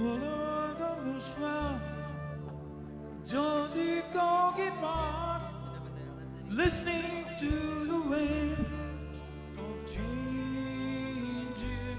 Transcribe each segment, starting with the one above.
Follow the Mushwa, Jodi Gogi Mark, listening to the wind of change.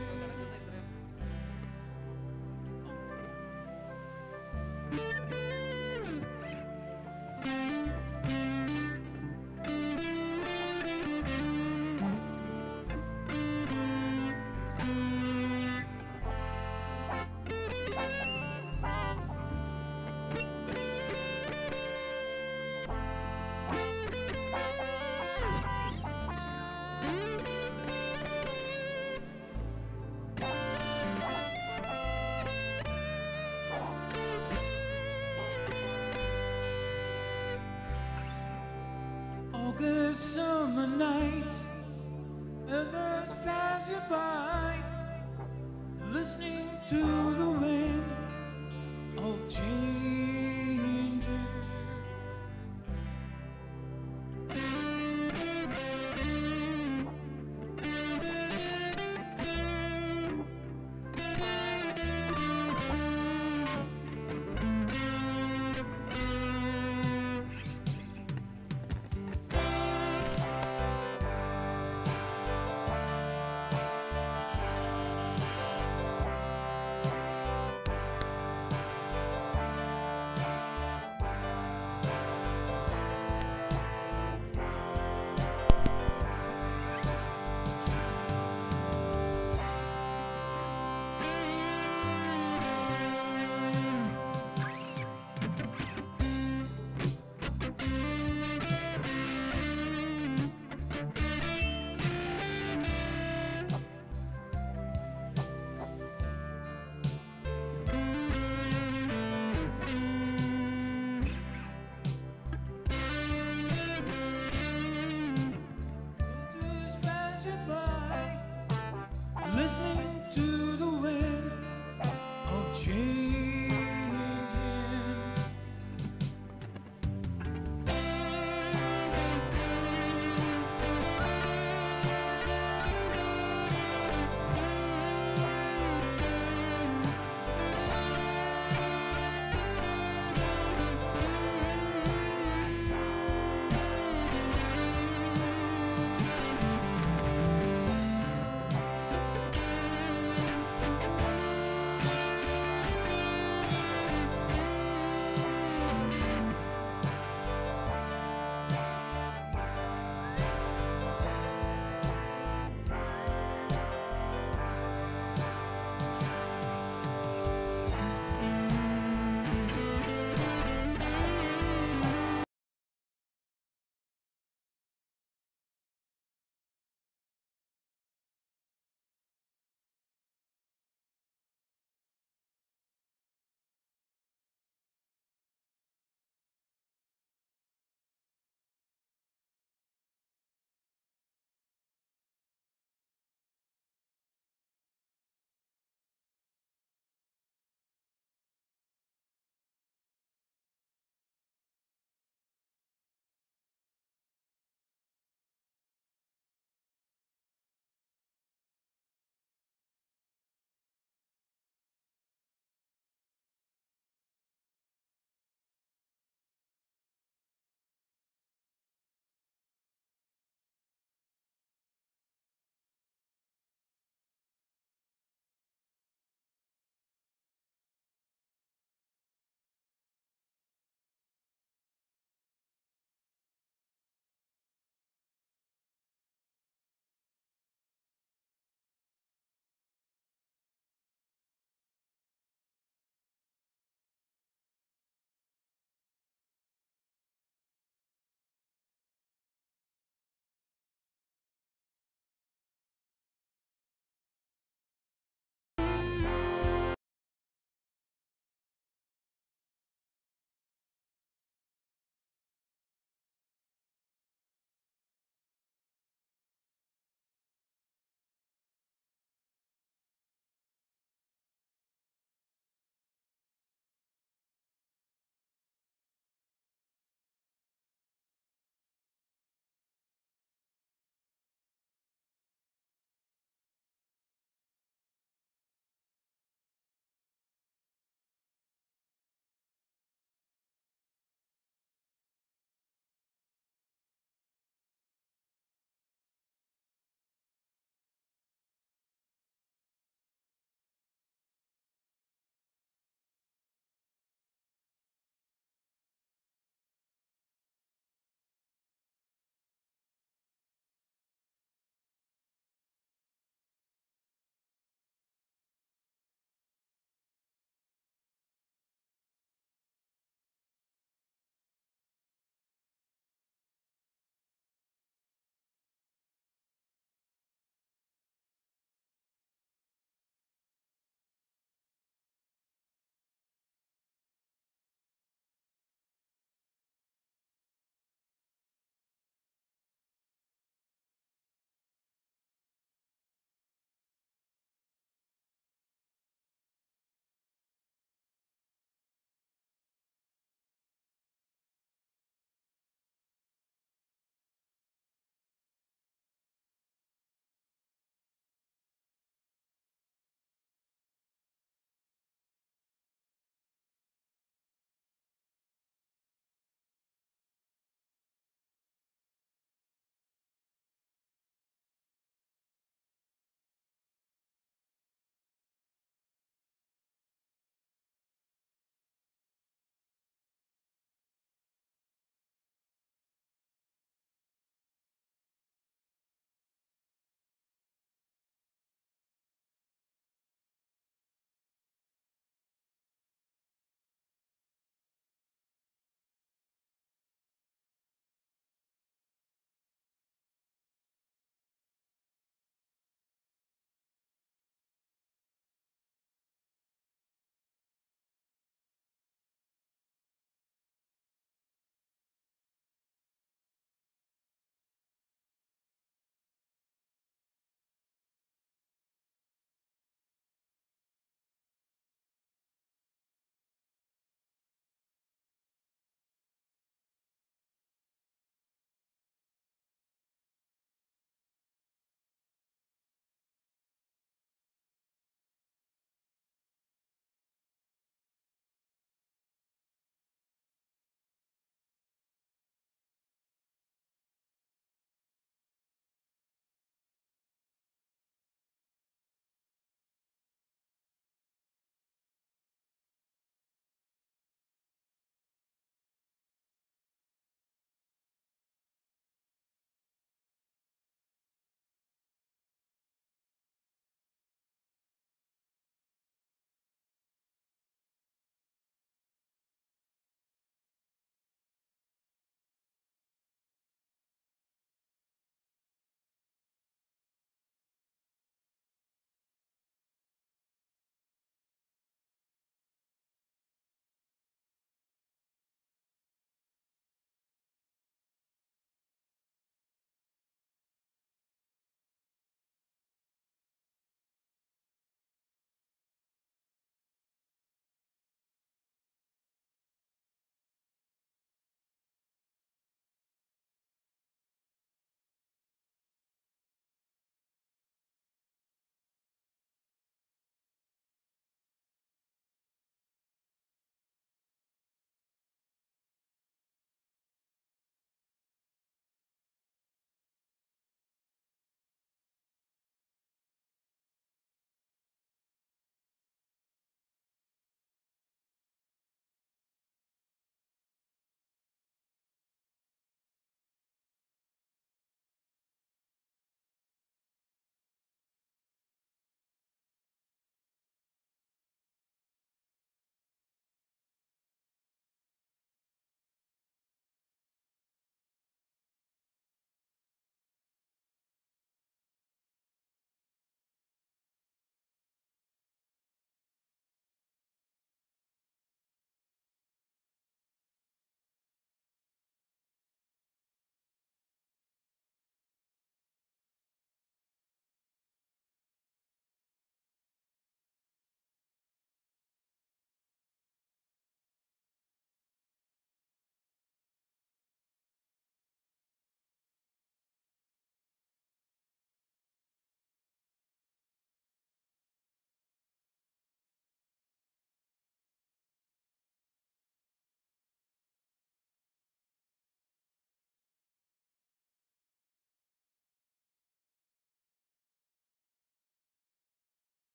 August summer nights, others pass you by, listening to the wind of change. Just pass you by, listening to the wind of changing.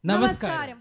നമസ്കാരം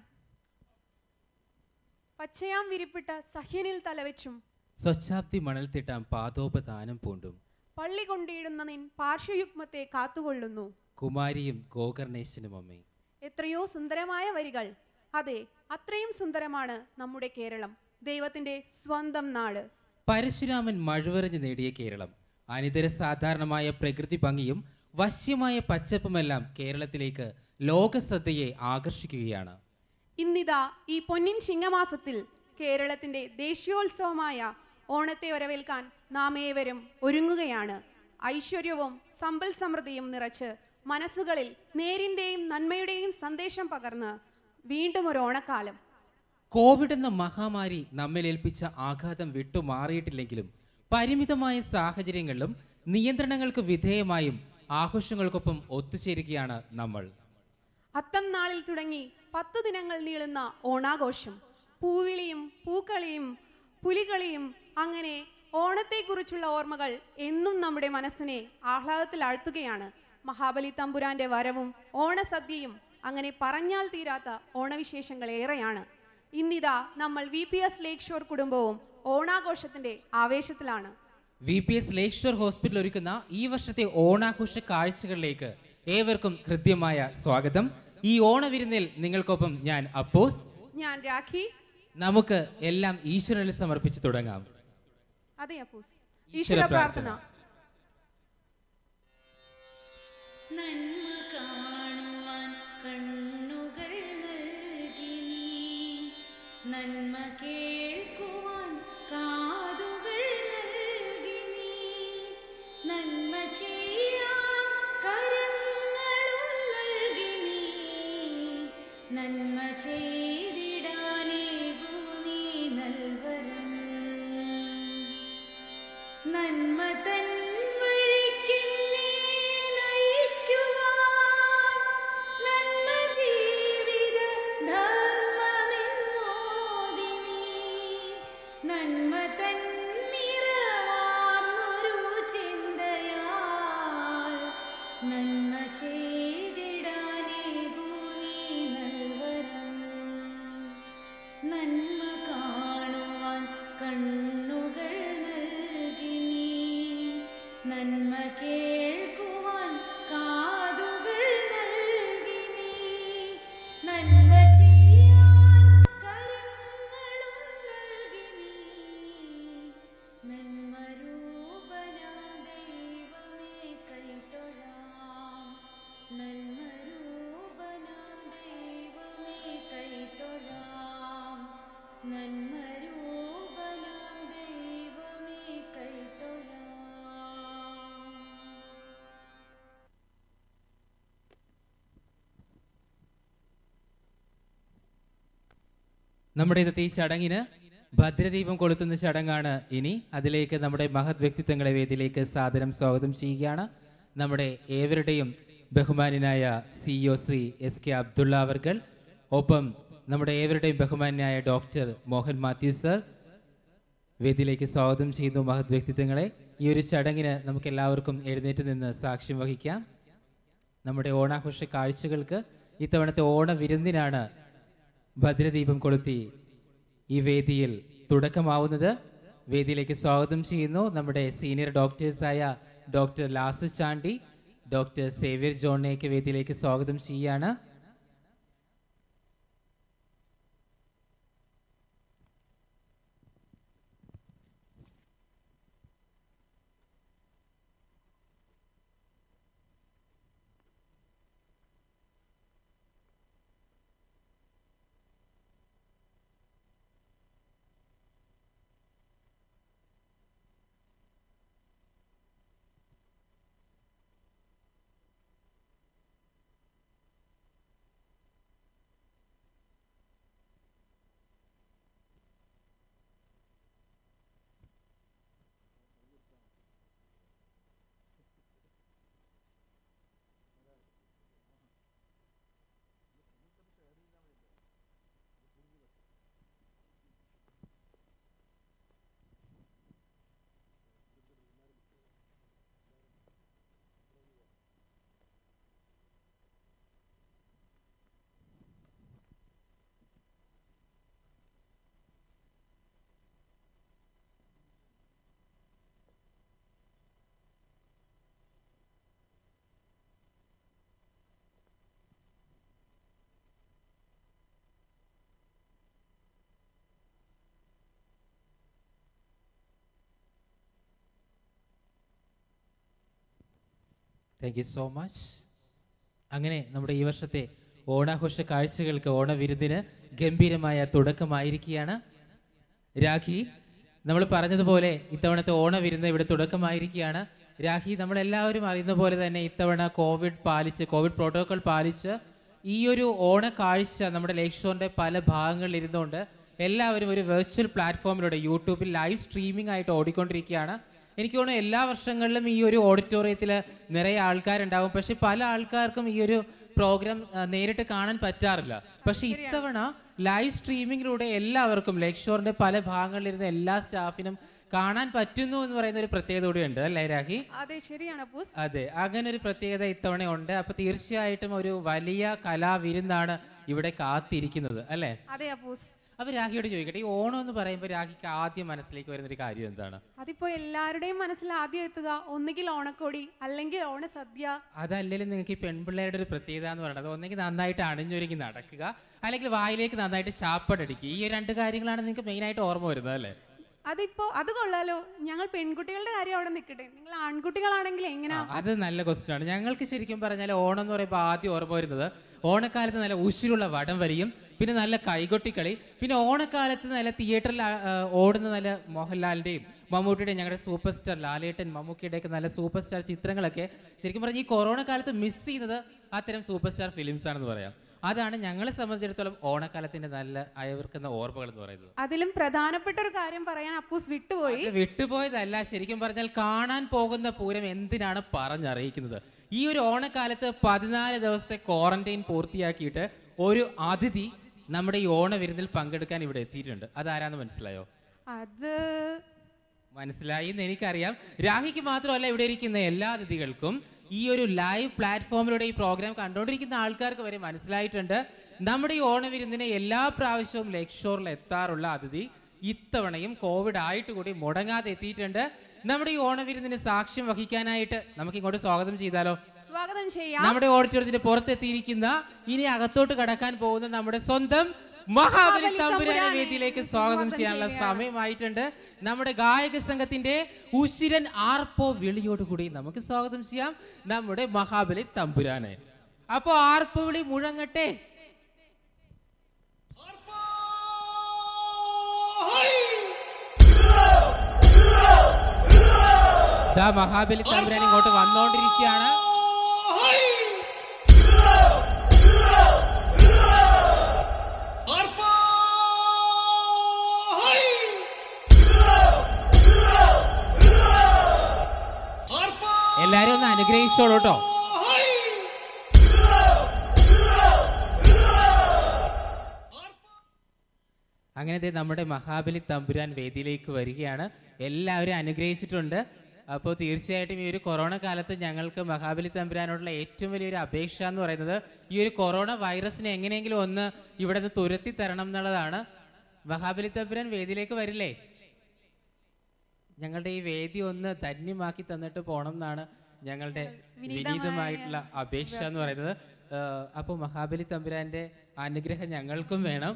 പച്ചയാം വിരിപ്പിട്ട സഹ്യനിൽ തലവെച്ചും സ്വച്ഛാബ്ദി മണൽത്തിട്ടാം പാദോപദാനം പൂണ്ടും പള്ളി കൊണ്ടിടുന്ന നിൻ പാർശ്വയുഗ്മത്തെ കാത്തുകൊള്ളുന്നു കുമാരിയും ഗോകർണേശനും അമ്മേ എത്രയോ സുന്ദരമായ വരികൾ അതെ അത്രയും സുന്ദരമാണ് നമ്മുടെ കേരളം ദൈവത്തിന്റെ സ്വന്തം നാട് പരശുരാമൻ മഴുവറിഞ്ഞ് നേടിയ കേരളം അനിതര സാധാരണമായ പ്രകൃതി ഭംഗിയും വശ്യമായ പച്ചപ്പുമെല്ലാം കേരളത്തിലേക്ക് ലോകശ്രദ്ധയെ ആകർഷിക്കുകയാണ് ഇന്നിതാ ഈ പൊന്നിൻ ചിങ്ങമാസത്തിൽ കേരളത്തിന്റെ ദേശീയോത്സവമായ ഓണത്തെ വരവേൽക്കാൻ നാം ഏവരും ഒരുങ്ങുകയാണ് ഐശ്വര്യവും സമ്പൽ സമൃദ്ധിയും നിറച്ച് മനസ്സുകളിൽ നേരിന്റെയും നന്മയുടെയും സന്ദേശം പകർന്ന് വീണ്ടും ഒരു ഓണക്കാലം കോവിഡ് എന്ന മഹാമാരി നമ്മിലേൽപ്പിച്ച ആഘാതം വിട്ടുമാറിയിട്ടില്ലെങ്കിലും പരിമിതമായ സാഹചര്യങ്ങളിലും നിയന്ത്രണങ്ങൾക്ക് വിധേയമായും ആഘോഷങ്ങൾക്കൊപ്പം ഒത്തുചേരുകയാണ് നമ്മൾ അത്തം നാളിൽ തുടങ്ങി പത്ത് ദിനങ്ങൾ നീളുന്ന ഓണാഘോഷം പൂവിളിയും പൂക്കളിയും പുലികളിയും അങ്ങനെ ഓണത്തെക്കുറിച്ചുള്ള ഓർമ്മകൾ എന്നും നമ്മുടെ മനസ്സിനെ ആഹ്ലാദത്തിൽ ആഴ്ത്തുകയാണ് മഹാബലി തമ്പുരാന്റെ വരവും ഓണസദ്യയും അങ്ങനെ പറഞ്ഞാൽ തീരാത്ത ഓണവിശേഷങ്ങൾ ഏറെയാണ് ഇന്നിതാ നമ്മൾ V P S lake shore കുടുംബവും ഓണാഘോഷത്തിന്റെ ആവേശത്തിലാണ് V P S lake shore hospital ഒരുക്കുന്ന ഈ വർഷത്തെ ഓണാഘോഷ കാഴ്ചകളിലേക്ക് ഏവർക്കും ഹൃദ്യമായ സ്വാഗതം ഈ ഓണവിരുന്നിൽ നിങ്ങൾക്കൊപ്പം ഞാൻ അപ്പോസ് ഞാൻ രാഖി നമുക്ക് എല്ലാം ഈശ്വരനിൽ സമർപ്പിച്ച് തുടങ്ങാം അതെ അപ്പൂസ് ഈശ്വര ഈശ്വര പ്രാർത്ഥന. പ്രാർത്ഥന നന്മ കാണുവാൻ കണ്ണുകൾ നൽകി നീ നന്മ കേൾക്കുവാൻ കാതുകൾ നൽകി നീ നന്മ ചെയ്യാൻ കരങ്ങളും നൽകി നീ നന്മ ചെയ്തിടാനേകു നീ നൽവരം നന്മ തൻ വഴിക്കെന്നെ നയിക്കുവാൻ നന്മ ജീവിത ധർമ്മമെന്നോതി നീ നന്മ തൻ നിറവാർന്നൊരു ചിന്തയാൽ നന്മ ചെയ്തിടാനേകു നീ നൽവരം നന്മ കാണുവാൻ കണ്ണുകൾ നൽകി നീ നന്മ കേൾക്കുവാൻ കാതുകൾ നൽകി നീ നന്മ ചെയ്യാൻ കരങ്ങളും നൽകി നീ നന്മ രൂപനാം ദൈവമേ കൈതൊഴാം നന്മ രൂപനാം ദൈവമേ കൈതൊഴാം നന്മ രൂപനാം ദൈവമേ കൈതൊഴാം നമ്മുടെ ഇന്നത്തെ ഈ ചടങ്ങിന് ഭദ്രദീപം കൊളുത്തുന്ന ചടങ്ങാണ് ഇനി അതിലേക്ക് നമ്മുടെ മഹത് വ്യക്തിത്വങ്ങളെ വേദിയിലേക്ക് സാദരം സ്വാഗതം ചെയ്യുകയാണ് നമ്മുടെ ഏവരുടെയും ബഹുമാനായ CEO Shri S K Abdulla അവർകൾ ഒപ്പം നമ്മുടെ ഏവരുടെയും ബഹുമാനായ ഡോക്ടർ മോഹൻ മാത്യു സർ വേദിയിലേക്ക് സ്വാഗതം ചെയ്യുന്നു മഹത് വ്യക്തിത്വങ്ങളെ ഈ ഒരു ചടങ്ങിന് നമുക്ക് എല്ലാവർക്കും എഴുന്നേറ്റ് നിന്ന് സാക്ഷ്യം വഹിക്കാം നമ്മുടെ ഓണാഘോഷ കാഴ്ചകൾക്ക് ഇത്തവണത്തെ ഓണ വിരുന്നിനാണ് ഭദ്രദീപം കൊളുത്തി ഈ വേദിയിൽ തുടക്കമാവുന്നത് വേദിയിലേക്ക് സ്വാഗതം ചെയ്യുന്നു നമ്മുടെ സീനിയർ ഡോക്ടേഴ്സായ ഡോക്ടർ ലാസ് ചാണ്ടി ഡോക്ടർ സേവ്യർ ജോണിനെയൊക്കെ വേദിയിലേക്ക് സ്വാഗതം ചെയ്യുകയാണ് താങ്ക് യു സോ മച്ച് അങ്ങനെ നമ്മുടെ ഈ വർഷത്തെ ഓണാഘോഷ കാഴ്ചകൾക്ക് ഓണവിരുന്നിന് ഗംഭീരമായ തുടക്കമായിരിക്കുകയാണ് രാഖി നമ്മൾ പറഞ്ഞതുപോലെ ഇത്തവണത്തെ ഓണവിരുന്ന് ഇവിടെ തുടക്കമായിരിക്കുകയാണ് രാഖി നമ്മളെല്ലാവരും അറിയുന്ന പോലെ തന്നെ ഇത്തവണ കോവിഡ് പാലിച്ച് കോവിഡ് പ്രോട്ടോകോൾ പാലിച്ച് ഈ ഒരു ഓണ കാഴ്ച നമ്മുടെ ലേക്ക് ഷോറിൻ്റെ പല ഭാഗങ്ങളിൽ ഇരുന്നുകൊണ്ട് എല്ലാവരും ഒരു വെർച്വൽ പ്ലാറ്റ്ഫോമിലൂടെ യൂട്യൂബിൽ ലൈവ് സ്ട്രീമിംഗ് ആയിട്ട് ഓടിക്കൊണ്ടിരിക്കുകയാണ് എനിക്ക് തോന്നുന്നു എല്ലാ വർഷങ്ങളിലും ഈ ഒരു ഓഡിറ്റോറിയത്തിൽ നിറയെ ആൾക്കാരുണ്ടാവും പക്ഷെ പല ആൾക്കാർക്കും ഈ ഒരു പ്രോഗ്രാം നേരിട്ട് കാണാൻ പറ്റാറില്ല പക്ഷെ ഇത്തവണ ലൈവ് സ്ട്രീമിങ്ങിലൂടെ എല്ലാവർക്കും ലേക്ക് ഷോറിന്റെ പല ഭാഗങ്ങളിലിരുന്ന എല്ലാ സ്റ്റാഫിനും കാണാൻ പറ്റുന്നു എന്ന് പറയുന്ന ഒരു പ്രത്യേകത കൂടി ഉണ്ട് അല്ലേ രാഹി അതെ ശരിയാണ് അപ്പൂസ് അതെ അങ്ങനെ ഒരു പ്രത്യേകത ഇത്തവണ ഉണ്ട് അപ്പൊ തീർച്ചയായിട്ടും ഒരു വലിയ കലാവിരുന്നാണ് ഇവിടെ കാത്തിരിക്കുന്നത് അല്ലേ അതെ അപ്പൂസ് അപ്പൊ രാഹിയോട് ചോദിക്കട്ടെ ഈ ഓണം എന്ന് പറയുമ്പോൾ രാഹിക്ക് ആദ്യം മനസ്സിലേക്ക് വരുന്ന ഒരു കാര്യം എന്താണ് അതിപ്പോ എല്ലാവരുടെയും മനസ്സിൽ ആദ്യം എത്തുക ഒന്നുകിൽ ഓണക്കോടി അല്ലെങ്കിൽ ഓണസദ്യ അതല്ലെങ്കിലും നിങ്ങൾക്ക് ഈ പെൺപിള്ളേരുടെ ഒരു പ്രത്യേകത എന്ന് പറയുന്നത് ഒന്നെങ്കിൽ നന്നായിട്ട് അണിഞ്ഞൊരുങ്ങി നടക്കുക അല്ലെങ്കിൽ വായിലേക്ക് നന്നായിട്ട് ശാപ്പടടിക്കുക ഈ ഒരു രണ്ട് കാര്യങ്ങളാണ് നിങ്ങൾക്ക് മെയിനായിട്ട് ഓർമ്മ വരുന്നത് അല്ലേ അതിപ്പോ അത് കൊള്ളാലോ ഞങ്ങൾ പെൺകുട്ടികളുടെ കാര്യം അവിടെ നിൽക്കട്ടെ നിങ്ങൾ ആൺകുട്ടികളാണെങ്കിൽ എങ്ങനെയാ ആ, അത് നല്ല ക്വസ്റ്റ്യൻ ആണ് ഞങ്ങൾക്ക് ശരിക്കും പറഞ്ഞാൽ ഓണം എന്ന് പറയുമ്പോൾ ആദ്യം ഓർമ്മ വരുന്നത് ഓണക്കാലത്ത് നല്ല ഉശിലുള്ള വടം വലിയും പിന്നെ നല്ല കൈകൊട്ടിക്കളി പിന്നെ ഓണക്കാലത്ത് നല്ല തിയേറ്ററിൽ ആ, ആ, ഓടുന്ന നല്ല മോഹൻലാലിന്റെയും മമ്മൂട്ടിയുടെയും ഞങ്ങളുടെ സൂപ്പർ സ്റ്റാർ ലാലേട്ടൻ മമ്മൂക്കിയുടെ ഒക്കെ നല്ല സൂപ്പർ സ്റ്റാർ ചിത്രങ്ങളൊക്കെ ശരിക്കും പറഞ്ഞാൽ ഈ കൊറോണ കാലത്ത് മിസ് ചെയ്യുന്നത് അത്തരം സൂപ്പർ സ്റ്റാർ ഫിലിംസ് ആണെന്ന് പറയാം അതാണ് ഞങ്ങളെ സംബന്ധിച്ചിടത്തോളം ഓണക്കാലത്തിന്റെ നല്ല അയവർക്കുന്ന ഓർമ്മകൾ എന്ന് പറയുന്നത് അതിലും പ്രധാനപ്പെട്ട ഒരു കാര്യം പറയാൻ അപ്പൂസ് വിട്ടുപോയി അത് വിട്ടുപോയതല്ല ശരിക്കും പറഞ്ഞാൽ കാണാൻ പോകുന്ന പൂരം എന്തിനാണ് പറഞ്ഞറിയിക്കുന്നത് ഈ ഒരു ഓണക്കാലത്ത് പതിനാല് ദിവസത്തെ ക്വാറന്റൈൻ പൂർത്തിയാക്കിയിട്ട് ഒരു അതിഥി നമ്മുടെ ഈ ഓണ വിരുന്നിൽ പങ്കെടുക്കാൻ ഇവിടെ എത്തിയിട്ടുണ്ട് അതാരാന്ന് മനസ്സിലായോ അത് മനസ്സിലായി എന്ന് എനിക്കറിയാം രാഹിക്ക് മാത്രമല്ല ഇവിടെ ഇരിക്കുന്ന എല്ലാ അതിഥികൾക്കും ഈ ഒരു ലൈവ് പ്ലാറ്റ്ഫോമിലൂടെ ഈ പ്രോഗ്രാം കണ്ടുകൊണ്ടിരിക്കുന്ന ആൾക്കാർക്ക് വരെ മനസ്സിലായിട്ടുണ്ട് നമ്മുടെ ഈ ഓണവിരുന്നിനെ എല്ലാ പ്രാവശ്യവും ലേക്ക് ഷോറിൽ എത്താറുള്ള അതിഥി ഇത്തവണയും കോവിഡ് ആയിട്ട് കൂടി മുടങ്ങാതെ എത്തിയിട്ടുണ്ട് നമ്മുടെ ഈ ഓണവിരുന്നിന് സാക്ഷ്യം വഹിക്കാനായിട്ട് നമുക്ക് ഇങ്ങോട്ട് സ്വാഗതം ചെയ്താലോ സ്വാഗതം ചെയ്യാം നമ്മുടെ ഓഡിറ്റോറിയത്തിന്റെ പുറത്തെത്തിയിരിക്കുന്ന ഇനി അകത്തോട്ട് കടക്കാൻ പോകുന്ന നമ്മുടെ സ്വന്തം മഹാബലി മഹാബലി തമ്പുരാനെ തമ്പുരാനെ വേദിയിലേക്ക് സ്വാഗതം സ്വാഗതം ചെയ്യാനുള്ള ചെയ്യുകയാണ്. സമയമായിട്ടുണ്ട് നമ്മുടെ ഗായക സംഘത്തിന്റെ ഉശിരൻ ആർപ്പോ വിളിയോടുകൂടി നമുക്ക് സ്വാഗതം ചെയ്യാം നമ്മുടെ മഹാബലി തമ്പുരാനെ അപ്പോ ആർപ്പോ വിളി മുഴങ്ങട്ടെ ദാ മഹാബലി തമ്പുരാൻ ഇങ്ങോട്ട് വന്നോണ്ടിരിക്കുകയാണ് എല്ലാരും ഒന്ന് അനുഗ്രഹിച്ചോളൂ കേട്ടോ അങ്ങനെ ദേ നമ്മുടെ മഹാബലി തമ്പുരാൻ വേദിയിലേക്ക് വരികയാണ് എല്ലാവരും അനുഗ്രഹിച്ചിട്ടുണ്ട് അപ്പോൾ തീർച്ചയായിട്ടും ഈ ഒരു കൊറോണ കാലത്ത് ഞങ്ങൾക്ക് മഹാബലി തമ്പുരാനോടുള്ള ഏറ്റവും വലിയൊരു അപേക്ഷ എന്ന് പറയുന്നത് ഈ ഒരു കൊറോണ വൈറസിനെ എങ്ങനെയെങ്കിലും ഒന്ന് ഇവിടെ നിന്ന് തുരത്തി തരണം എന്നുള്ളതാണ് മഹാബലി തമ്പുരാൻ വേദിയിലേക്ക് വരില്ലേ ഞങ്ങളുടെ ഈ വേദി ഒന്ന് ധന്യമാക്കി തന്നിട്ട് പോണം എന്നാണ് ഞങ്ങളുടെ വിനീതമായിട്ടുള്ള അപേക്ഷ എന്ന് പറയുന്നത് അപ്പോൾ മഹാബലി തമ്പുരാന്റെ അനുഗ്രഹം ഞങ്ങൾക്കും വേണം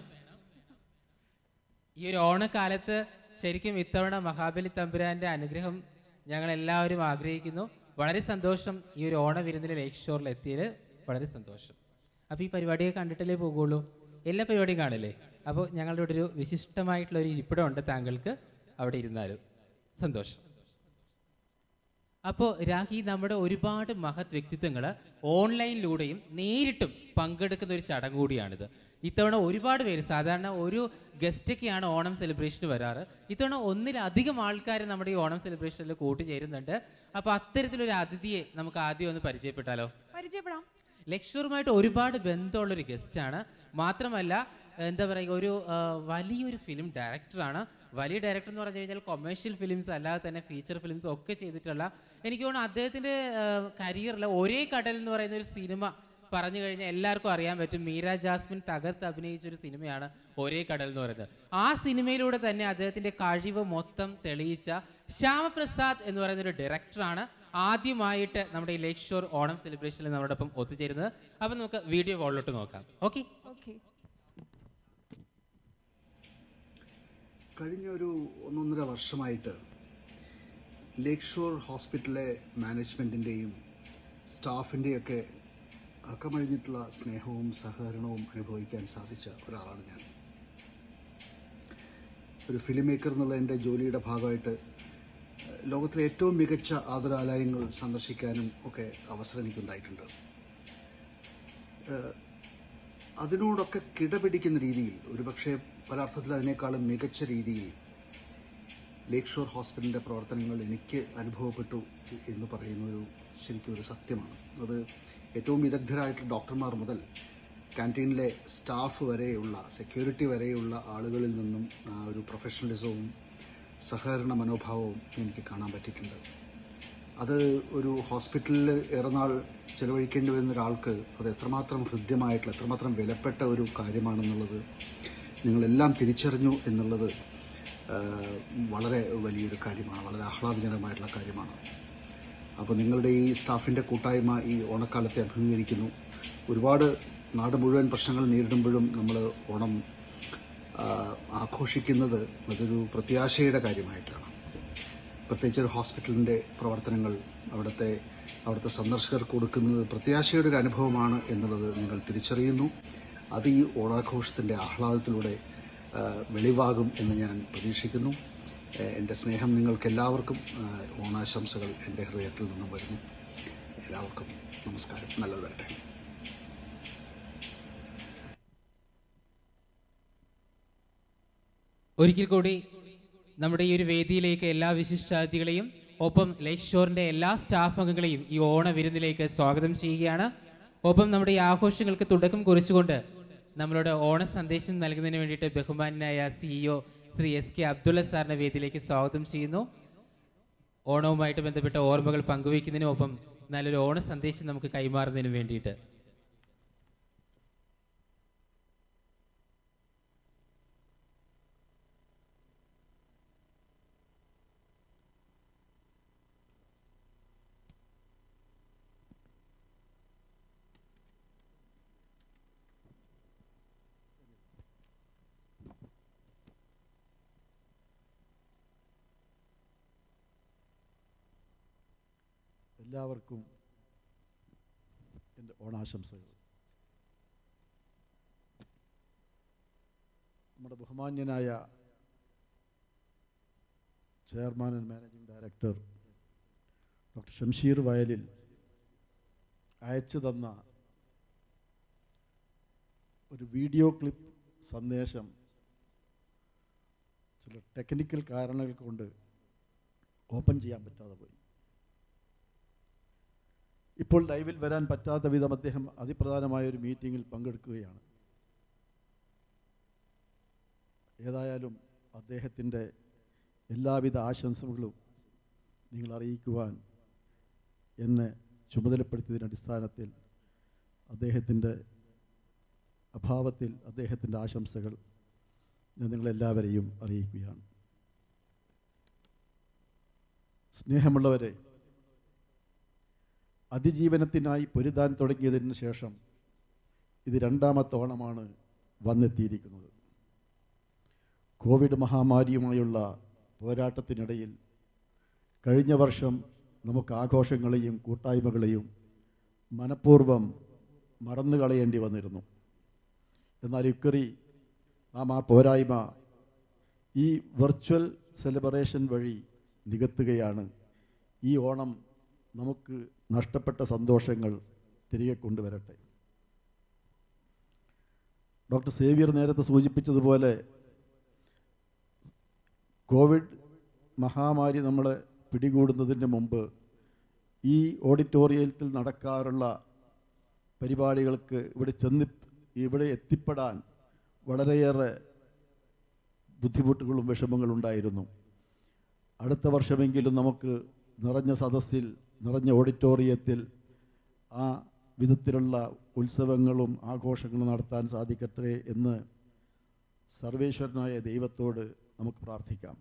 ഈ ഒരു ഓണക്കാലത്ത് ശരിക്കും ഇത്തവണ മഹാബലി തമ്പുരാന്റെ അനുഗ്രഹം ഞങ്ങൾ എല്ലാവരും ആഗ്രഹിക്കുന്നു വളരെ സന്തോഷം ഈ ഒരു ഓണ വിരുന്നിൽ ലേക്ക് ഷോറിൽ എത്തിയത് വളരെ സന്തോഷം അപ്പോൾ ഈ പരിപാടിയെ കണ്ടിട്ടല്ലേ പോകുള്ളൂ എല്ലാ പരിപാടിയും കാണില്ലേ അപ്പോൾ ഞങ്ങളുടെ ഇവിടെ ഒരു വിശിഷ്ടമായിട്ടുള്ള ഒരു ഇരിപ്പിടം ഉണ്ട് താങ്കൾക്ക് അവിടെ ഇരുന്നാലും സന്തോഷം അപ്പോൾ രാഹി നമ്മുടെ ഒരുപാട് മഹത് വ്യക്തിത്വങ്ങൾ ഓൺലൈനിലൂടെയും നേരിട്ടും പങ്കെടുക്കുന്ന ഒരു ചടങ്ങ് കൂടിയാണിത് ഇത്തവണ ഒരുപാട് പേര് സാധാരണ ഒരു ഗസ്റ്റൊക്കെയാണ് ഓണം സെലിബ്രേഷന് വരാറ് ഇത്തവണ ഒന്നിലധികം ആൾക്കാർ നമ്മുടെ ഈ ഓണം സെലിബ്രേഷനിൽ കൂട്ടുചേരുന്നുണ്ട് അപ്പോൾ അത്തരത്തിലൊരു അതിഥിയെ നമുക്ക് ആദ്യം ഒന്ന് പരിചയപ്പെട്ടാലോ പരിചയപ്പെടാം ലക്ഷറുമായിട്ട് ഒരുപാട് ബന്ധമുള്ളൊരു ഗസ്റ്റാണ് മാത്രമല്ല എന്താ പറയുക ഒരു ആ, വലിയൊരു ഫിലിം ഡയറക്ടറാണ് വലിയ ഡയറക്ടർ എന്ന് പറഞ്ഞു കഴിഞ്ഞാൽ കൊമേഴ്ഷ്യൽ ഫിലിംസ് അല്ലാതെ തന്നെ ഫീച്ചർ ഫിലിംസ് ഒക്കെ ചെയ്തിട്ടുള്ള എനിക്ക് തോന്നുന്നു അദ്ദേഹത്തിൻ്റെ കരിയറിൽ ഒരേ കടൽ എന്ന് പറയുന്ന ഒരു സിനിമ പറഞ്ഞു കഴിഞ്ഞാൽ എല്ലാവർക്കും അറിയാൻ പറ്റും മീര ജാസ്മിൻ തകർത്ത് അഭിനയിച്ച ഒരു സിനിമയാണ് ഒരേ കടൽ എന്ന് പറയുന്നത് ആ സിനിമയിലൂടെ തന്നെ അദ്ദേഹത്തിന്റെ കഴിവ് മൊത്തം തെളിയിച്ച ശ്യാമപ്രസാദ് എന്ന് പറയുന്ന ഒരു ഡയറക്ടറാണ് ആദ്യമായിട്ട് നമ്മുടെ ഈ ലേക്ക് ഷോർ ഓണം സെലിബ്രേഷനിൽ നമ്മളോടൊപ്പം ഒത്തുചേരുന്നത് അപ്പം നമുക്ക് വീഡിയോ കോളിലോട്ട് നോക്കാം ഓക്കെ ഓക്കെ കഴിഞ്ഞ ഒരു ഒന്നൊന്നര വർഷമായിട്ട് ലേക്ക് ഷോർ ഹോസ്പിറ്റലിലെ മാനേജ്മെൻറ്റിൻ്റെയും സ്റ്റാഫിൻ്റെയൊക്കെ അക്കമഴിഞ്ഞിട്ടുള്ള സ്നേഹവും സഹകരണവും അനുഭവിക്കാൻ സാധിച്ച ഒരാളാണ് ഞാൻ ഒരു ഫിലിം മേക്കർ എന്നുള്ള എൻ്റെ ജോലിയുടെ ഭാഗമായിട്ട് ഏഹ്, ലോകത്തിലെ ഏറ്റവും മികച്ച ആതുരാലയങ്ങൾ സന്ദർശിക്കാനും ഒക്കെ അവസരം എനിക്കുണ്ടായിട്ടുണ്ട് ഏഹ്, അതിനോടൊക്കെ കിടപിടിക്കുന്ന രീതിയിൽ ഒരുപക്ഷെ പല അർത്ഥത്തിൽ അതിനേക്കാളും മികച്ച രീതിയിൽ ലേക്ക് ഷോർ ഹോസ്പിറ്റലിൻ്റെ പ്രവർത്തനങ്ങൾ എനിക്ക് അനുഭവപ്പെട്ടു എന്ന് പറയുന്ന ഒരു ശരിക്കും ഒരു സത്യമാണ് അത് ഏറ്റവും വിദഗ്ധരായിട്ടുള്ള ഡോക്ടർമാർ മുതൽ ക്യാൻറ്റീനിലെ സ്റ്റാഫ് വരെയുള്ള സെക്യൂരിറ്റി വരെയുള്ള ആളുകളിൽ നിന്നും ആ ഒരു പ്രൊഫഷണലിസവും സഹകരണ മനോഭാവവും എനിക്ക് കാണാൻ പറ്റിയിട്ടുണ്ട് അത് ഒരു ഹോസ്പിറ്റലിൽ ഏറെ നാൾ ചിലവഴിക്കേണ്ടി വരുന്ന ഒരാൾക്ക് അത് എത്രമാത്രം ഹൃദ്യമായിട്ടുള്ള എത്രമാത്രം വിലപ്പെട്ട ഒരു കാര്യമാണെന്നുള്ളത് നിങ്ങളെല്ലാം തിരിച്ചറിഞ്ഞു എന്നുള്ളത് ആ, വളരെ വലിയൊരു കാര്യമാണ് വളരെ ആഹ്ലാദജനകമായിട്ടുള്ള കാര്യമാണ് അപ്പോൾ നിങ്ങളുടെ ഈ സ്റ്റാഫിൻ്റെ കൂട്ടായ്മ ഈ ഓണക്കാലത്തെ അഭിമുഖീകരിക്കുന്നു ഒരുപാട് നാട് മുഴുവൻ പ്രശ്നങ്ങൾ നേരിടുമ്പോഴും നമ്മൾ ഓണം ആ, ആഘോഷിക്കുന്നത് അതൊരു പ്രത്യാശയുടെ കാര്യമായിട്ടാണ് പ്രത്യേകിച്ച് ഒരു ഹോസ്പിറ്റലിൻ്റെ പ്രവർത്തനങ്ങൾ അവിടുത്തെ അവിടുത്തെ സന്ദർശകർക്ക് കൊടുക്കുന്നത് പ്രത്യാശയുടെ ഒരു അനുഭവമാണ് എന്നുള്ളത് നിങ്ങൾ തിരിച്ചറിയുന്നു അത് ഈ ഓണാഘോഷത്തിൻ്റെ ആഹ്ലാദത്തിലൂടെ ആ, വെളിവാകും എന്ന് ഞാൻ പ്രതീക്ഷിക്കുന്നു ഏ, എൻ്റെ സ്നേഹം നിങ്ങൾക്ക് എല്ലാവർക്കും ആ, ഓണാശംസകൾ എൻ്റെ ഹൃദയത്തിൽ നിന്നും വരുന്നു എല്ലാവർക്കും നമസ്കാരം നല്ലത് വരട്ടെ ഒരിക്കൽ കൂടി നമ്മുടെ ഈ ഒരു വേദിയിലേക്ക് എല്ലാ വിശിഷ്ടാതിഥികളെയും ഒപ്പം ലേക്ക് ഷോറിന്റെ എല്ലാ സ്റ്റാഫ് അംഗങ്ങളെയും ഈ ഓണ വിരുന്നിലേക്ക് സ്വാഗതം ചെയ്യുകയാണ് ഒപ്പം നമ്മുടെ ഈ ആഘോഷങ്ങൾക്ക് തുടക്കം കുറിച്ചുകൊണ്ട് നമ്മളോട് ഓണ സന്ദേശം നൽകുന്നതിന് വേണ്ടിയിട്ട് ബഹുമാനായ CEO Shri S K Abdulla സാറിന്റെ വേദിയിലേക്ക് സ്വാഗതം ചെയ്യുന്നു ഓണവുമായിട്ട് ബന്ധപ്പെട്ട ഓർമ്മകൾ പങ്കുവയ്ക്കുന്നതിനും ഒപ്പം നല്ലൊരു ഓണ സന്ദേശം നമുക്ക് കൈമാറുന്നതിനും വേണ്ടിയിട്ട് എല്ലാവർക്കും എൻ്റെ ഓണാശംസകൾ നമ്മുടെ ബഹുമാന്യനായ chairman and managing director doctor Shamsheer Vayalil അയച്ചു തന്ന ഒരു വീഡിയോ ക്ലിപ്പ് സന്ദേശം ചില ടെക്നിക്കൽ കാരണങ്ങൾ കൊണ്ട് ഓപ്പൺ ചെയ്യാൻ പറ്റാതെ പോയി ഇപ്പോൾ ലൈവിൽ വരാൻ പറ്റാത്ത വിധം അദ്ദേഹം അതിപ്രധാനമായ ഒരു മീറ്റിങ്ങിൽ പങ്കെടുക്കുകയാണ് ഏതായാലും അദ്ദേഹത്തിൻ്റെ എല്ലാവിധ ആശംസകളും നിങ്ങൾ അറിയിക്കുവാൻ എന്നെ ചുമതലപ്പെടുത്തിയതിൻ്റെ അടിസ്ഥാനത്തിൽ അദ്ദേഹത്തിൻ്റെ അഭാവത്തിൽ അദ്ദേഹത്തിൻ്റെ ആശംസകൾ ഞാൻ നിങ്ങളെല്ലാവരെയും അറിയിക്കുകയാണ് സ്നേഹമുള്ളവരെ അതിജീവനത്തിനായി പൊരുതാൻ തുടങ്ങിയതിന് ശേഷം ഇത് രണ്ടാമത്തെ ഓണമാണ് വന്നെത്തിയിരിക്കുന്നത് കോവിഡ് മഹാമാരിയുമായുള്ള പോരാട്ടത്തിനിടയിൽ കഴിഞ്ഞ വർഷം നമുക്ക് ആഘോഷങ്ങളെയും കൂട്ടായ്മകളെയും മനഃപൂർവ്വം മറന്നു കളയേണ്ടി വന്നിരുന്നു എന്നാൽ ഇക്കുറി നാം ആ പോരായ്മ ഈ വെർച്വൽ സെലിബ്രേഷൻ വഴി നികത്തുകയാണ് ഈ ഓണം നമുക്ക് നഷ്ടപ്പെട്ട സന്തോഷങ്ങൾ തിരികെ കൊണ്ടുവരട്ടെ ഡോക്ടർ സേവിയർ നേരത്തെ സൂചിപ്പിച്ചതുപോലെ കോവിഡ് മഹാമാരി നമ്മളെ പിടികൂടുന്നതിന് മുമ്പ് ഈ ഓഡിറ്റോറിയത്തിൽ നടക്കാറുള്ള പരിപാടികൾക്ക് ഇവിടെ ചെന്നി ഇവിടെ എത്തിപ്പെടാൻ വളരെയേറെ ബുദ്ധിമുട്ടുകളും വിഷമങ്ങളും ഉണ്ടായിരുന്നു അടുത്ത വർഷമെങ്കിലും നമുക്ക് നിറഞ്ഞ സദസ്സിൽ നിറഞ്ഞ ഓഡിറ്റോറിയത്തിൽ ആ വിധത്തിലുള്ള ഉത്സവങ്ങളും ആഘോഷങ്ങളും നടത്താൻ സാധിക്കട്ടെ എന്ന് സർവേശ്വരനായ ദൈവത്തോട് നമുക്ക് പ്രാർത്ഥിക്കാം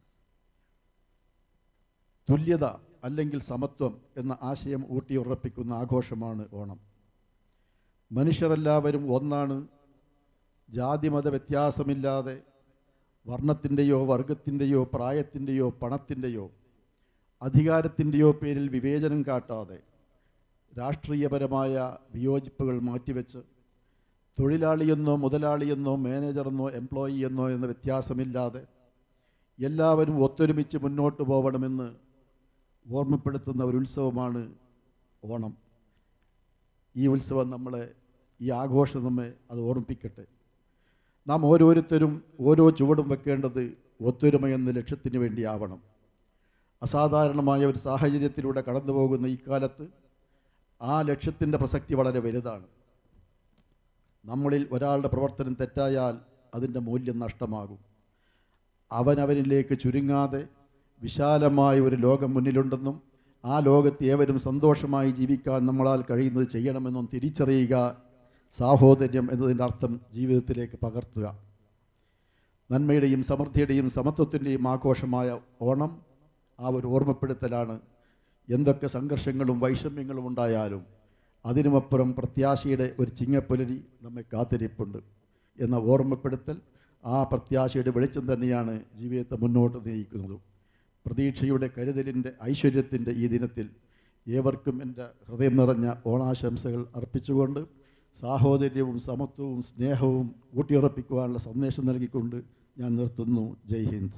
തുല്യത അല്ലെങ്കിൽ സമത്വം എന്ന ആശയം ഊട്ടിയുറപ്പിക്കുന്ന ആഘോഷമാണ് ഓണം മനുഷ്യരെല്ലാവരും ഒന്നാണ് ജാതിമത വ്യത്യാസമില്ലാതെ വർണ്ണത്തിൻ്റെയോ വർഗത്തിൻ്റെയോ പ്രായത്തിൻ്റെയോ പണത്തിൻ്റെയോ അധികാരത്തിൻ്റെയോ പേരിൽ വിവേചനം കാട്ടാതെ രാഷ്ട്രീയപരമായ വിയോജിപ്പുകൾ മാറ്റിവെച്ച് തൊഴിലാളിയെന്നോ മുതലാളിയെന്നോ മാനേജറെന്നോ എംപ്ലോയി എന്നോ എന്ന വ്യത്യാസമില്ലാതെ എല്ലാവരും ഒത്തൊരുമിച്ച് മുന്നോട്ട് പോകണമെന്ന് ഓർമ്മപ്പെടുത്തുന്ന ഒരു ഉത്സവമാണ് ഓണം ഈ ഉത്സവം നമ്മളെ ഈ ആഘോഷം നമ്മെ അത് ഓർമ്മിപ്പിക്കട്ടെ നാം ഓരോരുത്തരും ഓരോ ചുവടും വെക്കേണ്ടത് ഒത്തൊരുമ എന്ന ലക്ഷ്യത്തിന് വേണ്ടിയാവണം അസാധാരണമായ ഒരു സാഹചര്യത്തിലൂടെ കടന്നു പോകുന്ന ഈ കാലത്ത് ആ ലക്ഷ്യത്തിൻ്റെ പ്രസക്തി വളരെ വലുതാണ് നമ്മളിൽ ഒരാളുടെ പ്രവർത്തനം തെറ്റായാൽ അതിൻ്റെ മൂല്യം നഷ്ടമാകും അവനവനിലേക്ക് ചുരുങ്ങാതെ വിശാലമായ ഒരു ലോകം മുന്നിലുണ്ടെന്നും ആ ലോകത്ത് ഏവരും സന്തോഷമായി ജീവിക്കാൻ നമ്മളാൽ കഴിയുന്നത് ചെയ്യണമെന്നും തിരിച്ചറിയുക സാഹോദര്യം എന്നതിൻ്റെ അർത്ഥം ജീവിതത്തിലേക്ക് പകർത്തുക നന്മയുടെയും സമൃദ്ധിയുടെയും സമത്വത്തിൻ്റെയും ആഘോഷമായ ഓണം ആ ഒരു ഓർമ്മപ്പെടുത്തലാണ് എന്തൊക്കെ സംഘർഷങ്ങളും വൈഷമ്യങ്ങളും ഉണ്ടായാലും അതിനുമപ്പുറം പ്രത്യാശയുടെ ഒരു ചിങ്ങപ്പുലരി നമ്മെ കാത്തിരിപ്പുണ്ട് എന്ന ഓർമ്മപ്പെടുത്തൽ ആ പ്രത്യാശയുടെ വെളിച്ചം തന്നെയാണ് ജീവിതത്തെ മുന്നോട്ട് നയിക്കുന്നത് പ്രതീക്ഷയുടെ കരുതലിൻ്റെ ഐശ്വര്യത്തിൻ്റെ ഈ ദിനത്തിൽ ഏവർക്കും എൻ്റെ ഹൃദയം നിറഞ്ഞ ഓണാശംസകൾ അർപ്പിച്ചുകൊണ്ട് സാഹോദര്യവും സമത്വവും സ്നേഹവും ഊട്ടിയുറപ്പിക്കുവാനുള്ള സന്ദേശം നൽകിക്കൊണ്ട് ഞാൻ നിർത്തുന്നു Jai Hind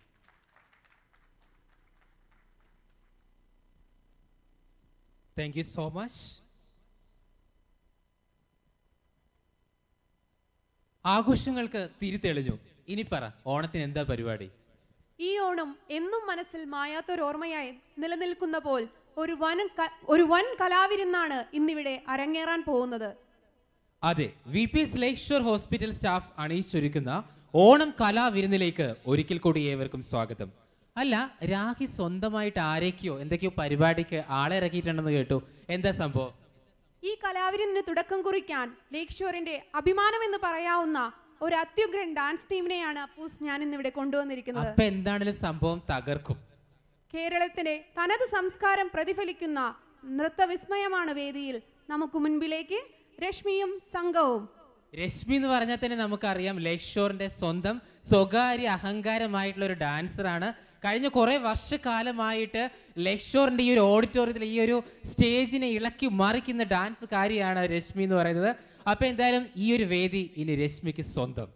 thank you so much ആഘോഷങ്ങൾക്ക് തിരിതെളിഞ്ഞു ഇനി പറ ഓണത്തിന് എന്താ പരിപാടി ഈ ഓണം എന്നും മനസ്സിൽ മായാത്തൊരോർമ്മയായി നിലനിൽക്കുന്ന പോൽ ഒരു വൻ ക- ഒരു വൻ കലാവിരുന്നാണ് ഇന്നിവിടെ അരങ്ങേറാൻ പോകുന്നത് അതെ V P S lake shore hospital staff അണിയിച്ചൊരുക്കുന്ന ഓണം കലാവിരുന്നിലേക്ക് ഒരിക്കൽ കൂടി ഏവർക്കും സ്വാഗതം അല്ല രാഹി സ്വന്തമായിട്ട് ആരേക്കോ എന്തൊക്കെയോ പരിപാടിക്ക് ആളെ ഇറക്കിയിട്ടുണ്ടെന്ന് കേട്ടു എന്താ സംഭവം ഈ കലാവിരുന്നിന് തുടക്കം കുറിക്കാൻ ലേക്ക് ഷോറിന്റെ അഭിമാനം എന്ന് പറയാവുന്ന ഒരു അത്യുഗ്രൻ ഡാൻസ് ടീമിനെയാണ് അപ്പൂസ് ഞാൻ ഇന്നിവിടെ കൊണ്ടുവന്നിരിക്കുന്നത് അപ്പൊ എന്താണെങ്കിലും സംഭവം തകർക്കും കേരളത്തിന്റെ തനത് സംസ്കാരം പ്രതിഫലിക്കുന്ന നൃത്തവിസ്മയമാണ് വേദിയിൽ നമുക്ക് മുൻപിലേക്ക് രശ്മിയും സംഘവും രശ്മി എന്ന് പറഞ്ഞാൽ തന്നെ നമുക്കറിയാം ലേക്ക് ഷോറിന്റെ സ്വന്തം സ്വകാര്യ അഹങ്കാരമായിട്ടുള്ള ഒരു ഡാൻസറാണ് കഴിഞ്ഞ കുറെ വർഷക്കാലമായിട്ട് ലേക്ക് ഷോറിന്റെ ഈ ഒരു ഓഡിറ്റോറിയത്തിൽ ഈ ഒരു സ്റ്റേജിനെ ഇളക്കി മറിക്കുന്ന ഡാൻസ് കാര്യമാണ് രശ്മി എന്ന് പറയുന്നത് അപ്പൊ എന്തായാലും ഈ ഒരു വേദി ഇനി രശ്മിക്ക് സ്വന്തം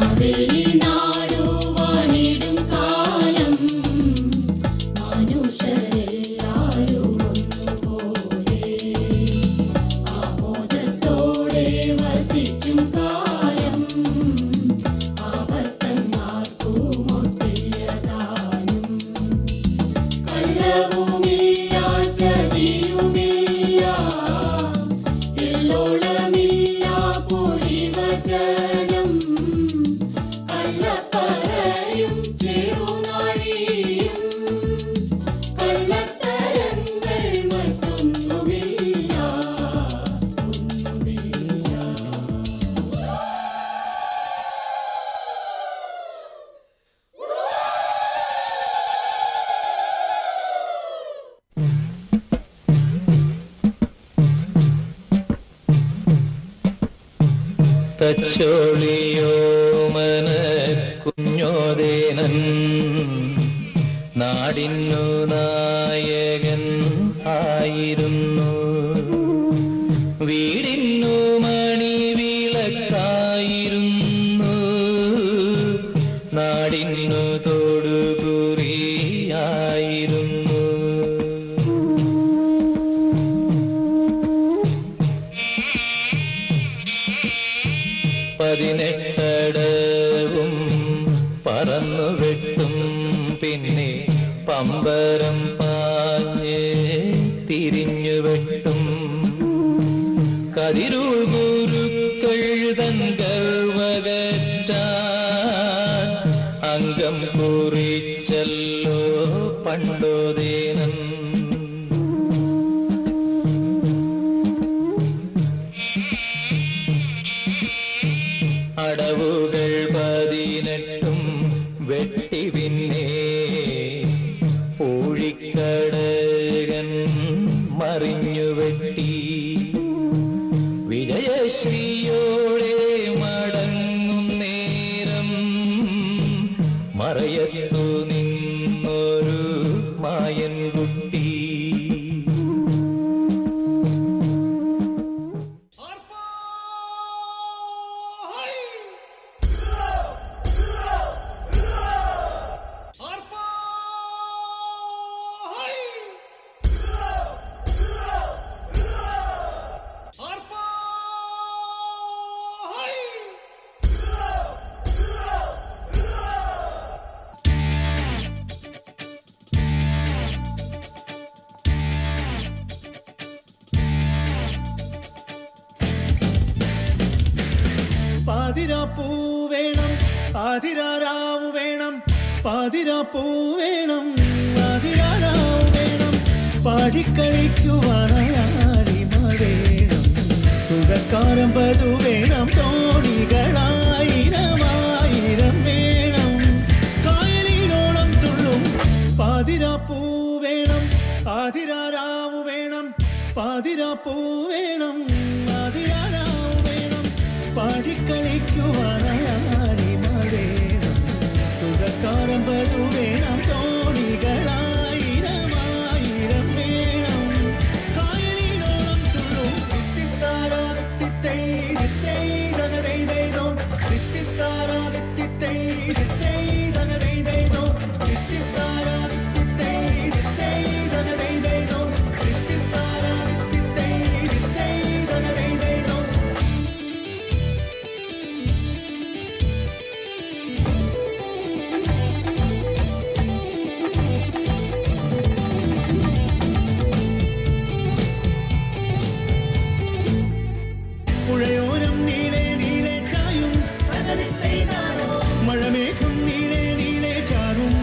മാവേലി നാടുവാണിടും കാലം മനുഷ്യരെല്ലാരും ഒന്നുപോലെ ആമോദത്തോടെ വസിക്കും കാലം ആപത്തങ്ങാർക്കുമൊട്ടില്ലതാനും കള്ളവുമില്ല ചതിയുമില്ല എള്ളോളമില്ല പൊളിവചനം കള്ളപ്പറയും ചെറുനാഴിയും കള്ളത്തരങ്ങൾ മറ്റൊന്നുമില്ല ഒന്നുമില്ല തച്ചോളിയോ മന കുഞ്ഞോദേനൻ നാടിന്നു നായകൻ ആയിരുന്നു വീടിന്നു മണി വിളക്കായിരുന്നു നാടിന്നു തൊടുകുറിയായിരുന്നു പതിനെട്ടടവും പറന്നു വെട്ടും പിന്നെ പമ്പരം പാഞ്ഞ് തിരിഞ്ഞു വെട്ടും കതിരൂൾ ഗുരുക്കൾ തൻ ഗർവകറ്റാൻ അംഗം കുറിച്ചല്ലോ പണ്ടോദേനൻ അടവുകൾ പതിനെട്ടും വെട്ടി പിന്നെ പൂഴിക്കടകൻ മറിഞ്ഞു വെട്ടി വിജയശ്രീയോടെ മടങ്ങും നേരം മറയത്തു നിന്നൊരു മായൻ കുട്ടി പാതിരാപ്പൂ വേണം പാതിരാരാവ് വേണം പാതിരാപ്പൂ വേണം പാതിരാരാവ് വേണം പാടിക്കളിക്കുവാനാരിമ വേണം തുടക്കാരമ്പതു വേണം തോണികളായിരമായിരം വേണം കായലിനോളം തുള്ളും പാതിരാപ്പൂ വേണം പാതിരാരാവ് വേണം പാതിരാപ്പൂ വേണം പാതിരാരാവ് വേണം പാടിക്കളിക്കുവാനാരിമ വേണം തുടക്കാരമ്പതു വേണം തോണികളായിരമായിരം വേണം കായലിനോളം തുള്ളും തിത്തിത്താരാ തിത്തിത്തൈ തിത്തൈ തകതൈ ദൈതോ തിത്തിത്താരാ തിത്തിത്തൈ തിത്തൈ തകതൈ ദൈതോ തിത്തിത്താരാ തിത്തിത്തൈ തിത്തൈ തകതൈ ദൈതോ തിത്തിത്താരാ തിത്തിത്തൈ തിത്തൈ തകതൈ ദൈതോ പുഴയോരം നീളെ നീളെ ചായും മഴമേഘം നീളെ നീളെ ചാരും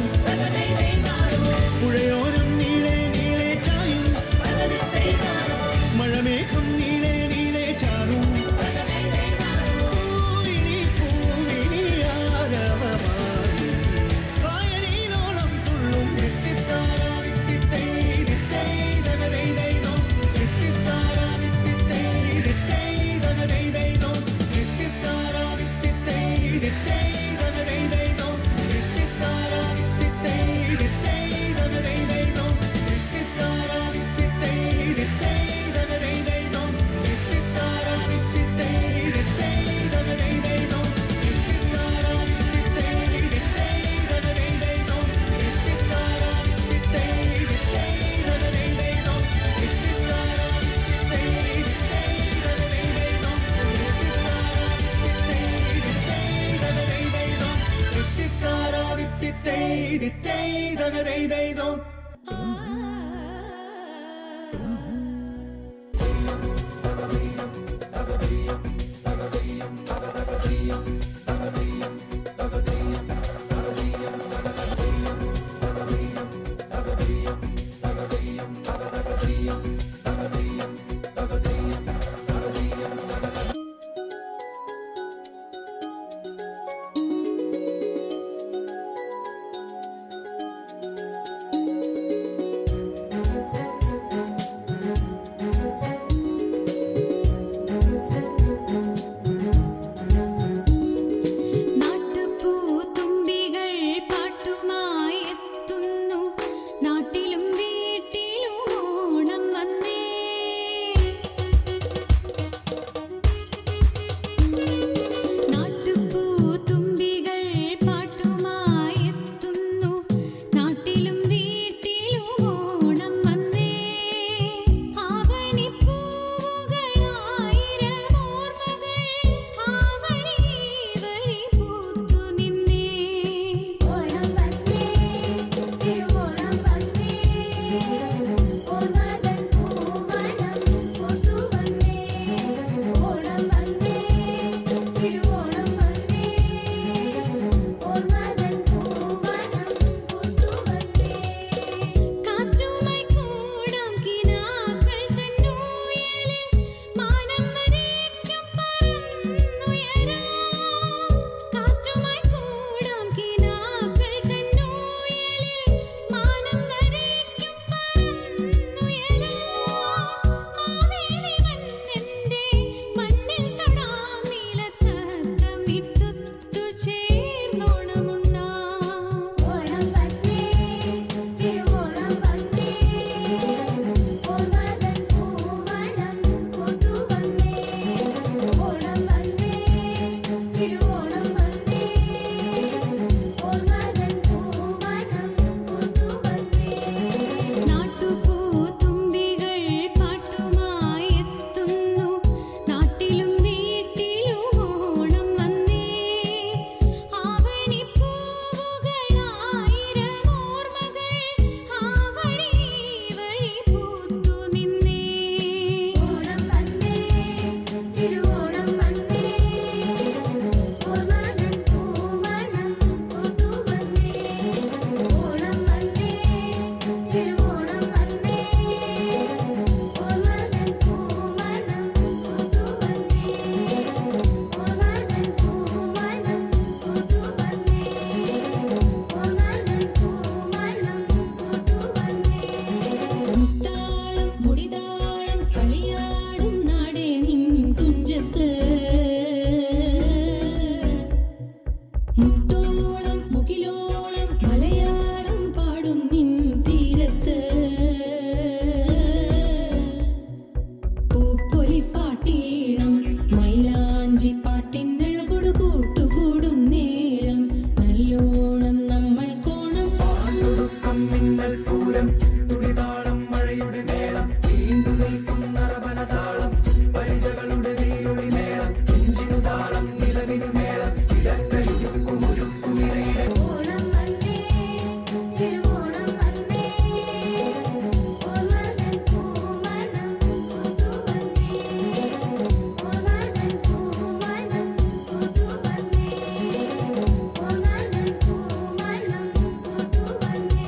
പുഴയോരം നീളെ നീളെ ചായും മഴമേഘം നീളെ നീളെ ചാരും പൂവിനി പൂവിനി ആരവമായി കായലിനോളം തുള്ളും വിത്തിത്താരാ വിത്തിത്തൈ വിത്തൈ തകതൈ ദൈതോ വിത്തിത്താരാ വിത്തിത്തൈ വിത്തൈ തകതൈ ദൈതോ വിത്തിത്താരാ വിത്തിത്തൈ വിത്തൈ തകതൈ ദൈതോ വിത്തിത്താരാ വിത്തിത്തൈ വിത്തൈ തകതൈ ദൈതോ വിത്തിത്താരാ വിത്തിത്തൈ വിത്തൈ തകതൈ ദൈതോ വിത്തിത്താരാ വിത്തിത്തൈ വിത്തൈ തകതൈ ദൈതോ വിത്തിത്താരാ ദിത്തൈ തകതൈ ദൈതോ നാട്ടുപൂത്തുമ്പികൾ പാട്ടുമായി എത്തുന്നു നാട്ടിലും വീട്ടിലും ഓണം വന്നേ നാട്ടുപൂത്തുമ്പികൾ പാട്ടുമായി എത്തുന്നു നാട്ടിലും വീട്ടിലും ഓണം വന്നേ ആവണിപ്പൂവുകളായിരം ഓർമ്മകൾ ആവണി വഴി പൂത്തു നിന്നേ ഓണം വന്നേ തിരുവോണം വന്നേ ഓർമ്മകൾ പൂവണം കൊണ്ടുവന്നേ ഓണം വന്നേ തിരുവോണം വന്നേ ഓർമ്മകൾ പൂവണം കൊണ്ടുവന്നേ കാറ്റുമായി കൂടാം കിനാക്കൾ തന്നൂയലിൽ മാനം വരേക്കും പറന്നുയരാം കാറ്റുമായി കൂടാം കിനാക്കൾ തന്നൂയലിൽ മാനം വരേക്കും പറന്നുയരാം മാവേലി മന്നന്റെ മണ്ണിൽ തൊടാമിലത്തത്തമിട്ടുത്തു ചേർന്നോണമുണ്ണാം ഓണം വന്നേ തിരുവോണം വന്നേ ഓർമ്മകൾ പൂവണം കൊണ്ടുവന്നേ ഓണം വന്നേ തിരുവോണം വന്നേ ഓർമ്മകൾ പൂവണം കൊണ്ടുവന്നേ നാട്ടുപൂത്തുമ്പികൾ പാട്ടുമായി എത്തുന്നു നാട്ടിലും വീട്ടിലും ഓണം വന്നേ ആവണിപ്പൂവുകളായിരം ഓർമ്മകൾ ആവണി വഴി പൂത്തു നിന്നേ ഓണം വന്നേ തിരുവോണം വന്നേ ഓർമ്മകൾ പൂവണം കൊണ്ടുവന്നേ ഓണം വന്നേ തിരുവോണം വന്നേ ഓർമ്മകൾ പൂവണം കൊണ്ടുവന്നേ ഓർമ്മകൾ പൂവണം കൊണ്ടുവന്നേ ഓർമ്മകൾ പൂവണം കൊണ്ടുവന്നേ മുത്താളം മുടിതാളം കളിയാടും നാടേ നിൻ തുഞ്ചത്ത് മുത്തോളം മുകിലോളം മലയാളം പാടും നിൻ തീരത്ത് പൂപ്പൊലിപ്പാട്ടീണം മൈലാഞ്ചി പാട്ടിനഴകൊടു കൂട്ടുകൂടും നേരം നല്ലോണം നമ്മൾ കോണം പാട്ടൊടുക്കം മിന്നൽ പൂരം തുടിതാളം മഴയുടെ മേളം നീണ്ടു നിൽക്കും നറവനതാളം പരിചകളുടെ നീരുളി മേളം നെഞ്ചിനു താളം നിലവിനു മേളം ഇടക്കഴിയുക്കും ഒരുക്കുമിടയിലെ ഓണം വന്നേ തിരുവോണം വന്നേ ഓർമ്മകൾ പൂവണം കൊണ്ടുവന്നേ ഓർമ്മകൾ പൂവണം കൊണ്ടുവന്നേ ഓർമ്മകൾ പൂവണം കൊണ്ടുവന്നേ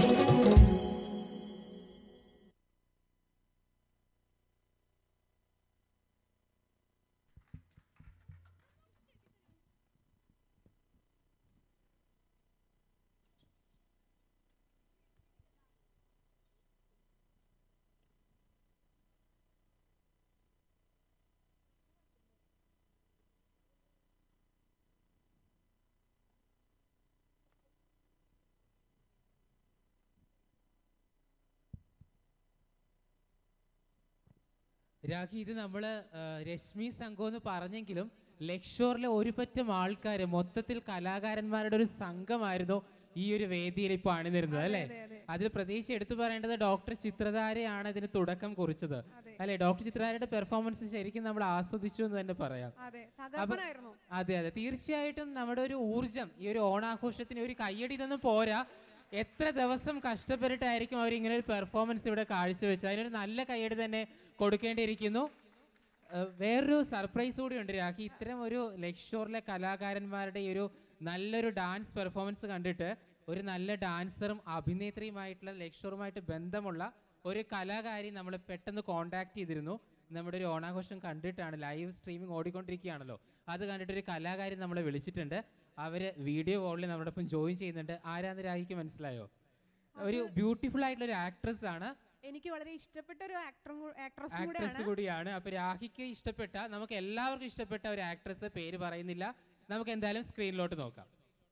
രാഖി ഇത് നമ്മൾ രശ്മി സംഘം എന്ന് പറഞ്ഞെങ്കിലും ലക്ഷോറിലെ ഒരു പറ്റം ആൾക്കാർ മൊത്തത്തിൽ കലാകാരന്മാരുടെ ഒരു സംഘമായിരുന്നു ഈ ഒരു വേദിയിൽ ഇപ്പോൾ അണിനിരുന്നത് അല്ലേ അതെ, അതെ. അതിൽ പ്രത്യേകിച്ച് എടുത്തു പറയേണ്ടത് ഡോക്ടർ ചിത്രധാരയാണ് ഇതിന് തുടക്കം കുറിച്ചത് അല്ലെ ഡോക്ടർ ചിത്രധാരയുടെ പെർഫോമൻസ് ശരിക്കും നമ്മൾ ആസ്വദിച്ചു എന്ന് തന്നെ പറയാം അതെ തകർപ്പനായിരുന്നു അതെ അതെ തീർച്ചയായിട്ടും നമ്മുടെ ഒരു ഊർജം ഈ ഒരു ഓണാഘോഷത്തിന് ഒരു കയ്യടി ഇതൊന്നും പോരാ എത്ര ദിവസം കഷ്ടപ്പെട്ടിട്ടായിരിക്കും അവർ ഇങ്ങനെ ഒരു പെർഫോമൻസ് ഇവിടെ കാഴ്ചവെച്ചത് അതിനൊരു നല്ല കയ്യടി തന്നെ കൊടുക്കേണ്ടിയിരിക്കുന്നു ഏഹ് വേറൊരു സർപ്രൈസ് കൂടി ഉണ്ട് രാഖി ഇത്തരം ഒരു ലക്ഷോറിലെ കലാകാരന്മാരുടെ ഈ ഒരു നല്ലൊരു ഡാൻസ് പെർഫോമൻസ് കണ്ടിട്ട് ഒരു നല്ല ഡാൻസറും അഭിനേത്രിയുമായിട്ടുള്ള ലക്ഷോറുമായിട്ട് ബന്ധമുള്ള ഒരു കലാകാരി നമ്മൾ പെട്ടെന്ന് കോണ്ടാക്ട് ചെയ്തിരുന്നു നമ്മുടെ ഒരു ഓണാഘോഷം കണ്ടിട്ടാണ് ലൈവ് സ്ട്രീമിംഗ് ഓടിക്കൊണ്ടിരിക്കുകയാണല്ലോ അത് കണ്ടിട്ട് ഒരു കലാകാരി നമ്മളെ വിളിച്ചിട്ടുണ്ട് അവര് വീഡിയോ കോളിൽ നമ്മളോടൊപ്പം ജോയിൻ ചെയ്യുന്നുണ്ട് ആരാന്ന് രാഹിക്ക് മനസ്സിലായോ ഒരു ബ്യൂട്ടിഫുൾ ആയിട്ടുള്ള ഒരു ആക്ട്രസ് ആണ് എനിക്ക് വളരെ ഇഷ്ടപ്പെട്ട ഒരു ആക്ടറും ആക്ട്രസും ആക്ട്രസ് കൂടെയാണ് കൂടിയാണ് അപ്പൊ രാഹിക്ക് ഇഷ്ടപ്പെട്ട നമുക്ക് എല്ലാവർക്കും ഇഷ്ടപ്പെട്ട ഒരു ആക്ട്രസ് പേര് പറയുന്നില്ല നമുക്ക് എന്തായാലും സ്ക്രീനിലോട്ട് നോക്കാം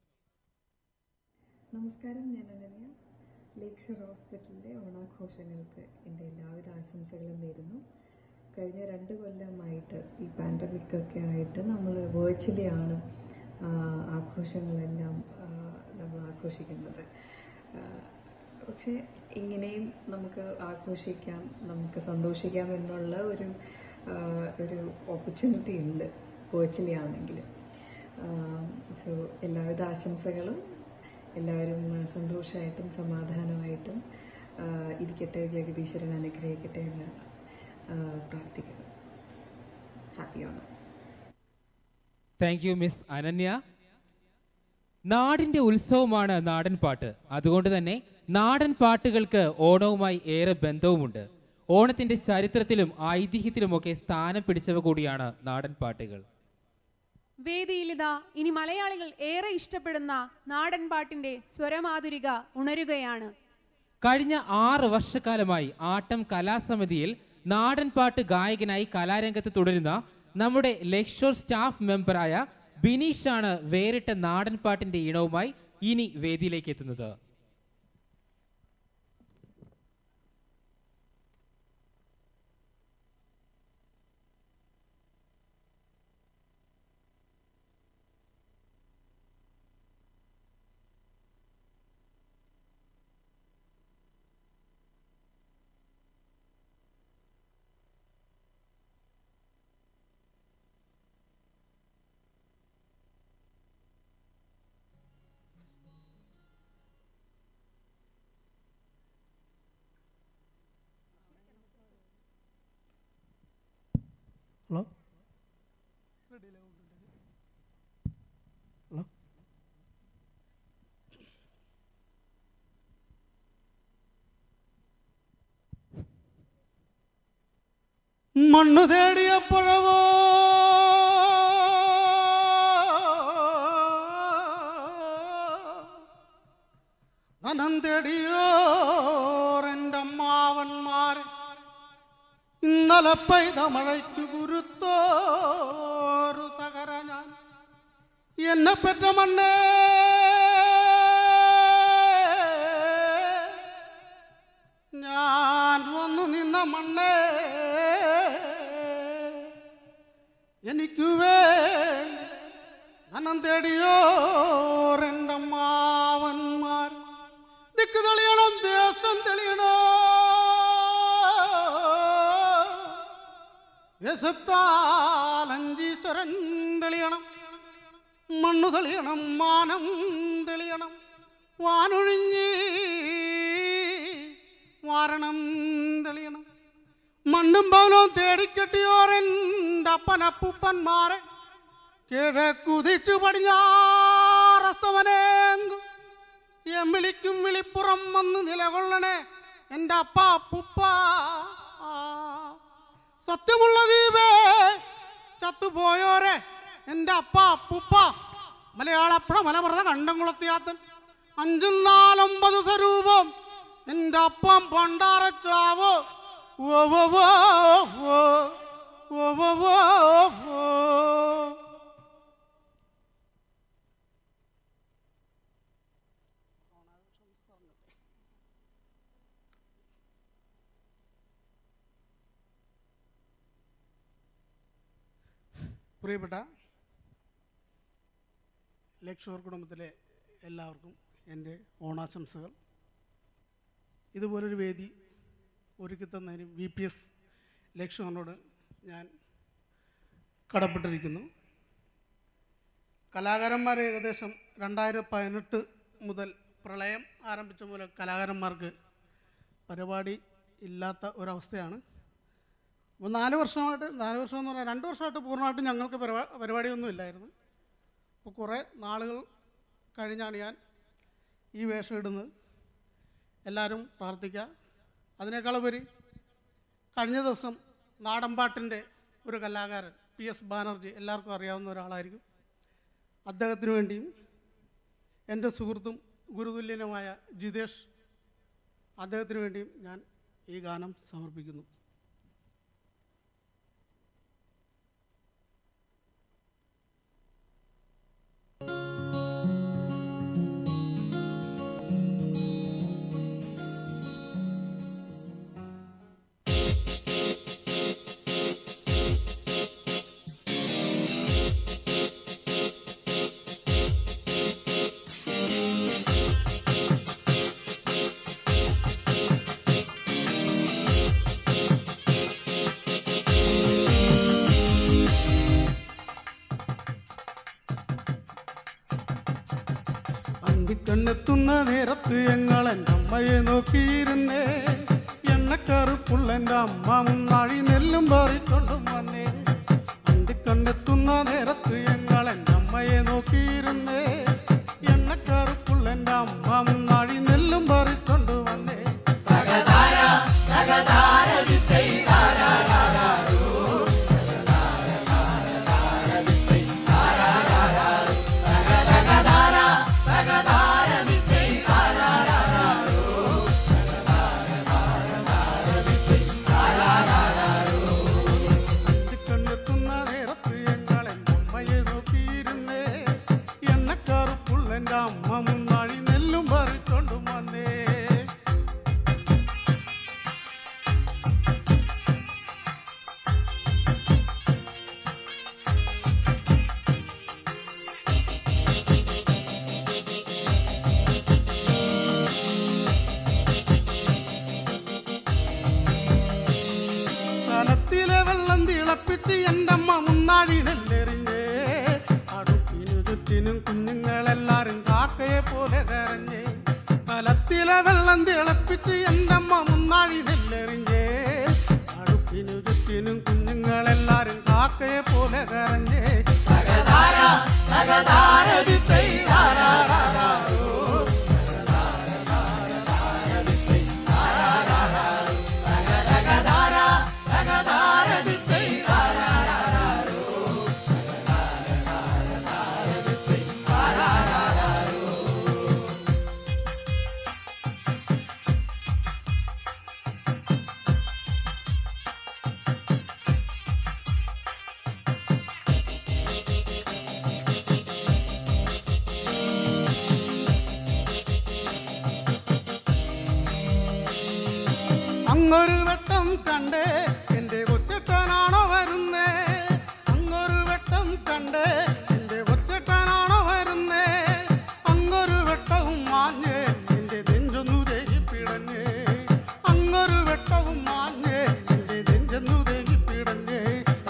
നമസ്കാരം ഞാൻ അനന്യ ലേക്ഷർ ഹോസ്പിറ്റലിലെ ഓണാഘോഷങ്ങൾക്ക് എൻ്റെ എല്ലാവിധ ആശംസകളും നേരുന്നു കഴിഞ്ഞ രണ്ട് കൊല്ലമായിട്ട് ഈ പാൻഡമിക് ഒക്കെ ആയിട്ട് നമ്മൾ വേർച്വലി ആണ് ആ, ആഘോഷങ്ങളെല്ലാം ആ, നമ്മൾ ആഘോഷിക്കുന്നത് ആ, പക്ഷേ ഇങ്ങനെയും നമുക്ക് ആഘോഷിക്കാം നമുക്ക് സന്തോഷിക്കാം എന്നുള്ള ഒരു ആ, ഒരു ഓപ്പർച്യൂണിറ്റി ഉണ്ട് വേർച്വലി ആണെങ്കിലും സോ എല്ലാവിധ ആശംസകളും എല്ലാവരും ആ, സന്തോഷമായിട്ടും സമാധാനമായിട്ടും ആ, ഇരിക്കട്ടെ ജഗദീശ്വരൻ അനുഗ്രഹിക്കട്ടെ എന്ന് ആ, പ്രാർത്ഥിക്കുന്നു happy Onam thank you miss Ananya നാടിന്റെ ഉത്സവമാണ് നാടൻ പാട്ട് അതുകൊണ്ട് തന്നെ നാടൻ പാട്ടുകൾക്ക് ഓണവുമായി ഏറെ ബന്ധവുമുണ്ട് ഓണത്തിന്റെ ചരിത്രത്തിലും ഐതിഹ്യത്തിലുമൊക്കെ സ്ഥാനം പിടിച്ചവ കൂടിയാണ് നാടൻ പാട്ടുകൾ വേദിയിലിതാ ഇനി മലയാളികൾ ഏറെ ഇഷ്ടപ്പെടുന്ന നാടൻ പാട്ടിന്റെ സ്വരമാധുരിക ഉണരുകയാണ് കഴിഞ്ഞ ആറ് വർഷക്കാലമായി ആട്ടം കലാസമിതിയിൽ നാടൻ പാട്ട് ഗായകനായി കലാരംഗത്ത് തുടരുന്ന നമ്മുടെ ലക്ഷോർ സ്റ്റാഫ് മെമ്പറായ ബിനീഷാണ് വേറിട്ട നാടൻ പാട്ടിന്റെ ഈണവുമായി ഇനി വേദിയിലേക്ക് എത്തുന്നത് ഹലോ ഹലോ മണ്ണു തേടിയ പുഴവോ ധനം തേടിയോരെൻ്റെ അമ്മാവന്മാരെ ഇന്നലെ പെയ്ത മഴയ്ക്ക് കുരുത്തോരു തകര ഞാൻ എന്നെ പെറ്റ മണ്ണേ ഞാൻ വന്നു നിന്ന മണ്ണേ എനിക്ക് വേണ്ടി ധനം തേടിയോരെൻ്റെ മാവന്മാർ ദിക്ക് തെളിയണം ദേശം തെളിയണോ ദേശത്താൽ അഞ്ചീശ്വരൻ തെളിയണം മണ്ണു തെളിയണം മാനം തെളിയണം വാനൊഴിഞ്ഞ് വാരണം തെളിയണം മണ്ണും പൗലവും തേടിക്കെട്ടിയോരെൻ്റെ അപ്പനപ്പൂപ്പന്മാരെ കിഴക്കുതിച്ചു പടിഞ്ഞാറസ്തവനേന്തു എമ്മിളിക്കും വിളിപ്പുറം വന്ന് നിലകൊള്ളണേ എൻ്റെ അപ്പ അപ്പുപ്പ സത്യമുള്ള ദീപേ ചത്തുപോയോരെ എൻ്റെ അപ്പ അപ്പുപ്പ മലയാളപ്പുഴ മലമറന്ന കണ്ടംകുളത്തിയാത്തൻ അഞ്ചും നാലൊമ്പത് സ്വരൂപം എൻ്റെ അപ്പം പണ്ടാറച്ചാവോ ഓ ഓ ഓ ഓ ഓ ഓ ഓ ഓ പ്രിയപ്പെട്ട ലക്ഷോർ കുടുംബത്തിലെ എല്ലാവർക്കും എൻ്റെ ഓണാശംസകൾ ഇതുപോലൊരു വേദി ഒരുക്കി തന്നതിന് വി പി എസ് ലക്ഷ്മണനോട് ഞാൻ കടപ്പെട്ടിരിക്കുന്നു കലാകാരന്മാർ ഏകദേശം രണ്ടായിരത്തി പതിനെട്ട് മുതൽ പ്രളയം ആരംഭിച്ച മുതൽ കലാകാരന്മാർക്ക് പരിപാടി ഇല്ലാത്ത ഒരവസ്ഥയാണ് അപ്പോൾ നാല് വർഷമായിട്ട് നാല് വർഷം എന്ന് പറഞ്ഞാൽ രണ്ട് വർഷമായിട്ട് പൂർണ്ണമായിട്ടും ഞങ്ങൾക്ക് പരിപാ പരിപാടിയൊന്നും ഇല്ലായിരുന്നു അപ്പോൾ കുറേ നാളുകൾ കഴിഞ്ഞാണ് ഞാൻ ഈ വേഷം ഇടുന്നത് എല്ലാവരും പ്രാർത്ഥിക്കുക അതിനേക്കാളുപരി കഴിഞ്ഞ ദിവസം നാടൻപാട്ടിൻ്റെ ഒരു കലാകാരൻ പി എസ് ബാനർജി എല്ലാവർക്കും അറിയാവുന്ന ഒരാളായിരിക്കും അദ്ദേഹത്തിന് വേണ്ടിയും എൻ്റെ സുഹൃത്തും ഗുരുതുല്യനുമായ ജിതേഷ് അദ്ദേഹത്തിന് വേണ്ടിയും ഞാൻ ഈ ഗാനം സമർപ്പിക്കുന്നു അന്തിക്കണ്ണെത്തുന്ന നേരത്ത് ഞങ്ങൾ എൻ്റെ അമ്മയെ നോക്കിയിരുന്നേ എണ്ണക്കറുപ്പുള്ള എൻ്റെ അമ്മ മുന്നാഴി നെല്ലും പറിക്കൊണ്ടും വന്നേ അന്തിക്കണ്ണെത്തുന്ന നേരത്ത് ഞങ്ങൾ എൻ്റെ അമ്മയെ നോക്കിയിരുന്നേ എണ്ണക്കറുപ്പുള്ള എൻ്റെ അമ്മ മുന്നാഴി നെല്ലും പറിക്കൊണ്ടു വന്നേ കണ്ണെത്തുന്ന നേരത്ത് ഞങ്ങൾ എൻ്റെ അമ്മയെ നോക്കിയിരുന്നേ എണ്ണക്കറുപ്പുള്ള എൻ്റെ അമ്മ മുന്നാഴി നെല്ലും പറിക്കൊണ്ടും വന്നേ കലത്തിലെ വെള്ളം തിളപ്പിച്ച് എൻ്റെ അമ്മ മുന്നാഴി നെല്ലെറിഞ്ഞേ അടുപ്പിനു ചുറ്റിനും കുഞ്ഞുങ്ങളെല്ലാരും കാക്കയെ പോലെ കരഞ്ഞേ കലത്തിലെ വെള്ളം തിളപ്പിച്ച് എൻ്റെ അമ്മ മുന്നാഴി നെല്ലെറിഞ്ഞേ അടുപ്പിനു ചുറ്റിനും കുഞ്ഞുങ്ങളെല്ലാരും കാക്കയെ പോലെ കരഞ്ഞേ അങ്ങൊരു വെട്ടം കണ്ടേ എന്റെ കൊച്ചട്ടനാണോ വരുന്നേ അങ്ങൊരു വെട്ടം കണ്ടേ എന്റെ കൊച്ചട്ടനാണോ വരുന്നേ അങ്ങൊരു വെട്ടവും മാഞ്ഞേ എന്റെ നെഞ്ചൊന്നു തേകിപ്പിടഞ്ഞേ അങ്ങൊരു വെട്ടവും മാഞ്ഞേ എന്റെ നെഞ്ചൊന്നു തേകിപ്പിടഞ്ഞേ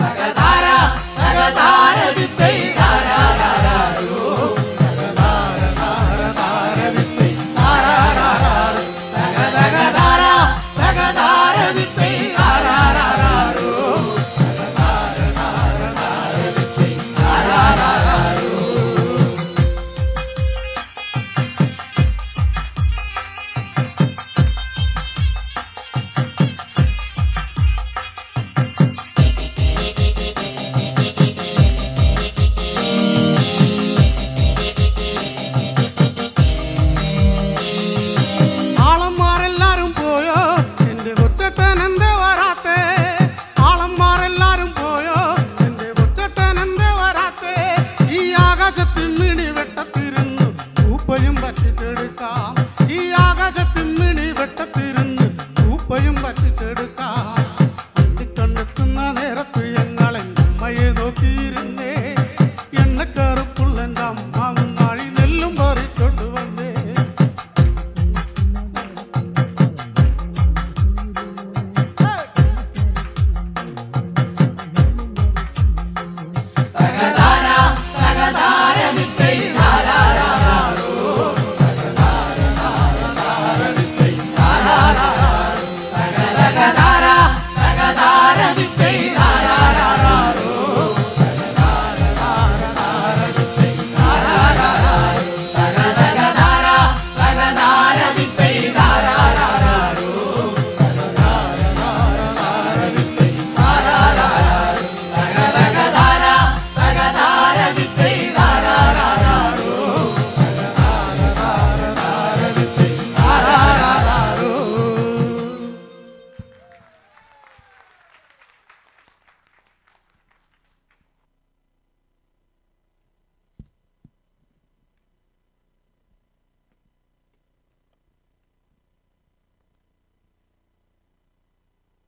ആളന്മാരെല്ലാരും പോയോ എന്റെ കൊച്ചട്ടൻ എന്തേ വരാത്തേ ആളന്മാരെല്ലാരും പോയോ എന്റെ കൊച്ചട്ടൻ എന്തേ വരാത്തേ ഈ ആകാശത്തിൽ മിണി വെട്ടത്തിരുന്നു പൂപ്പയും പറ്റിച്ചെടുക്കാം ഈ ആകാശത്തിൽ മിണി വെട്ടത്തിരുന്ന് പൂപ്പയും പറ്റിച്ചെടുക്കാം അന്തിക്കണ്ണെത്തുന്ന നേരത്ത് ഞങ്ങൾ എൻ്റെ അമ്മയെ നോക്കിയിരുന്നേ എണ്ണക്കറുപ്പുള്ള എൻ്റെ അമ്മ മുന്നാഴി നെല്ലും പറിക്കൊണ്ട് വന്നേ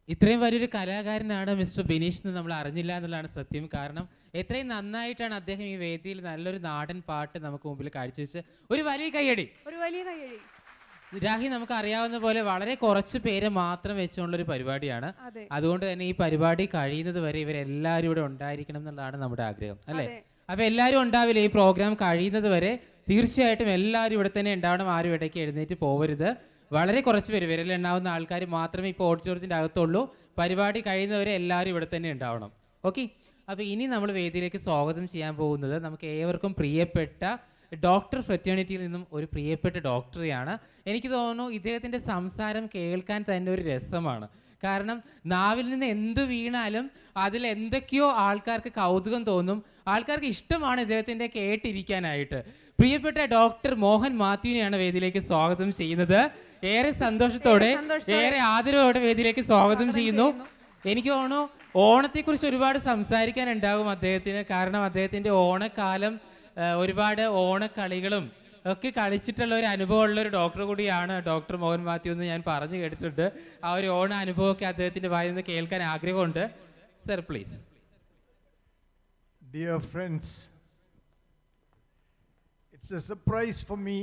ഇത്രയും വലിയൊരു കലാകാരനാണ് മിസ്റ്റർ ബിനീഷ് എന്ന് നമ്മൾ അറിഞ്ഞില്ല എന്നുള്ളതാണ് സത്യം കാരണം എത്രയും നന്നായിട്ടാണ് അദ്ദേഹം ഈ വേദിയിൽ നല്ലൊരു നാടൻ പാട്ട് നമുക്ക് മുമ്പിൽ കാഴ്ചവെച്ച് ഒരു വലിയ കൈയടി ഒരു വലിയ കയ്യടി രാഹി നമുക്ക് അറിയാവുന്ന പോലെ വളരെ കുറച്ച് പേര് മാത്രം വെച്ചുകൊണ്ടുള്ള ഒരു പരിപാടിയാണ് അതെ. അതുകൊണ്ട് തന്നെ ഈ പരിപാടി കഴിയുന്നത് വരെ ഇവരെല്ലാവരും ഇവിടെ ഉണ്ടായിരിക്കണം എന്നുള്ളതാണ് നമ്മുടെ ആഗ്രഹം അല്ലേ അതെ. അപ്പൊ എല്ലാവരും ഉണ്ടാവില്ല ഈ പ്രോഗ്രാം കഴിയുന്നത് വരെ തീർച്ചയായിട്ടും എല്ലാവരും ഇവിടെ തന്നെ ഉണ്ടാവണം ആരും ഇടയ്ക്ക് എഴുന്നേറ്റ് പോവരുത് വളരെ കുറച്ച് പേര് വിരലെണ്ണാവുന്ന ആൾക്കാർ മാത്രമേ ഇപ്പോൾ ഓഡിറ്റോറിയത്തിൻ്റെ അകത്തുള്ളൂ പരിപാടി കഴിയുന്നവരെ എല്ലാവരും ഇവിടെ തന്നെ ഉണ്ടാവണം ഓക്കെ അപ്പോൾ ഇനി നമ്മൾ വേദിയിലേക്ക് സ്വാഗതം ചെയ്യാൻ പോകുന്നത് നമുക്ക് ഏവർക്കും പ്രിയപ്പെട്ട ഡോക്ടർ ഫ്രറ്റേണിറ്റിയിൽ നിന്നും ഒരു പ്രിയപ്പെട്ട ഡോക്ടറെയാണ് എനിക്ക് തോന്നുന്നു ഇദ്ദേഹത്തിൻ്റെ സംസാരം കേൾക്കാൻ തന്നെ ഒരു രസമാണ് കാരണം നാവിൽ നിന്ന് എന്ത് വീണാലും അതിൽ എന്തൊക്കെയോ ആൾക്കാർക്ക് കൗതുകം തോന്നും ആൾക്കാർക്ക് ഇഷ്ടമാണ് ഇദ്ദേഹത്തിൻ്റെ കേട്ടിരിക്കാനായിട്ട് പ്രിയപ്പെട്ട ഡോക്ടർ മോഹൻ മാത്യുവിനെയാണ് വേദിയിലേക്ക് സ്വാഗതം ചെയ്യുന്നത് ഏറെ സന്തോഷത്തോടെ ഏറെ സന്തോഷത്തോടെ ഏറെ ആദരവോടെ വേദിയിലേക്ക് സ്വാഗതം ചെയ്യുന്നു എനിക്ക് തോന്നുന്നു ഓണത്തെക്കുറിച്ച് ഒരുപാട് സംസാരിക്കാനുണ്ടാകും അദ്ദേഹത്തിന് കാരണം അദ്ദേഹത്തിൻ്റെ ഓണക്കാലം ആ, ഒരുപാട് ഓണക്കളികളും ഒക്കെ കളിച്ചിട്ടുള്ള ഒരു അനുഭവമുള്ള ഒരു ഡോക്ടർ കൂടിയാണ് ഡോക്ടർ മോഹൻ മാത്യു എന്ന് ഞാൻ പറഞ്ഞു കേട്ടിട്ടുണ്ട് ആ ഒരു ഓണ അനുഭവമൊക്കെ അദ്ദേഹത്തിൻ്റെ വായിൽ നിന്ന് കേൾക്കാൻ ആഗ്രഹമുണ്ട് sir please Dear friends, it's a surprise for me.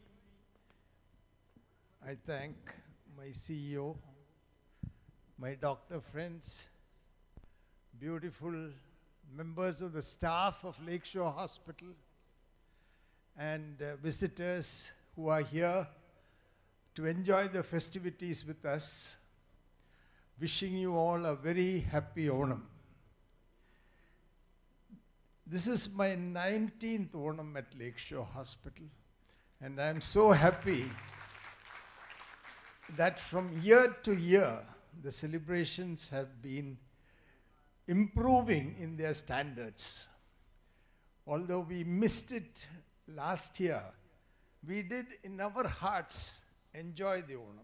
I thank my CEO, my doctor friends, beautiful members of the staff of Lakeshore Hospital, and uh, visitors who are here to enjoy the festivities with us. Wishing you all a very happy Onam. This is my 19th Onam at Lakeshore Hospital, and I'm so happy that from year to year the celebrations have been improving in their standards. Although we missed it last year, we did in our hearts enjoy the Onam.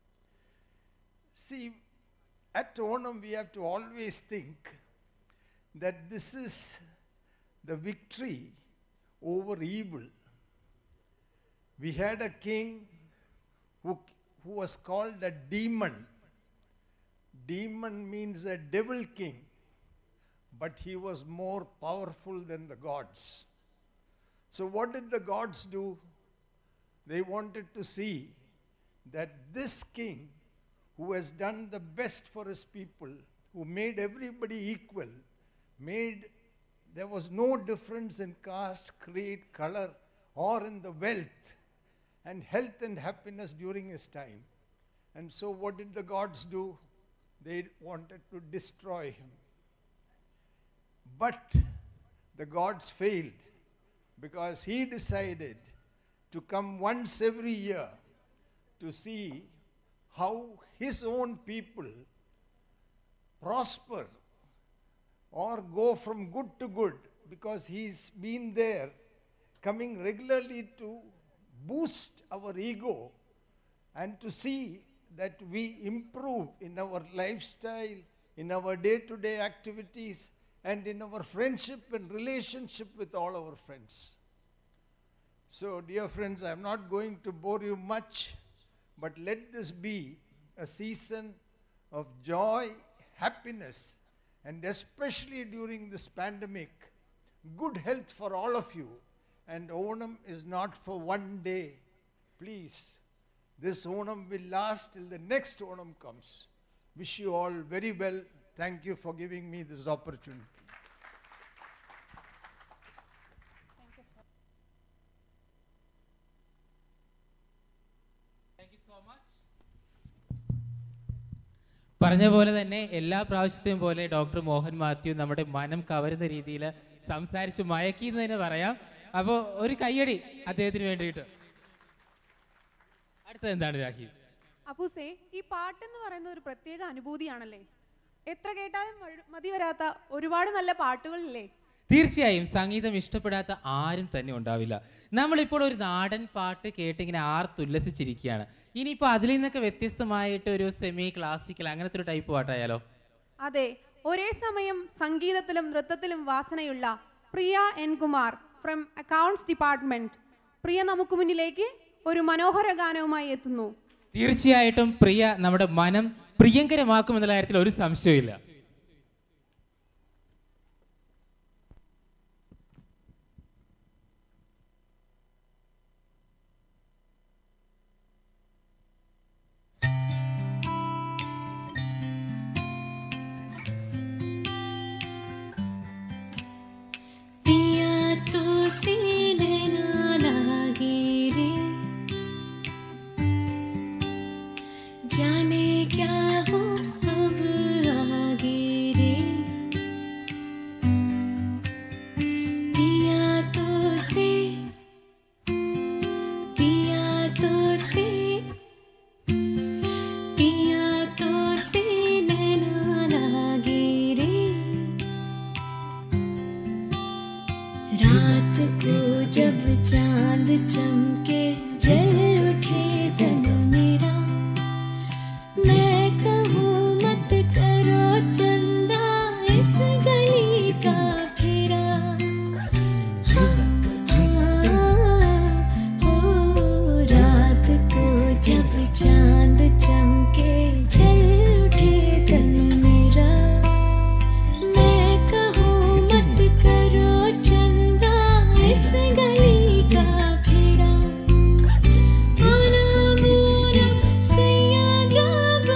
See, at Onam we have to always think that this is the victory over evil. We had a king who, who was called a demon. Demon means a devil king, but he was more powerful than the gods. So, what did the gods do? They wanted to see that this king, who has done the best for his people, who made everybody equal, made there was no difference in caste, creed, color, or in the wealth and health and happiness during his time. And so, what did the gods do? They wanted to destroy him. But the gods failed because he decided to come once every year to see how his own people prosper or go from good to good because he's been there coming regularly to boost our ego and to see that we improve in our lifestyle, in our day to day activities, and in our friendship and relationship with all our friends. So, dear friends, I'm not going to bore you much, but let this be a season of joy, happiness, and especially during this pandemic, good health for all of you. And Onam is not for one day. Please, this Onam will last till the next Onam comes. Wish you all very well. Thank you for giving me this opportunity. പറഞ്ഞ പോലെ തന്നെ എല്ലാ പ്രാവശ്യത്തെയും പോലെ doctor Mohan Mathew നമ്മുടെ മനം കവരുന്ന രീതിയിൽ സംസാരിച്ച് മയക്കി എന്ന് തന്നെ പറയാം അപ്പോൾ ഒരു കയ്യടി അദ്ദേഹത്തിന് വേണ്ടിയിട്ട് അടുത്തത് എന്താണ് രാഹി അപ്പൂസേ ഈ പാട്ടെന്ന് പറയുന്നത് ഒരു പ്രത്യേക അനുഭൂതിയാണല്ലേ എത്ര കേട്ടാലും മഴ- മതി വരാത്ത ഒരുപാട് നല്ല പാട്ടുകളില്ലേ തീർച്ചയായും സംഗീതം ഇഷ്ടപ്പെടാത്ത ആരും തന്നെ ഉണ്ടാവില്ല നമ്മളിപ്പോൾ ഒരു നാടൻ പാട്ട് കേട്ടിങ്ങനെ ആർത്തുല്ലസിച്ചിരിക്കുകയാണ് ഇനിയിപ്പോൾ അതിൽ നിന്നൊക്കെ വ്യത്യസ്തമായിട്ട് ഒരു സെമി ക്ലാസിക്കൽ അങ്ങനത്തെ ഒരു ടൈപ്പ് പാട്ടായാലോ അതെ ഒരേ സമയം സംഗീതത്തിലും നൃത്തത്തിലും വാസനയുള്ള Priya N Kumar from accounts department Priya നമുക്ക് മുന്നിലേക്ക് ഒരു മനോഹര ഗാനവുമായി എത്തുന്നു തീർച്ചയായിട്ടും പ്രിയ നമ്മുടെ മനം പ്രിയങ്കരമാക്കും എന്നുള്ള കാര്യത്തിൽ ഒരു സംശയമില്ല पिया तो सीने ना लागे रे जाने क्या हो अब आगे रे पिया तो से पिया तो से पिया तो से नैना लागे रे रात को जब चांद चमके जल उठे तन मेरा मैं कहूँ मत करो चंदा इस गली का फेरा हाँ, ओ, रात को जब चांद चमके जल उठे तन मेरा मैं कहूँ मत करो चंदा इस गली का फेरा आना मोरा सैया जब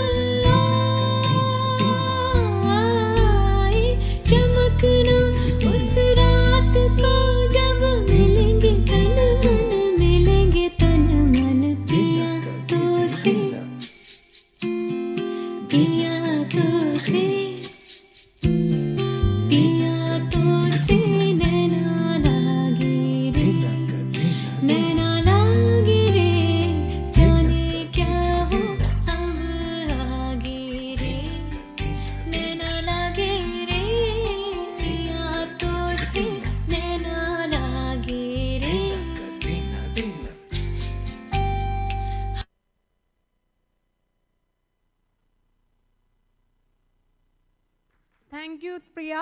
आए चमकना उस रात को जब मिलेंगे तन मन मिलेंगे तन मन पिया तो से पिया तो से पिया तो से नैना लागे रे नैना लागे रे जाने क्या हो अब आगे रे नैना लागे रे पिया तो से नैना लागे रे താങ്ക് യു പ്രിയ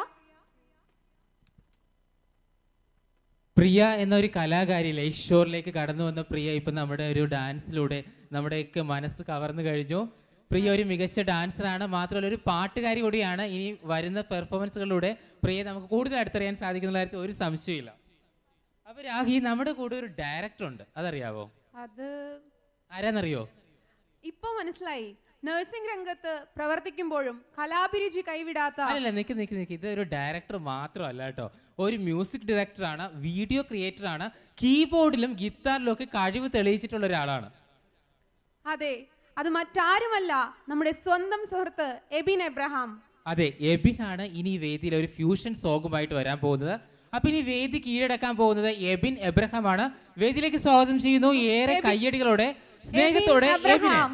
പ്രിയ എന്ന ഒരു കലാകാരി ലൈഫ് ഷോറിലേക്ക് കടന്നു വന്ന പ്രിയ ഇപ്പം നമ്മുടെ ഒരു ഡാൻസിലൂടെ നമ്മുടെയൊക്കെ മനസ്സ് കവർന്നു കഴിഞ്ഞു പ്രിയ ഒരു മികച്ച ഡാൻസറാണ് മാത്രമല്ല ഒരു പാട്ടുകാരി കൂടിയാണ് ഇനി വരുന്ന പെർഫോമൻസുകളിലൂടെ പ്രിയ നമുക്ക് കൂടുതൽ അടുത്തറിയാൻ സാധിക്കുന്ന കാര്യത്തിൽ ഒരു സംശയമില്ല അപ്പോൾ രാഹി നമ്മുടെ കൂടെ ഒരു ഡയറക്ടർ ഉണ്ട് അതറിയാവോ അത് ആരാന്നറിയോ ഇപ്പൊ മനസ്സിലായി നഴ്സിംഗ് രംഗത്ത് പ്രവർത്തിക്കുമ്പോഴും കലാഭിരുചി കൈവിടാത്ത അല്ലല്ല നിക്ക് നിക്ക് നിക്ക് ഇത് ഒരു ഡയറക്ടർ മാത്രമല്ല കേട്ടോ ഒരു മ്യൂസിക് ഡയറക്ടറാണ് വീഡിയോ ക്രിയേറ്റർ ആണ് കീബോർഡിലും ഗിത്താറിലും ഒക്കെ കഴിവ് തെളിയിച്ചിട്ടുള്ള ഒരാളാണ് അതെ അത് മറ്റാരുമല്ല നമ്മുടെ സ്വന്തം സുഹൃത്ത് എബിൻ എബ്രഹാം അതെ എബിനാണ് ഇനി വേദിയിൽ ഒരു ഫ്യൂഷൻ സോങ്ങുമായിട്ട് വരാൻ പോകുന്നത് അപ്പൊ ഇനി വേദി കീഴടക്കാൻ പോകുന്നത് എബിൻ എബ്രഹാം ആണ് വേദിയിലേക്ക് സ്വാഗതം ചെയ്യുന്നു ഏറെ എബിൻ- കയ്യടികളോടെ സ്നേഹത്തോടെ എബിൻ എബിനെ Abraham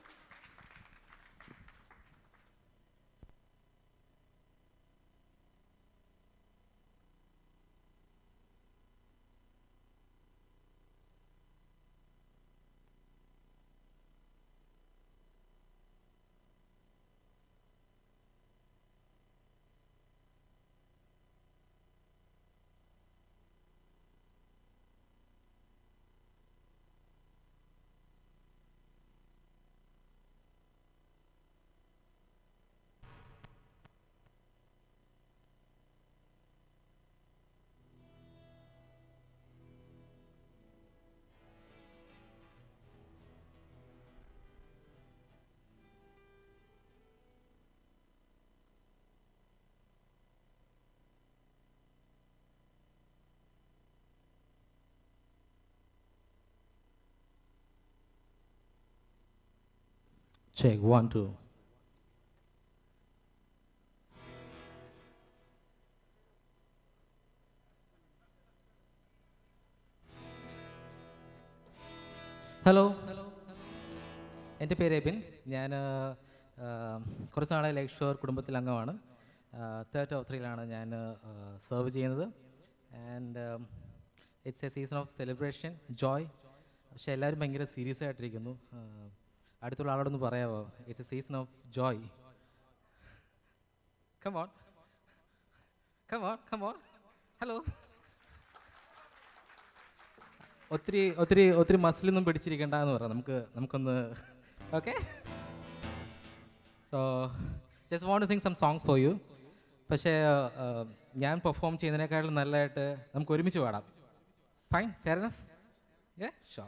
Check one, two. Hello എൻ്റെ പേര് എബിൻ ഞാൻ കുറച്ച് നാളെ ലേക്ക് ഷോർ കുടുംബത്തിൽ അംഗമാണ് തേർഡ് ഓഫ് ത്രീയിലാണ് ഞാൻ സെർവ് ചെയ്യുന്നത് and it's a season of celebration joy പക്ഷെ എല്ലാവരും ഭയങ്കര സീരിയസ് ആയിട്ടിരിക്കുന്നു ആ, അടുത്തുള്ള ആളോടൊന്ന് പറയാമോ it's a season of joy come on come on come on hello ഒത്തിരി ഒത്തിരി ഒത്തിരി മസിലൊന്നും പിടിച്ചിരിക്കണ്ട എന്ന് പറയാം നമുക്ക് നമുക്കൊന്ന് okay so just want to sing some songs for you പക്ഷേ uh, ഞാൻ പെർഫോം ചെയ്യുന്നതിനേക്കാളും നല്ലതായിട്ട് നമുക്ക് ഒരുമിച്ച് പാടാം fine fair enough a show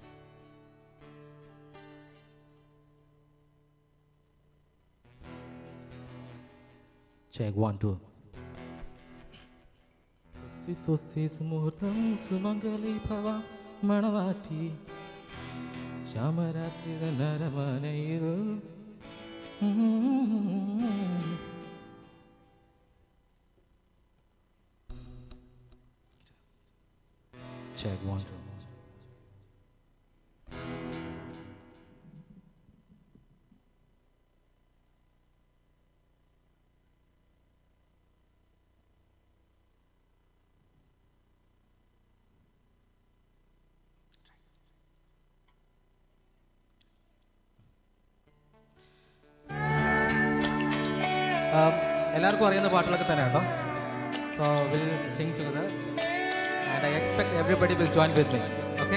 Check one, two. Sosi sosi sumuhurtam sumangali bhava manavati ശാമരാത്രി നരമനയിരു Check one, two. Um, എല്ലാവർക്കും അറിയുന്ന പാട്ടുകളൊക്കെ തന്നെ കേട്ടോ so will sing together and I expect everybody will join with me okay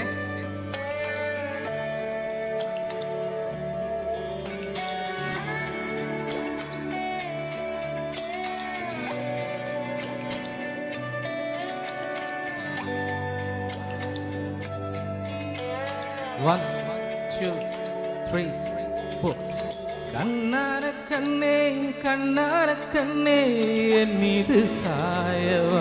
One, two, three, four. கண்ணார கண்ணே கண்ணார கண்ணே என் மீது சாயவா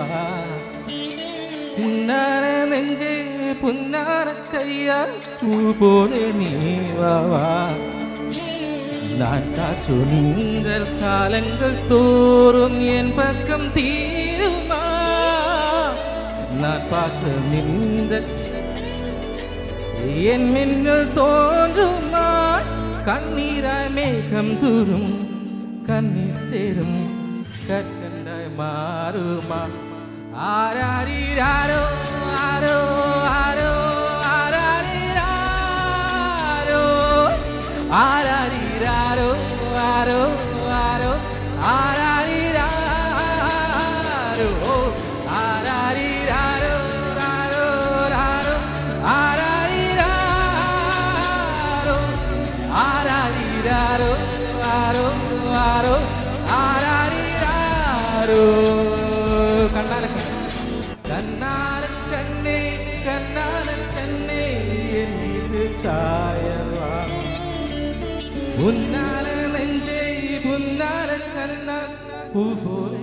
புன்னார நெஞ்சே புன்னார கையா பூ போல நீவாவா நான் காற்று நீங்கள் காலங்கள் தோறும் என் பக்கம் தீருமா நான் பார்த்து நின்ற என் மின்னல் தோன்றுமா கண்ணீராய் மேகம் தூரும் கண்ணீர் சேரும் கற்கண்டாய் மாறுமா ஆராரிராரோ ஆரோ ஆரோ ஆராரிராரோ ஆராரிராரோ ஆரோ ஆரோ ஆராரிராரோ ஆராரிராரோ ராரோ ராரோ ஆராரிராரோ ആരാരിരാരോ ആരോ ആരോ ആരാരിരാരോ കണ്ണാല കണ്ണാല കണ്ണേ കണ്ണാല കണ്ണേ എന്നിത് സായവാ ഉന്നാല നെഞ്ചേ ഉന്നാല കണ്ണ പൂപോലെ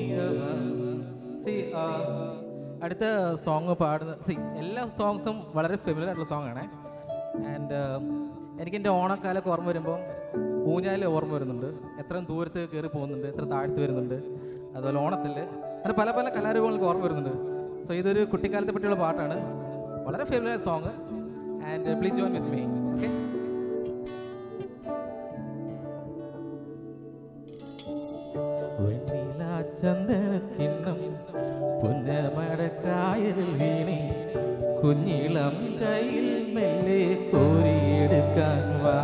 സി അടുത്ത സോങ് പാടുന്ന സി എല്ലാ സോങ്സും വളരെ ഫെമിലർ ആയിട്ടുള്ള സോങ് ആണ് ആൻഡ് എനിക്ക് എൻ്റെ ഓണക്കാലൊക്കെ ഓർമ്മ വരുമ്പോൾ ഊഞ്ഞാലിൽ ഓർമ്മ വരുന്നുണ്ട് എത്ര ദൂരത്ത് കയറി പോകുന്നുണ്ട് എത്ര താഴ്ത്ത് വരുന്നുണ്ട് അതുപോലെ ഓണത്തിൽ അങ്ങനെ പല പല കലാരൂപങ്ങൾക്ക് ഓർമ്മ വരുന്നുണ്ട് സോ ഇതൊരു കുട്ടിക്കാലത്തെ പറ്റിയുള്ള പാട്ടാണ് വളരെ favourite song and please join with me okay ചന്ദനക്കിണ്ണം പുന്നമടക്കായലിൽ വീണി കുഞ്ഞിളം കയ്യിൽ മെല്ലെ കോരിയെടുക്കാൻ വാ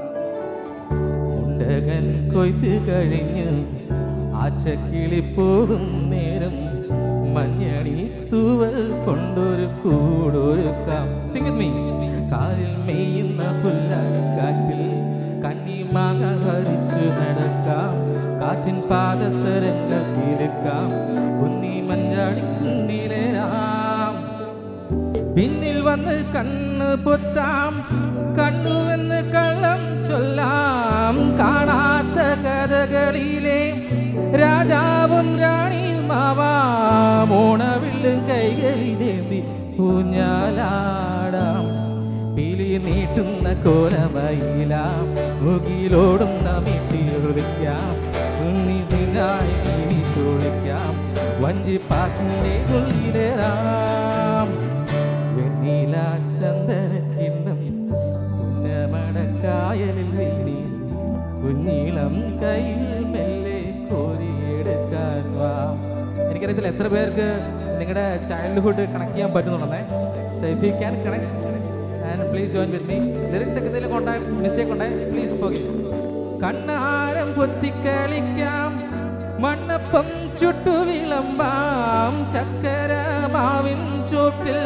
ഉണ്ടകൻ കൊയ്ത്ത് കഴിഞ്ഞ് ആച്ചക്കിളി പോകും നേരം മഞ്ഞണി തൂവൽ കൊണ്ടൊരു കൂടൊരുക്കാം സിംഗമീ കാലിൽ മെയ്യുന്ന പുല്ലാക്കാറ്റിൽ കണ്ണി മാങ്ങ ഹരിച്ചു നടക്കാം കാറ്റിൻ പാദസരങ്ങൾ കിടക്കാം ഉണ്ണി മഞ്ചാടിക്കുന്നിലേരാം പിന്നിൽ വന്ന് കണ്ണ് പൊത്താം കണ്ണുവെന്ന് കള്ളം ചൊല്ലാം കാണാത്ത കഥകളിലെ രാജാവും റാണിയുമാവാം ഓണവില്ലും കൈകളിലേന്തി ഊഞ്ഞാലാടാം പിലി നീട്ടുന്ന കോലമയിലാം മുകിലോടുന്ന മിട്ടിയൊളിക്കാം ഉണ്ണിതിനായി ഇനി ചോദിക്കാം വഞ്ചിപ്പാക്കിൻ്റെ ചൊല്ലിടരാം വെണ്ണില ചന്ദനക്കിണ്ണം പുന്നമടക്കായലിൽ വീണി കുഞ്ഞിളം കയ്യിൽ മെല്ലെ കോരിയെടുക്കാൻ വാ എനിക്കറിയത്തില്ല എത്ര പേർക്ക് നിങ്ങളുടെ ചൈൽഡ്ഹുഡ് കണക്ട് ചെയ്യാൻ പറ്റുന്നുണ്ടെന്നേ so if you can connect and please join with me lyrics ഒക്കെ എന്തെങ്കിലും കൊണ്ടായി മിസ്റ്റേക്ക് ഉണ്ടായി പ്ലീസ് പോകെ കണ്ണാരം പൊത്തിക്കളിക്കാം മണ്ണപ്പം ചുട്ടു വിളമ്പാം ചക്കര മാവിൻ ചോട്ടിൽ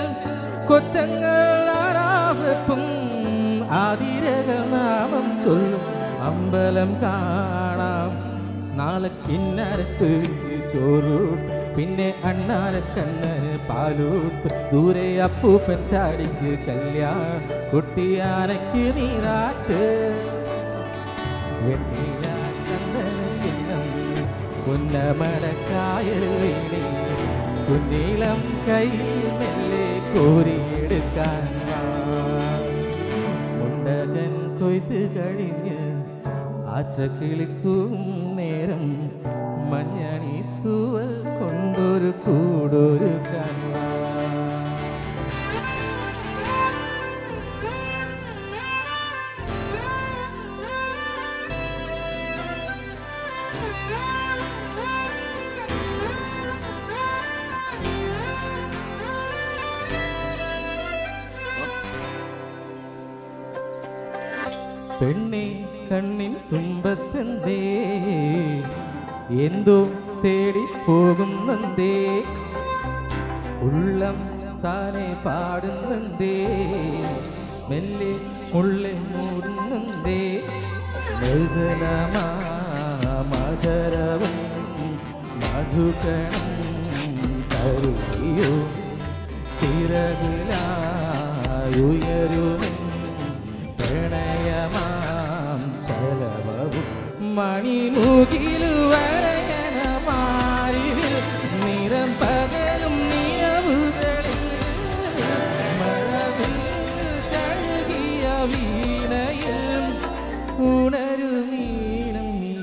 കൊത്തങ്ങൾ ആരാവെപ്പും ആതിരകൾ നാമം ചൊല്ലും അമ്പലം കാണാം നാളെ കിന്നരത്ത് ചോറൂട്ട് പിന്നെ അണ്ണാരക്കണ്ണന് പാലൂട്ട് ദൂരെ അപ്പൂപ്പൻ ചാടിക്ക് കല്യാണം കുട്ടിയാനയ്ക്ക് നീരാട്ട് വെണ്ണില ചന്ദനക്കിണ്ണം പുന്നമരക്കായൽ വീണി കുന്നീളം കയ്യിൽ മെല്ലെ കോരിയെടുക്കാൻ വാ. ഉണ്ടകൻ കൊയ്ത്ത് കഴിഞ്ഞ് ആറ്റ കിളിക്കും നേരം മഞ്ഞണി തൂവൽ കൊണ്ടൊരു കൂടൊരു കണ്ണ പെണ്ണെ കണ്ണിൻ തുമ്പത്തെന്തേ എന്തോ തേടി പോകുന്നന്തേ ഉള്ളം താനെ പാടുന്നന്തേ മെല്ലെ ഉള്ളിൽ മൂടുന്നന്തേ മൃദുലമാ മധുരവും മധുകണം കരുതിയോ ചിറകിലായുയരുമെന്ന് പ്രണയമാം ചലവവും മണിമുകിലുവരയനമാരിൽ നിറം പകലും നിലവുകളിൽ മഴവിൽ കഴുകിയ വീണയിൽ ഉണരുമീണം നീ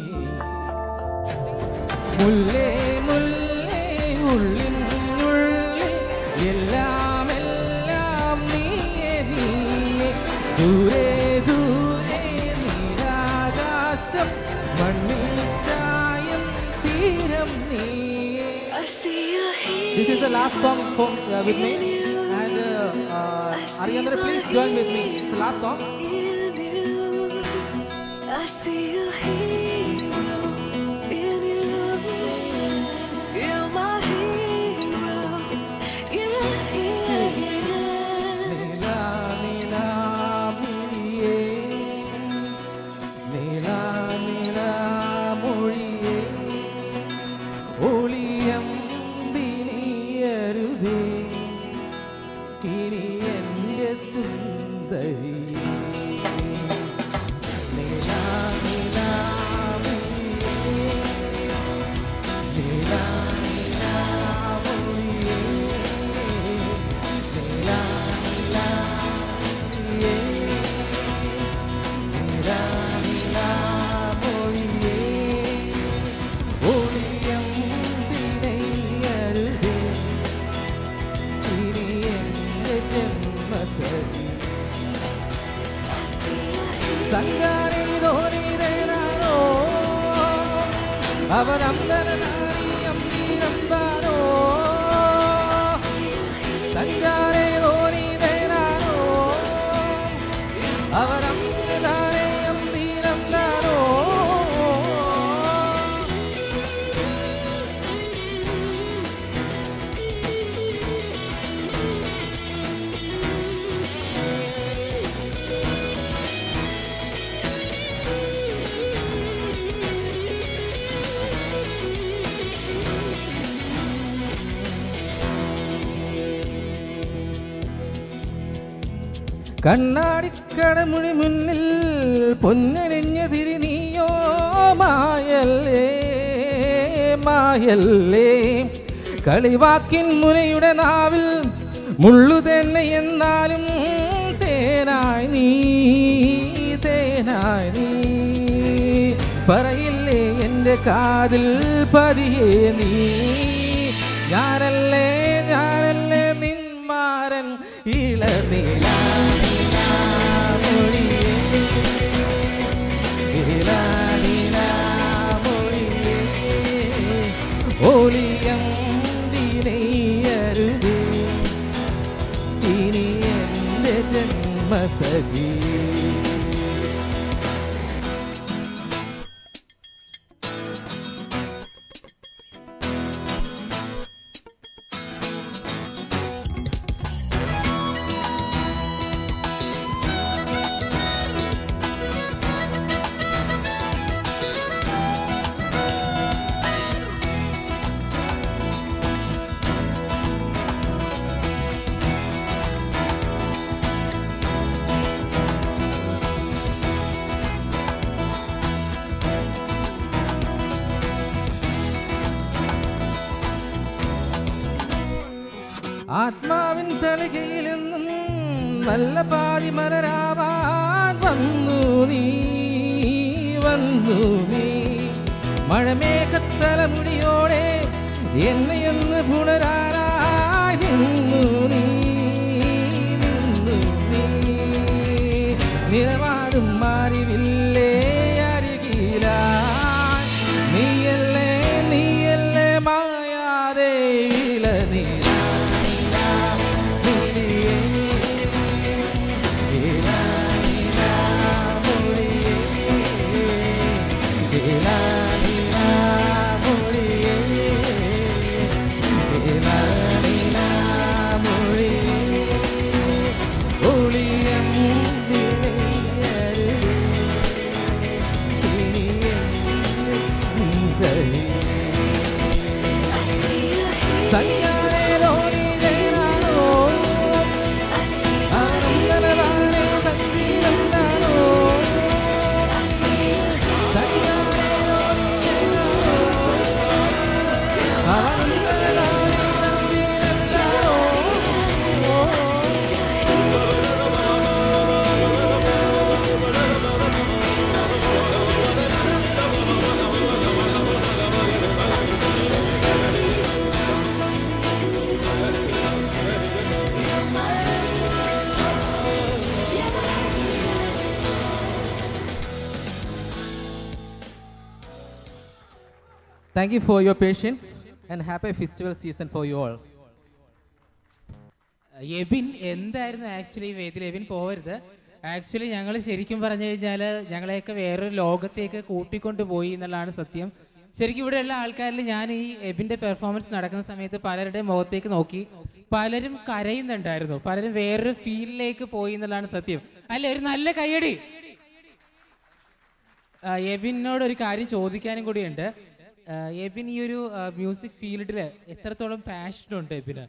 മുല്ലേ മുല്ലേ ഉള്ളിനുള്ളിൽ എല്ലാം എല്ലാം നീയേ നീയേ ദൂരെ ദൂരെ നീരാകാശം മണ്ണിൽ ചായം തീരം നീയേ This is the last song for, uh, with me. And uh, uh, Ariandra, please join with me. It's the last song. I see a hero in you. You're my hero. Yeah, yeah, yeah. നീലാ നീലാ മിഴിയേ നീലാ നീലാ മൊഴിയേ ഒളിയം വിനിയരുതേ ഇനി എൻ്റെ സുന്ദരി നീലാ നീലാ മിഴിയേ നീലാ നീലാ മൊഴിയേ നീലാ നീലാ മൊഴിയേ നീലാ നീലാ മൊഴിയേ ഒളിയം തിരയരുതേ ഇനി എൻ്റെ ജന്മസഖി സംഗാരി ധോനിതനാണോ അവനന്ദനാരി അമ്പീരമ്പാനോ സംഗാരി ധോനിതനാണോ അവനന്ദനാരി അമ്പീരമ്പാനോ കണ്ണാടിക്കടമുടി മുന്നിൽ പൊന്നണിഞ്ഞ തിരി നീയോ മായല്ലേ മായല്ലേ കളിവാക്കിൻ മുനയുടെ നാവിൽ മുള്ളു തന്നെ എന്നാലും തേനായി നീ തേനായി നീ പറയില്ലേ എൻ്റെ കാതിൽ പതിയെ നീ ഞാനല്ലേ ഞാനല്ലേ നിന്മാരൻ ഇളനീല ഒളിയം ദിനയരുതേ ഇനി എൻ്റെ ജന്മസഖി ആത്മാവിൻ തളികയിൽ നിന്നും നല്ല പാതി മലരാവാൻ വന്നു നീ വന്നു നീ മഴമേഘത്തലമുടിയോടെ എന്നെയൊന്ന് പുണരാറായി നിന്നു നീ നിന്നു നീ നിലപാടും മാറിവില്ലേ അരികിലായി നീയല്ലേ നീയല്ലേ മായാതെ ഇളനീല സയ്യാരോ നീ ജയനാണോ ആനന്ദനവാണേ സംഗീതം താനോ സയ്യാരോ നീ ജയനാണോ ആനന്ദനവാണേ സംഗീതം താനോ Thank you for your patience and happy festival season for you all. Ebin എന്തായിരുന്നു ആക്ച്വലി വേദിയിൽ എബിൻ പോകരുത് ആക്ച്വലി ഞങ്ങൾ ശരിക്കും പറഞ്ഞു കഴിഞ്ഞാൽ ഞങ്ങളെയൊക്കെ വേറൊരു ലോകത്തേക്ക് കൂട്ടിക്കൊണ്ട് പോയി എന്നുള്ളതാണ് സത്യം ശരിക്കും ഇവിടെയുള്ള ആൾക്കാരിൽ ഞാൻ ഈ എബിന്റെ പെർഫോമൻസ് നടക്കുന്ന സമയത്ത് പലരുടെ മുഖത്തേക്ക് നോക്കി പലരും കരയുന്നുണ്ടായിരുന്നു പലരും വേറൊരു ഫീലിലേക്ക് പോയി എന്നുള്ളതാണ് സത്യം അല്ലേ ഒരു നല്ല കയ്യടി ആ, എബിനോട് ഒരു കാര്യം ചോദിക്കാനും കൂടിയുണ്ട് ആ, എബിൻ ഈ ഒരു മ്യൂസിക് ഫീൽഡിൽ എത്രത്തോളം പാഷൻ ഉണ്ട് എബിന്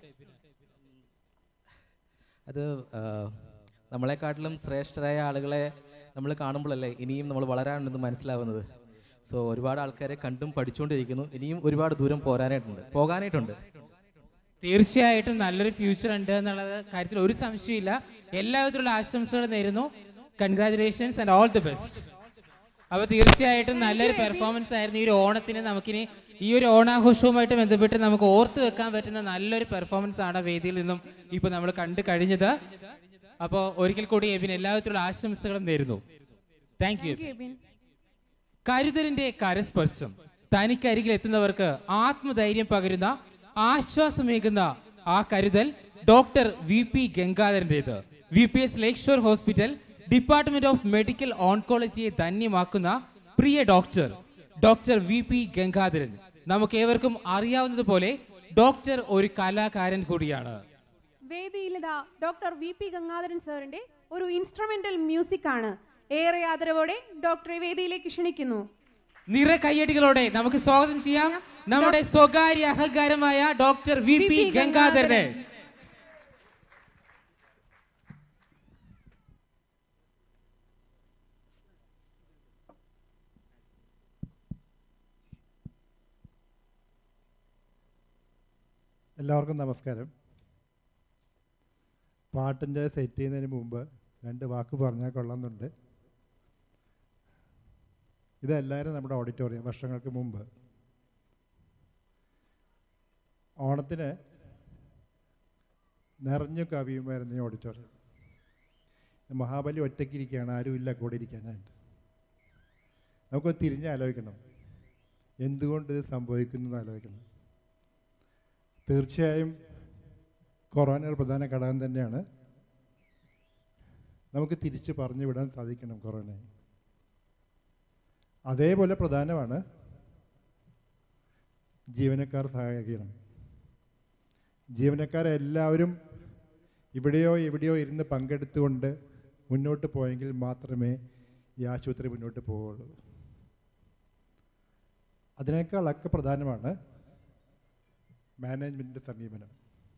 അത് ആ, നമ്മളെക്കാട്ടിലും ശ്രേഷ്ഠരായ ആളുകളെ നമ്മൾ കാണുമ്പോഴല്ലേ ഇനിയും നമ്മൾ വളരാനുണ്ടെന്ന് മനസ്സിലാവുന്നത് സോ ഒരുപാട് ആൾക്കാരെ കണ്ടും പഠിച്ചുകൊണ്ടിരിക്കുന്നു ഇനിയും ഒരുപാട് ദൂരം പോരാനായിട്ടുണ്ട് പോകാനായിട്ടുണ്ട് തീർച്ചയായിട്ടും നല്ലൊരു ഫ്യൂച്ചർ ഉണ്ട് എന്നുള്ളത് കാര്യത്തിൽ ഒരു സംശയമില്ല എല്ലാവിധത്തിലുള്ള ആശംസകൾ നേരുന്നു congratulations and all the best അപ്പോൾ തീർച്ചയായിട്ടും നല്ലൊരു പെർഫോമൻസ് ആയിരുന്നു ഈ ഒരു ഓണത്തിന് നമുക്കിനി ഈ ഒരു ഓണാഘോഷവുമായിട്ട് ബന്ധപ്പെട്ട് നമുക്ക് ഓർത്ത് വെക്കാൻ പറ്റുന്ന നല്ലൊരു പെർഫോമൻസ് ആണ് വേദിയിൽ നിന്നും ഇപ്പോൾ നമ്മൾ കണ്ടു കഴിഞ്ഞത് അപ്പോൾ ഒരിക്കൽ കൂടി എബിൻ എല്ലാവിധത്തിലുള്ള ആശംസകളും നേരുന്നു താങ്ക് യു കരുതലിന്റെ കരസ്പർശം തനിക്കരികിൽ എത്തുന്നവർക്ക് ആത്മധൈര്യം പകരുന്ന ആശ്വാസമേകുന്ന ആ കരുതൽ ഡോക്ടർ വി പി ഗംഗാധരൻ്റെത് V P S lake shore hospital department of medical ഓൺകോളജിയെ ധന്യമാക്കുന്ന പ്രിയ doctor doctor V P Gangadharan നമുക്ക് ഏവർക്കും അറിയാവുന്നതുപോലെ ഡോക്ടർ ഒരു കലാകാരൻ കൂടിയാണ് വേദിയിലിതാ ഡോക്ടർ വി പി ഗംഗാധരൻ സാറിന്റെ ഒരു ഇൻസ്ട്രുമെന്റൽ മ്യൂസിക് ആണ് ഏറെ ആദരവോടെ ഡോക്ടറെ വേദിയിലേക്ക് ക്ഷണിക്കുന്നു നിറ കയ്യടികളോടെ നമുക്ക് സ്വാഗതം ചെയ്യാം നമ്മുടെ സ്വകാര്യ അഹങ്കാരമായ ഡോക്ടർ വി പി ഗംഗാധരനെ എല്ലാവർക്കും നമസ്കാരം പാട്ടിൻ്റെ സെറ്റ് ചെയ്യുന്നതിന് മുമ്പ് രണ്ട് വാക്ക് പറഞ്ഞാൽ കൊള്ളുന്നുണ്ട് ഇതെല്ലാവരും നമ്മുടെ ഓഡിറ്റോറിയം വർഷങ്ങൾക്ക് മുമ്പ് ഓണത്തിന് നിറഞ്ഞു കവിയുമായിരുന്നു ഈ ഓഡിറ്റോറിയം മഹാബലി ഒറ്റയ്ക്കിരിക്കുകയാണ് ആരുമില്ല കൂടെ ഇരിക്കാനായിട്ട് നമുക്ക് തിരിഞ്ഞ് ആലോചിക്കണം എന്തുകൊണ്ട് ഇത് സംഭവിക്കുന്നു എന്ന് ആലോചിക്കണം തീർച്ചയായും കൊറോണ ഒരു പ്രധാന ഘടകം തന്നെയാണ് നമുക്ക് തിരിച്ച് പറഞ്ഞു വിടാൻ സാധിക്കണം കൊറോണയെ അതേപോലെ പ്രധാനമാണ് ജീവനക്കാർ സഹായിക്കണം ജീവനക്കാരെല്ലാവരും ഇവിടെയോ എവിടെയോ ഇരുന്ന് പങ്കെടുത്തുകൊണ്ട് മുന്നോട്ട് പോയെങ്കിൽ മാത്രമേ ഈ ആശുപത്രി മുന്നോട്ട് പോവുള്ളൂ അതിനേക്കാളൊക്കെ പ്രധാനമാണ് മാനേജ്മെൻറ്റിൻ്റെ സമീപനം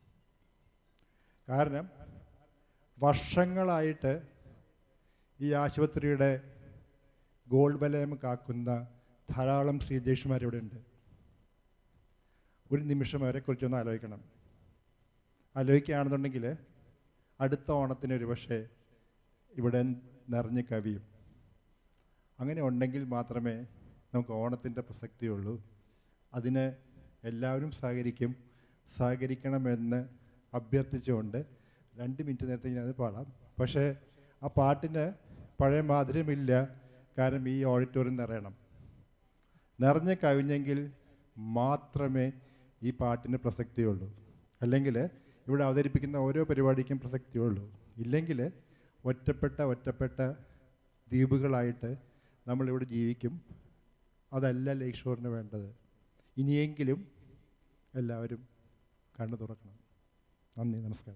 കാരണം വർഷങ്ങളായിട്ട് ഈ ആശുപത്രിയുടെ ഗോൾഡ് വലയം കാക്കുന്ന ധാരാളം ശ്രീജേഷുമാരിവിടെ ഉണ്ട് ഒരു നിമിഷം അവരെക്കുറിച്ചൊന്ന് ആലോചിക്കണം ആലോചിക്കുകയാണെന്നുണ്ടെങ്കിൽ അടുത്ത ഓണത്തിന് ഒരു പക്ഷേ ഇവിടെ നിറഞ്ഞ് കവിയും അങ്ങനെ ഉണ്ടെങ്കിൽ മാത്രമേ നമുക്ക് ഓണത്തിൻ്റെ പ്രസക്തിയുള്ളൂ അതിന് എല്ലാവരും സഹകരിക്കും സഹകരിക്കണമെന്ന് അഭ്യർത്ഥിച്ചുകൊണ്ട് രണ്ട് മിനിറ്റ് നേരത്തേക്ക് ഞാനത് പാടാം പക്ഷേ ആ പാട്ടിന് പഴയ മാധുര്യമില്ല കാരണം ഈ ഓഡിറ്റോറിയം നിറയണം നിറഞ്ഞ് കവിഞ്ഞെങ്കിൽ മാത്രമേ ഈ പാട്ടിന് പ്രസക്തിയുള്ളൂ അല്ലെങ്കിൽ ഇവിടെ അവതരിപ്പിക്കുന്ന ഓരോ പരിപാടിക്കും പ്രസക്തിയുള്ളൂ ഇല്ലെങ്കിൽ ഒറ്റപ്പെട്ട ഒറ്റപ്പെട്ട ദ്വീപുകളായിട്ട് നമ്മളിവിടെ ജീവിക്കും അതല്ല ലേക്ക് ഷോറിന് വേണ്ടത് ഇനിയെങ്കിലും എല്ലാവരും കണ്ണു തുറക്കണം നന്ദി നമസ്കാരം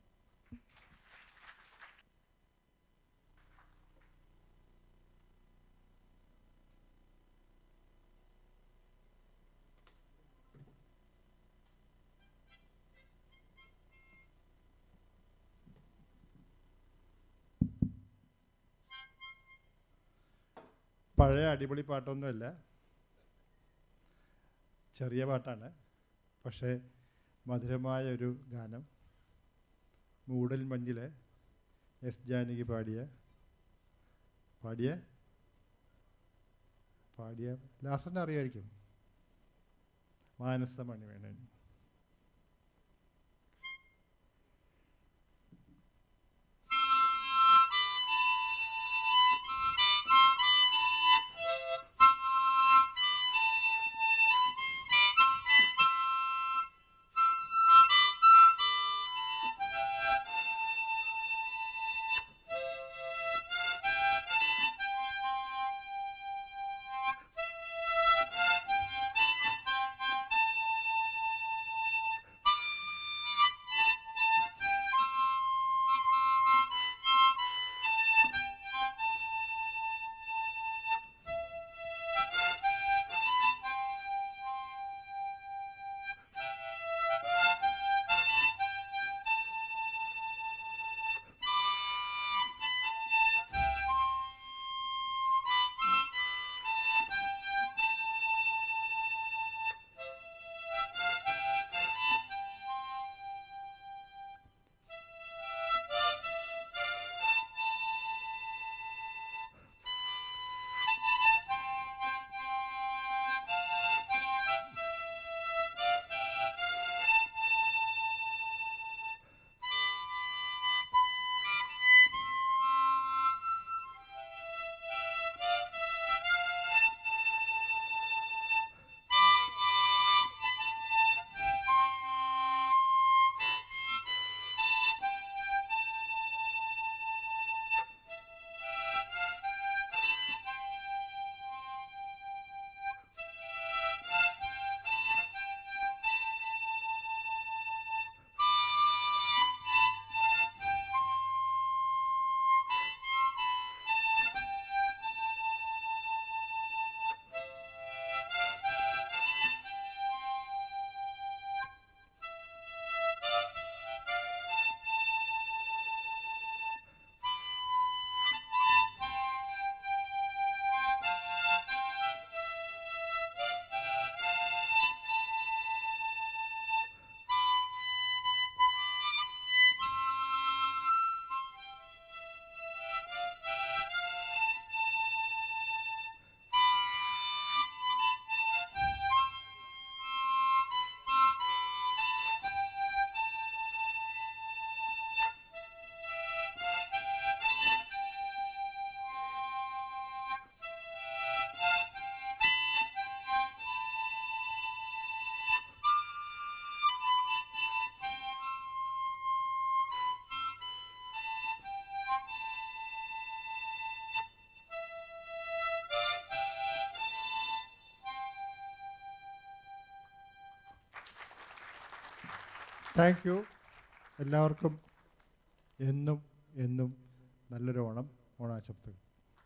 പഴയ അടിപൊളി പാട്ടൊന്നുമല്ല ചെറിയ പാട്ടാണ് പക്ഷേ മധുരമായ ഒരു ഗാനം മൂടൽ മഞ്ഞിലെ എസ് ജാനകി പാടിയ പാടിയ പാടിയ ലാസ്റ്ററിനെ അറിയായിരിക്കും മാനസമണി വേണൻ താങ്ക് യു എല്ലാവർക്കും എന്നും എന്നും നല്ലൊരു ഓണം ഓണാശംസകൾ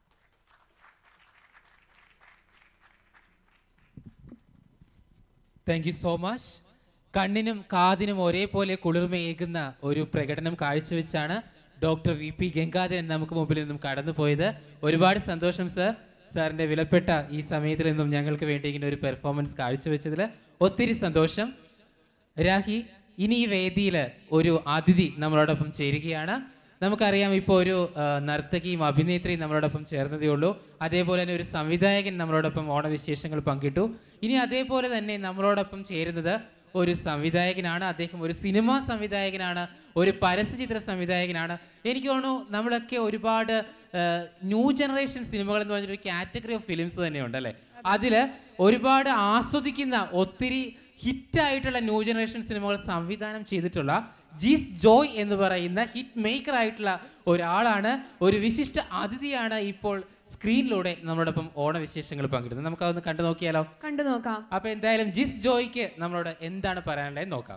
താങ്ക് യു സോ മച്ച് കണ്ണിനും കാതിനും ഒരേപോലെ കുളിർമയേകുന്ന ഒരു പ്രകടനം കാഴ്ചവെച്ചാണ് ഡോക്ടർ വി പി ഗംഗാധരൻ നമുക്ക് മുമ്പിൽ നിന്നും കടന്നുപോയത് ഒരുപാട് സന്തോഷം സർ സാറിൻ്റെ വിലപ്പെട്ട ഈ സമയത്തിൽ നിന്നും ഞങ്ങൾക്ക് വേണ്ടി ഇങ്ങനെ ഒരു പെർഫോമൻസ് കാഴ്ചവെച്ചതിൽ ഒത്തിരി സന്തോഷം രാഹി ഇനി ഈ വേദിയിൽ ഒരു അതിഥി നമ്മളോടൊപ്പം ചേരുകയാണ് നമുക്കറിയാം ഇപ്പോൾ ഒരു ആ, നർത്തകിയും അഭിനേത്രിയും നമ്മളോടൊപ്പം ചേർന്നതേ ഉള്ളൂ അതേപോലെ തന്നെ ഒരു സംവിധായകൻ നമ്മളോടൊപ്പം ഓണവിശേഷങ്ങൾ പങ്കിട്ടു ഇനി അതേപോലെ തന്നെ നമ്മളോടൊപ്പം ചേരുന്നത് ഒരു സംവിധായകനാണ് അദ്ദേഹം ഒരു സിനിമാ സംവിധായകനാണ് ഒരു പരസ്യചിത്ര സംവിധായകനാണ് എനിക്ക് തോന്നുന്നു നമ്മളൊക്കെ ഒരുപാട് ന്യൂ ജനറേഷൻ സിനിമകൾ എന്ന് പറഞ്ഞൊരു കാറ്റഗറി ഓഫ് ഫിലിംസ് തന്നെയുണ്ട് അല്ലേ അതിൽ ഒരുപാട് ആസ്വദിക്കുന്ന ഒത്തിരി ഹിറ്റായിട്ടുള്ള ന്യൂ ജനറേഷൻ സിനിമകൾ സംവിധാനം ചെയ്തിട്ടുള്ള ജീസ് ജോയ് എന്ന് പറയുന്ന ഹിറ്റ് മേക്കർ ആയിട്ടുള്ള ഒരാളാണ് ഒരു വിശിഷ്ട അതിഥിയാണ് ഇപ്പോൾ സ്ക്രീനിലൂടെ നമ്മളോടൊപ്പം ഓണവിശേഷങ്ങൾ പങ്കിടുന്നത് നമുക്ക് അതൊന്ന് കണ്ടു നോക്കിയാലോ കണ്ടു നോക്കാം അപ്പൊ എന്തായാലും ജിസ് ജോയ്ക്ക് നമ്മളോട് എന്താണ് പറയാനുള്ളത് നോക്കാം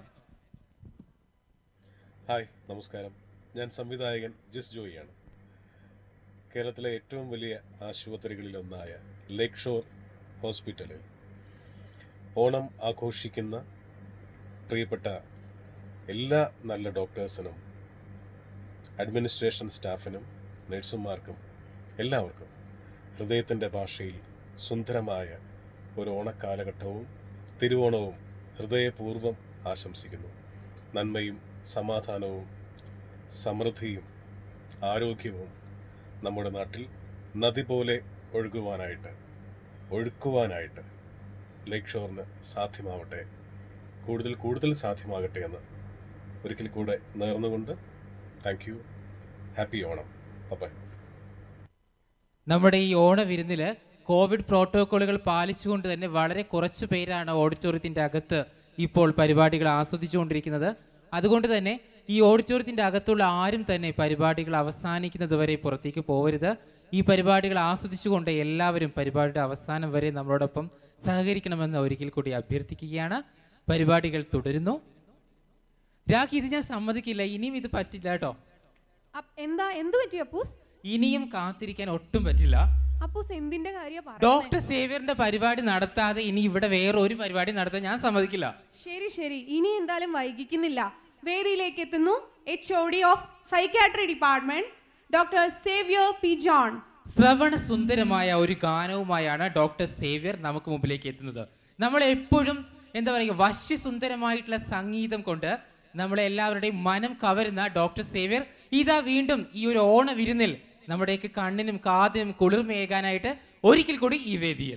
ഹായ് നമസ്കാരം ഞാൻ സംവിധായകൻ ജിസ് ജോയിയാണ് കേരളത്തിലെ ഏറ്റവും വലിയ ആശുപത്രികളിലൊന്നായ ലേക്ക് ഷോർ ഹോസ്പിറ്റലിൽ ഓണം ആഘോഷിക്കുന്ന പ്രിയപ്പെട്ട എല്ലാ നല്ല ഡോക്ടേഴ്സിനും അഡ്മിനിസ്ട്രേഷൻ സ്റ്റാഫിനും നഴ്സുമാർക്കും എല്ലാവർക്കും ഹൃദയത്തിൻ്റെ ഭാഷയിൽ സുന്ദരമായ ഒരു ഓണക്കാലഘട്ടവും തിരുവോണവും ഹൃദയപൂർവ്വം ആശംസിക്കുന്നു നന്മയും സമാധാനവും സമൃദ്ധിയും ആരോഗ്യവും നമ്മുടെ നാട്ടിൽ നദി പോലെ ഒഴുകുവാനായിട്ട് ഒഴുക്കുവാനായിട്ട് ലേക്ക് ഷോറിന് സാധ്യമാവട്ടെ കൂടുതൽ കൂടുതൽ സാധ്യമാകട്ടെ എന്ന് ഒരിക്കൽ കൂടെ നേർന്നുകൊണ്ട് താങ്ക് യു ഹാപ്പി ഓണം അപ്പം നമ്മുടെ ഈ ഓണവിരുന്നില് കോവിഡ് പ്രോട്ടോക്കോളുകൾ പാലിച്ചുകൊണ്ട് തന്നെ വളരെ കുറച്ച് പേരാണ് ഓഡിറ്റോറിയത്തിന്റെ അകത്ത് ഇപ്പോൾ പരിപാടികൾ ആസ്വദിച്ചുകൊണ്ടിരിക്കുന്നത് അതുകൊണ്ട് തന്നെ ഈ ഓഡിറ്റോറിയത്തിന്റെ അകത്തുള്ള ആരും തന്നെ പരിപാടികൾ അവസാനിക്കുന്നത് വരെ പുറത്തേക്ക് പോകരുത് ഈ പരിപാടികൾ ആസ്വദിച്ചുകൊണ്ട് എല്ലാവരും പരിപാടിയുടെ അവസാനം വരെ നമ്മളോടൊപ്പം സഹകരിക്കണമെന്ന് ഒരിക്കൽ കൂടി അഭ്യർത്ഥിക്കുകയാണ് പരിപാടികൾ തുടരുന്നു രാഖി ഇത് ഞാൻ സമ്മതിക്കില്ല ഇനിയും ഇത് പറ്റില്ല കേട്ടോ അപ്പ് എന്താ എന്ത് പറ്റി അപ്പൂസ് ഇനിയും കാത്തിരിക്കാൻ ഒട്ടും പറ്റില്ല അപ്പൂസ് എന്തിന്റെ കാര്യ ഡോക്ടർ സേവ്യറിന്റെ പരിപാടി നടത്താതെ ഇനി ഇവിടെ വേറെ ഒരു പരിപാടി നടത്താൻ ഞാൻ സമ്മതിക്കില്ല ശരി ശരി ഇനി എന്തായാലും വൈകിക്കുന്നില്ല വേദിയിലേക്ക് എത്തുന്നു H O D of psychiatry department doctor Xavier P John ശ്രവണ സുന്ദരമായ ഒരു ഗാനവുമായാണ് ഡോക്ടർ സേവ്യർ നമുക്ക് മുമ്പിലേക്ക് എത്തുന്നത് നമ്മൾ എപ്പോഴും എന്താ പറയുക വശ്യസുന്ദരമായിട്ടുള്ള സംഗീതം കൊണ്ട് നമ്മളെ എല്ലാവരുടെയും മനം കവരുന്ന ഡോക്ടർ സേവ്യർ ഇതാ വീണ്ടും ഈ ഒരു ഓണ വിരുന്നിൽ നമ്മുടെയൊക്കെ കണ്ണിനും കാതിനും കുളിർമയേകാനായിട്ട് ഒരിക്കൽ കൂടി ഈ വേദിയിൽ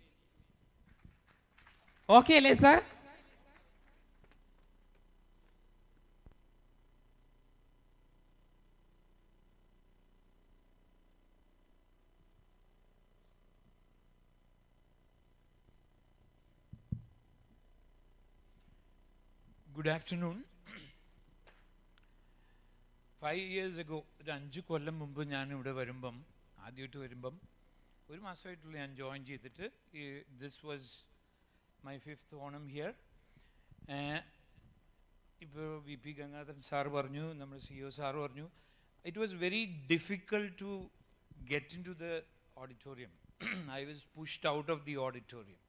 ഓക്കെ അല്ലേ sir good afternoon five years ago ഒരു അഞ്ച് കൊല്ലം മുമ്പ് ഞാൻ ഇവിടെ വരുമ്പം ആദ്യമായിട്ട് വരുമ്പം ഒരു മാസമായിട്ടുള്ള ഞാൻ ജോയിൻ ചെയ്തിട്ട് this was my fifth Onam here ഇപ്പോൾ വി പി ഗംഗാധരൻ സാർ പറഞ്ഞു നമ്മുടെ സി ഒ സാർ പറഞ്ഞു it was very difficult to get in to the auditorium I was pushed out of the auditorium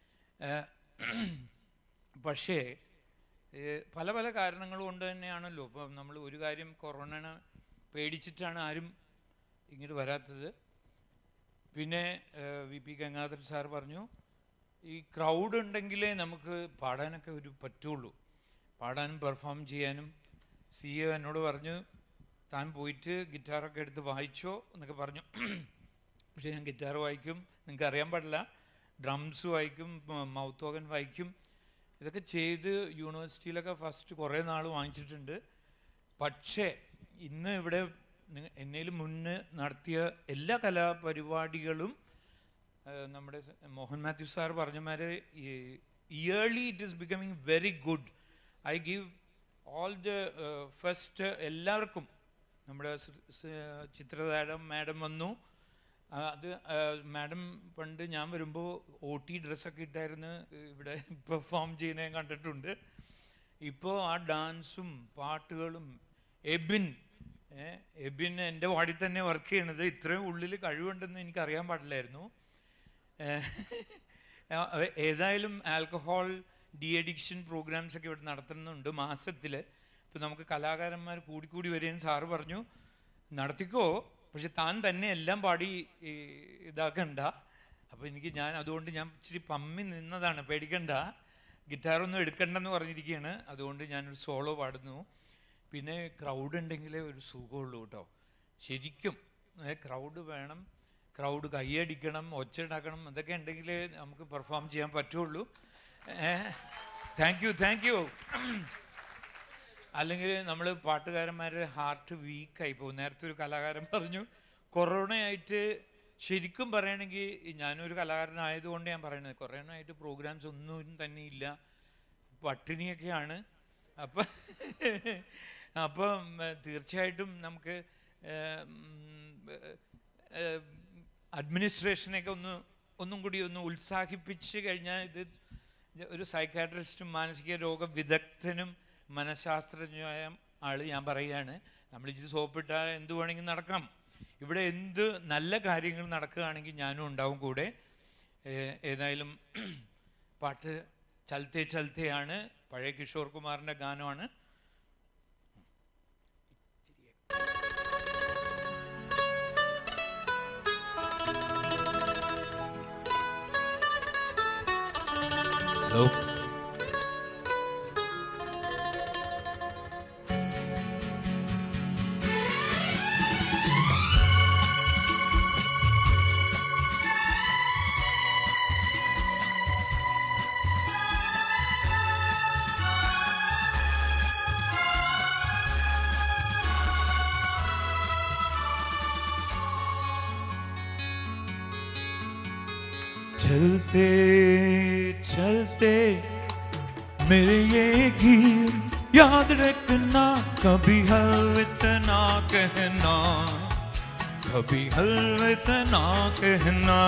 പക്ഷേ ഏഹ് പല പല കാരണങ്ങൾ കൊണ്ട് തന്നെയാണല്ലോ ഇപ്പം നമ്മൾ ഒരു കാര്യം കൊറോണനെ പേടിച്ചിട്ടാണ് ആരും ഇങ്ങോട്ട് വരാത്തത് പിന്നെ ഏഹ് വി പി ഗംഗാധർ സാർ പറഞ്ഞു ഈ ക്രൗഡ് ഉണ്ടെങ്കിലേ നമുക്ക് പാടാനൊക്കെ ഒരു പറ്റുള്ളൂ പാടാനും പെർഫോം ചെയ്യാനും സി എ എന്നോട് പറഞ്ഞു താൻ പോയിട്ട് ഗിറ്റാറൊക്കെ എടുത്ത് വായിച്ചോ എന്നൊക്കെ പറഞ്ഞു പക്ഷേ ഞാൻ ഗിറ്റാർ വായിക്കും നിങ്ങൾക്ക് അറിയാൻ പാടില്ല ഡ്രംസ് വായിക്കും മൗത്ത് ഓർഗൻ വായിക്കും ഇതൊക്കെ ചെയ്ത് യൂണിവേഴ്സിറ്റിയിലൊക്കെ ഫസ്റ്റ് കുറേ നാൾ വാങ്ങിച്ചിട്ടുണ്ട് പക്ഷേ ഇന്ന് ഇവിടെ നിങ്ങ- എന്നേലും മുന്നേ നടത്തിയ എല്ലാ കലാപരിപാടികളും ആ, നമ്മുടെ സ- മോഹൻ മാത്യു സാർ പറഞ്ഞ മാതിരി early it is becoming very good I give all the first എല്ലാവർക്കും നമ്മുടെ സ്- സ്- ചിത്രതാരം മാഡം വന്നു ആ, അത് മാഡം പണ്ട് ഞാൻ വരുമ്പോൾ ഒ ടി ഡ്രസ്സൊക്കെ ഇട്ടായിരുന്നു ഇവിടെ പെർഫോം ചെയ്യുന്നത് ഞാൻ കണ്ടിട്ടുണ്ട് ഇപ്പോൾ ആ ഡാൻസും പാട്ടുകളും എബിൻ ഏ, എബിൻ എൻ്റെ വാർഡിൽ തന്നെ വർക്ക് ചെയ്യണത് ഇത്രയും ഉള്ളിൽ കഴിവുണ്ടെന്ന് എനിക്ക് അറിയാൻ പാടില്ലായിരുന്നു ഏ, ആ, ഏതായാലും ആൽക്കഹോൾ ഡി അഡിക്ഷൻ പ്രോഗ്രാംസ് ഒക്കെ ഇവിടെ നടത്തുന്നുണ്ട് മാസത്തിൽ ഇപ്പോൾ നമുക്ക് കലാകാരന്മാർ കൂടിക്കൂടി വരികയും സാറ് പറഞ്ഞു നടത്തിക്കോ പക്ഷെ താൻ തന്നെ എല്ലാം പാടി ഈ, ഇതാക്കണ്ട അപ്പോൾ എനിക്ക് ഞാൻ അതുകൊണ്ട് ഞാൻ ഇച്ചിരി പമ്മി നിന്നതാണ് പേടിക്കണ്ട ഗിറ്റാറൊന്നും എടുക്കണ്ടെന്ന് പറഞ്ഞിരിക്കുകയാണ് അതുകൊണ്ട് ഞാനൊരു സോളോ പാടുന്നു പിന്നെ ക്രൗഡ് ഉണ്ടെങ്കിലേ ഒരു സുഖമുള്ളൂ കേട്ടോ ശരിക്കും ക്രൗഡ് വേണം ക്രൗഡ് കൈയടിക്കണം ഒച്ച ഉണ്ടാക്കണം അതൊക്കെ ഉണ്ടെങ്കിലേ നമുക്ക് പെർഫോം ചെയ്യാൻ പറ്റുള്ളൂ താങ്ക് യു താങ്ക് യു അല്ലെങ്കിൽ നമ്മൾ പാട്ടുകാരന്മാരുടെ ഹാർട്ട് വീക്കായി പോകും നേരത്തെ ഒരു കലാകാരൻ പറഞ്ഞു കൊറോണയായിട്ട് ശരിക്കും പറയുകയാണെങ്കിൽ ഞാനൊരു കലാകാരനായതുകൊണ്ട് ഞാൻ പറയുന്നത് കൊറോണയായിട്ട് പ്രോഗ്രാംസ് ഒന്നും തന്നെ ഇല്ല പട്ടിണിയൊക്കെയാണ് അപ്പം അപ്പം ഏർ, തീർച്ചയായിട്ടും നമുക്ക് അഡ്മിനിസ്ട്രേഷനെയൊക്കെ ഒന്ന് ഒന്നും കൂടി ഒന്ന് ഉത്സാഹിപ്പിച്ച് കഴിഞ്ഞാൽ ഇത് ഒരു സൈക്കാട്രിസ്റ്റും മാനസിക രോഗ വിദഗ്ധനും മനഃശാസ്ത്രജ്ഞനായ ആൾ ഞാൻ പറയുകയാണ് നമ്മൾ ഇത് സോപ്പിട്ടാൽ എന്ത് വേണമെങ്കിലും നടക്കാം ഇവിടെ എന്ത് നല്ല കാര്യങ്ങൾ നടക്കുകയാണെങ്കിൽ ഞാനും ഉണ്ടാവും കൂടെ ഏ- ഏതായാലും പാട്ട് ചലത്തെ ചലത്തെയാണ് പഴയ കിഷോർ കുമാറിൻ്റെ ഗാനമാണ് ഹലോ चलते चलते मेरे ये गीत याद रखना कभी हलवत ना कहना कभी हलवत ना कहना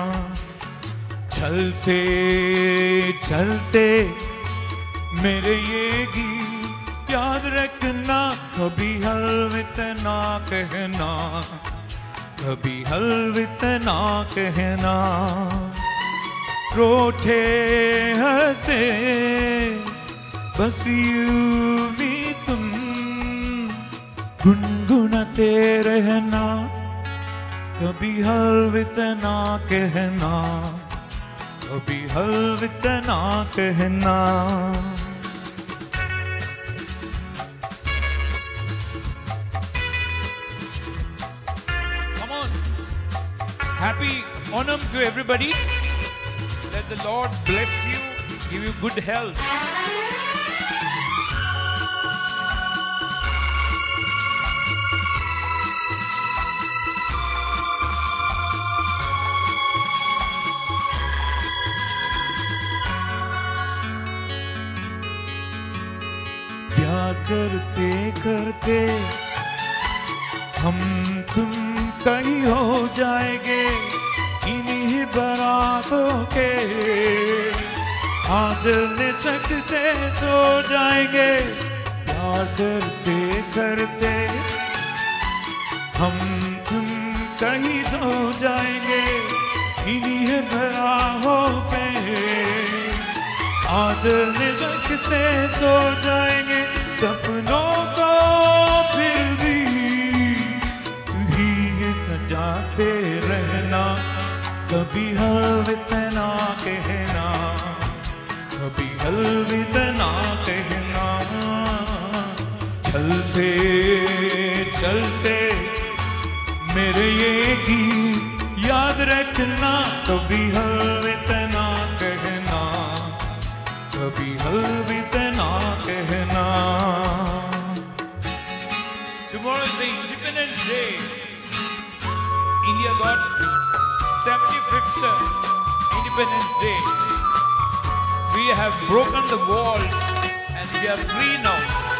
चलते चलते मेरे ये गीत याद रखना कभी हलवत ना कहना कभी हलवित ना कहना रोठे हंसते बस यूं भी तुम गुनगुनाते रहना कभी हलवित ना कहना कभी हलवित ना कहना Come on. Happy Onam to everybody. Let the Lord bless you, give you good health. प्यार करते करते हम तुम कहीं हो जाएंगे इन्हीं बरातों के आज ले सकते सो जाएंगे प्यार करते करते हम तुम कहीं सो जाएंगे इन्हीं बराहों पे आज ले सकते सो जाएंगे सपनों को फिर भी ही सजाते रहना कभी हलवित ना कहना कभी हलवित ना कहना चलते चलते मेरे ये गीत याद रखना कभी हलवित ना कहना कभी हलवित ना कहना Tomorrow is the Independence Day. India got 75th Independence Day. We have broken the walls and we are free now.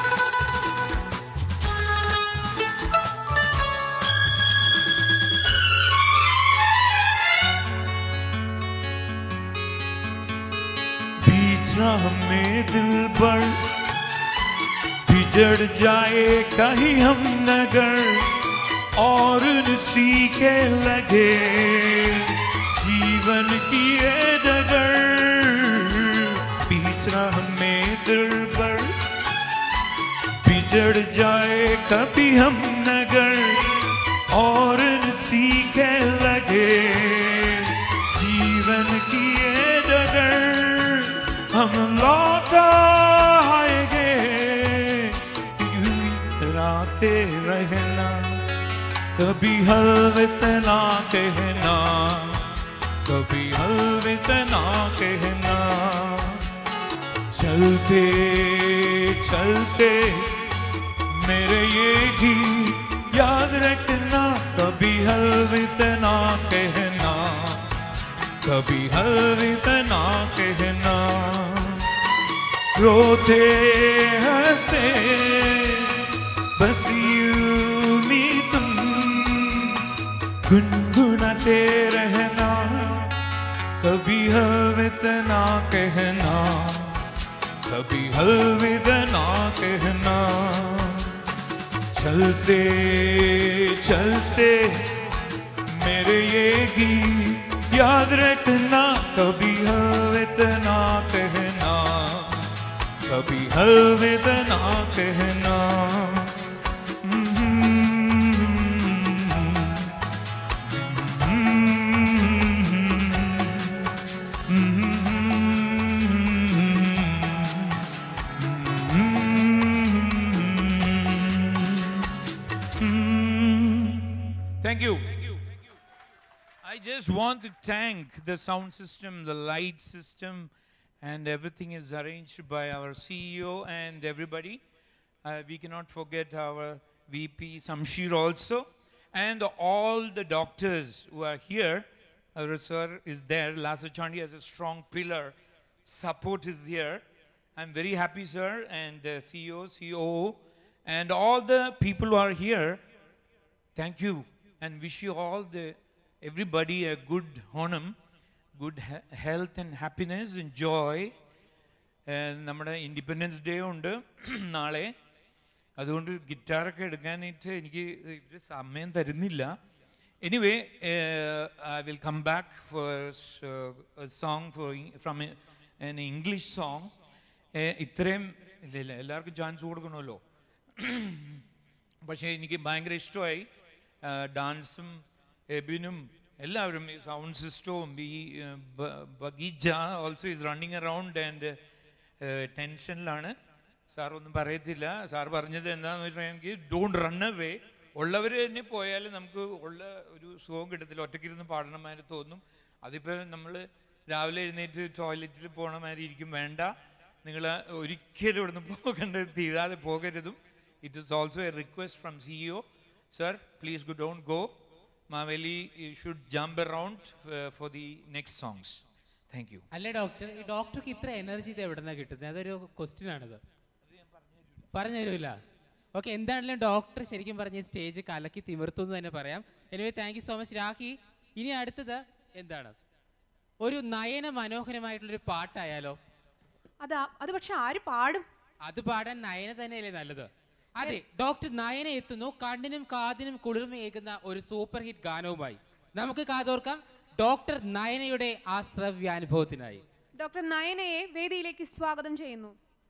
बीच राह में दिल पर बिजड़ जाए कहीं हम नगर और सीखे लगे जीवन की ये डगर बीच राह में दिल पर बिजड़ जाए कभी हम नगर और सीखे लगे जीवन की ये डगर हम लौट कभी हलवितना कहना कभी हलवितना कहना चलते चलते मेरे ये भी याद रखना कभी हलवितना कहना कभी हलवितना कहना रोते हंसे बस यूं ही तुम गुनगुनाते रहना कभी हलवितना कहना कभी हलवितना कहना चलते चलते मेरे ये गीत याद रखना कभी हलवितना कहना कभी हलवितना कहना Thank you. I just want to thank the sound system, the light system, and everything is arranged by our CEO and everybody. Uh, we cannot forget our VP Samshir also, and all the doctors who are here. Our sir is there. Lasa Chandi has a strong pillar. Support is here. I'm very happy, sir, and uh, CEO, COO, and all the people who are here. Thank you, and wish you all the everybody a good honam, good he- health and happiness and joy. ഏഹ് നമ്മുടെ independence day ഉണ്ട് നാളെ അതുകൊണ്ട് ഗിറ്റാറൊക്കെ എടുക്കാനായിട്ട് എനിക്ക് ഇവർ സമയം തരുന്നില്ല anyway I will come back for song for from an English song ഇത്രയും ഇല്ല ഇല്ല എല്ലാവർക്കും ചാൻസ് കൊടുക്കണമല്ലോ പക്ഷേ എനിക്ക് ഭയങ്കര ഇഷ്ടമായി ഡാൻസും എബിനും എല്ലാവരും ഈ സൗണ്ട് സിസ്റ്റവും ഈ ബഗീജ also is running around and ടെൻഷനിലാണ് സാർ ഒന്നും പറയത്തില്ല സാർ പറഞ്ഞത് എന്താണെന്ന് വെച്ചിട്ടുണ്ടെങ്കിൽ ഡോണ്ട് റൺ അവേ ഉള്ളവർ തന്നെ പോയാൽ നമുക്ക് ഉള്ള ഒരു സുഖം കിട്ടത്തില്ല ഒറ്റയ്ക്കിരുന്ന് പാടണമാതിരി തോന്നും അതിപ്പോൾ നമ്മൾ രാവിലെ എഴുന്നേറ്റ് ടോയ്ലറ്റിൽ പോകണ മാതിരി ഇരിക്കും വേണ്ട നിങ്ങൾ ഒരിക്കലും ഇവിടുന്ന് പോകേണ്ട തീരാതെ പോകരുതും it is also a request from C E O sir please ഗു don't go Maveli should jump around for the next songs thank you അല്ലേ ഡോക്ടർ ഈ ഡോക്ടർക്ക് ഇത്ര എനർജി ഇത് എവിടെ നിന്നാണ് കിട്ടുന്നത് അതൊരു ക്വസ്റ്റ്യൻ ആണിത് പറഞ്ഞു തരൂല ഓക്കെ എന്താണെങ്കിലും ഡോക്ടർ ശരിക്കും പറഞ്ഞ സ്റ്റേജ് കലക്കി തിമിർത്തു എന്ന് തന്നെ പറയാം anyway thank you so much Rakhi ഇനി അടുത്തത് എന്താണ് ഒരു നയന മനോഹരമായിട്ടുള്ളൊരു പാട്ടായാലോ അതാ അത് പക്ഷെ ആര് പാടും അത് പാടാൻ നയന തന്നെയല്ലേ നല്ലത് അതെ ഡോക്ടർ നയന എത്തുന്നു കണ്ണിനും കാതിനും കുളിർമയേകുന്ന ഒരു സൂപ്പർ ഹിറ്റ് ഗാനവുമായി നമുക്ക് കാതോർക്കാം ഡോക്ടർ നയനയുടെ ആ ശ്രവ്യാനുഭവത്തിനായി ഡോക്ടർ നയനയെ വേദിയിലേക്ക് സ്വാഗതം ചെയ്യുന്നു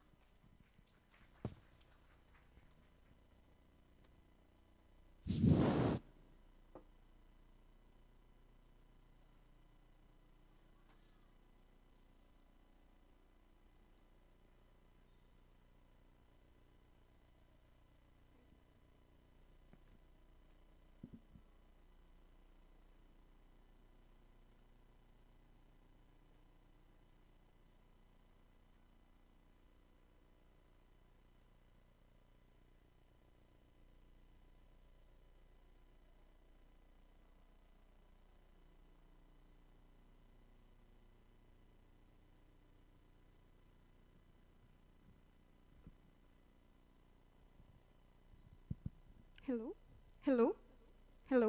ഹലോ ഹലോ ഹലോ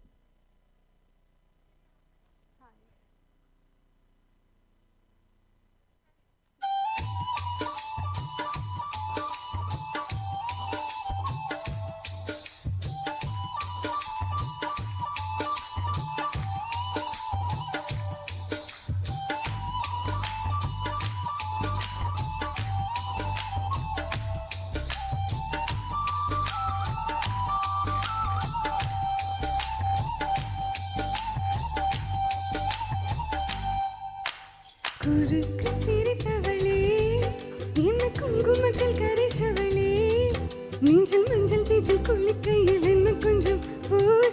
குறுக்கு சிரித்தவளே என்ன குங்குமத்தில் கரைச்சவளே நெஞ்சில் மஞ்சள் தீஜல் குளிக்கையில் என்ன கொஞ்சம் பூச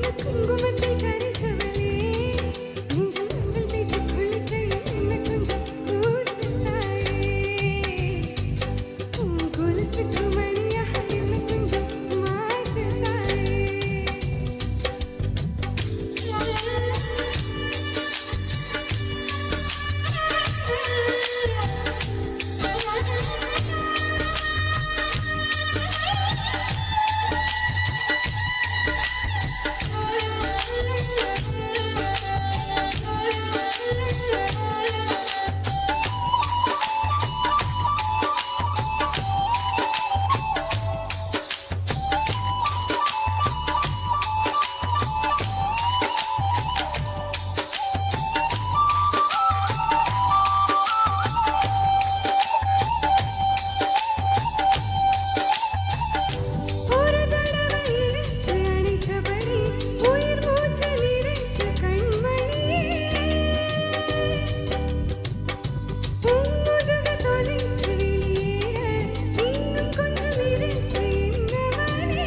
കുങ്കുമത്തിൽ കരച്ചവളേ നെഞ്ചിൽ മഞ്ഞൾ തേച്ച് കുളിക്കയിൽ എന്നെ കൊഞ്ചം കൂസത്തായേ കൊലുസുക്ക് മണിയാ എന്നെ കൊഞ്ചം മാറ്റത്തായേ ஒரு தடவை இழுத்து அணைச்சபடி உயிர் மூச்சில் இறைத்து கண்மணியே உன் முதுகு தொலைச்சு வெளியேற இன்னும் கொஞ்சம் இருக்கு என்னவனே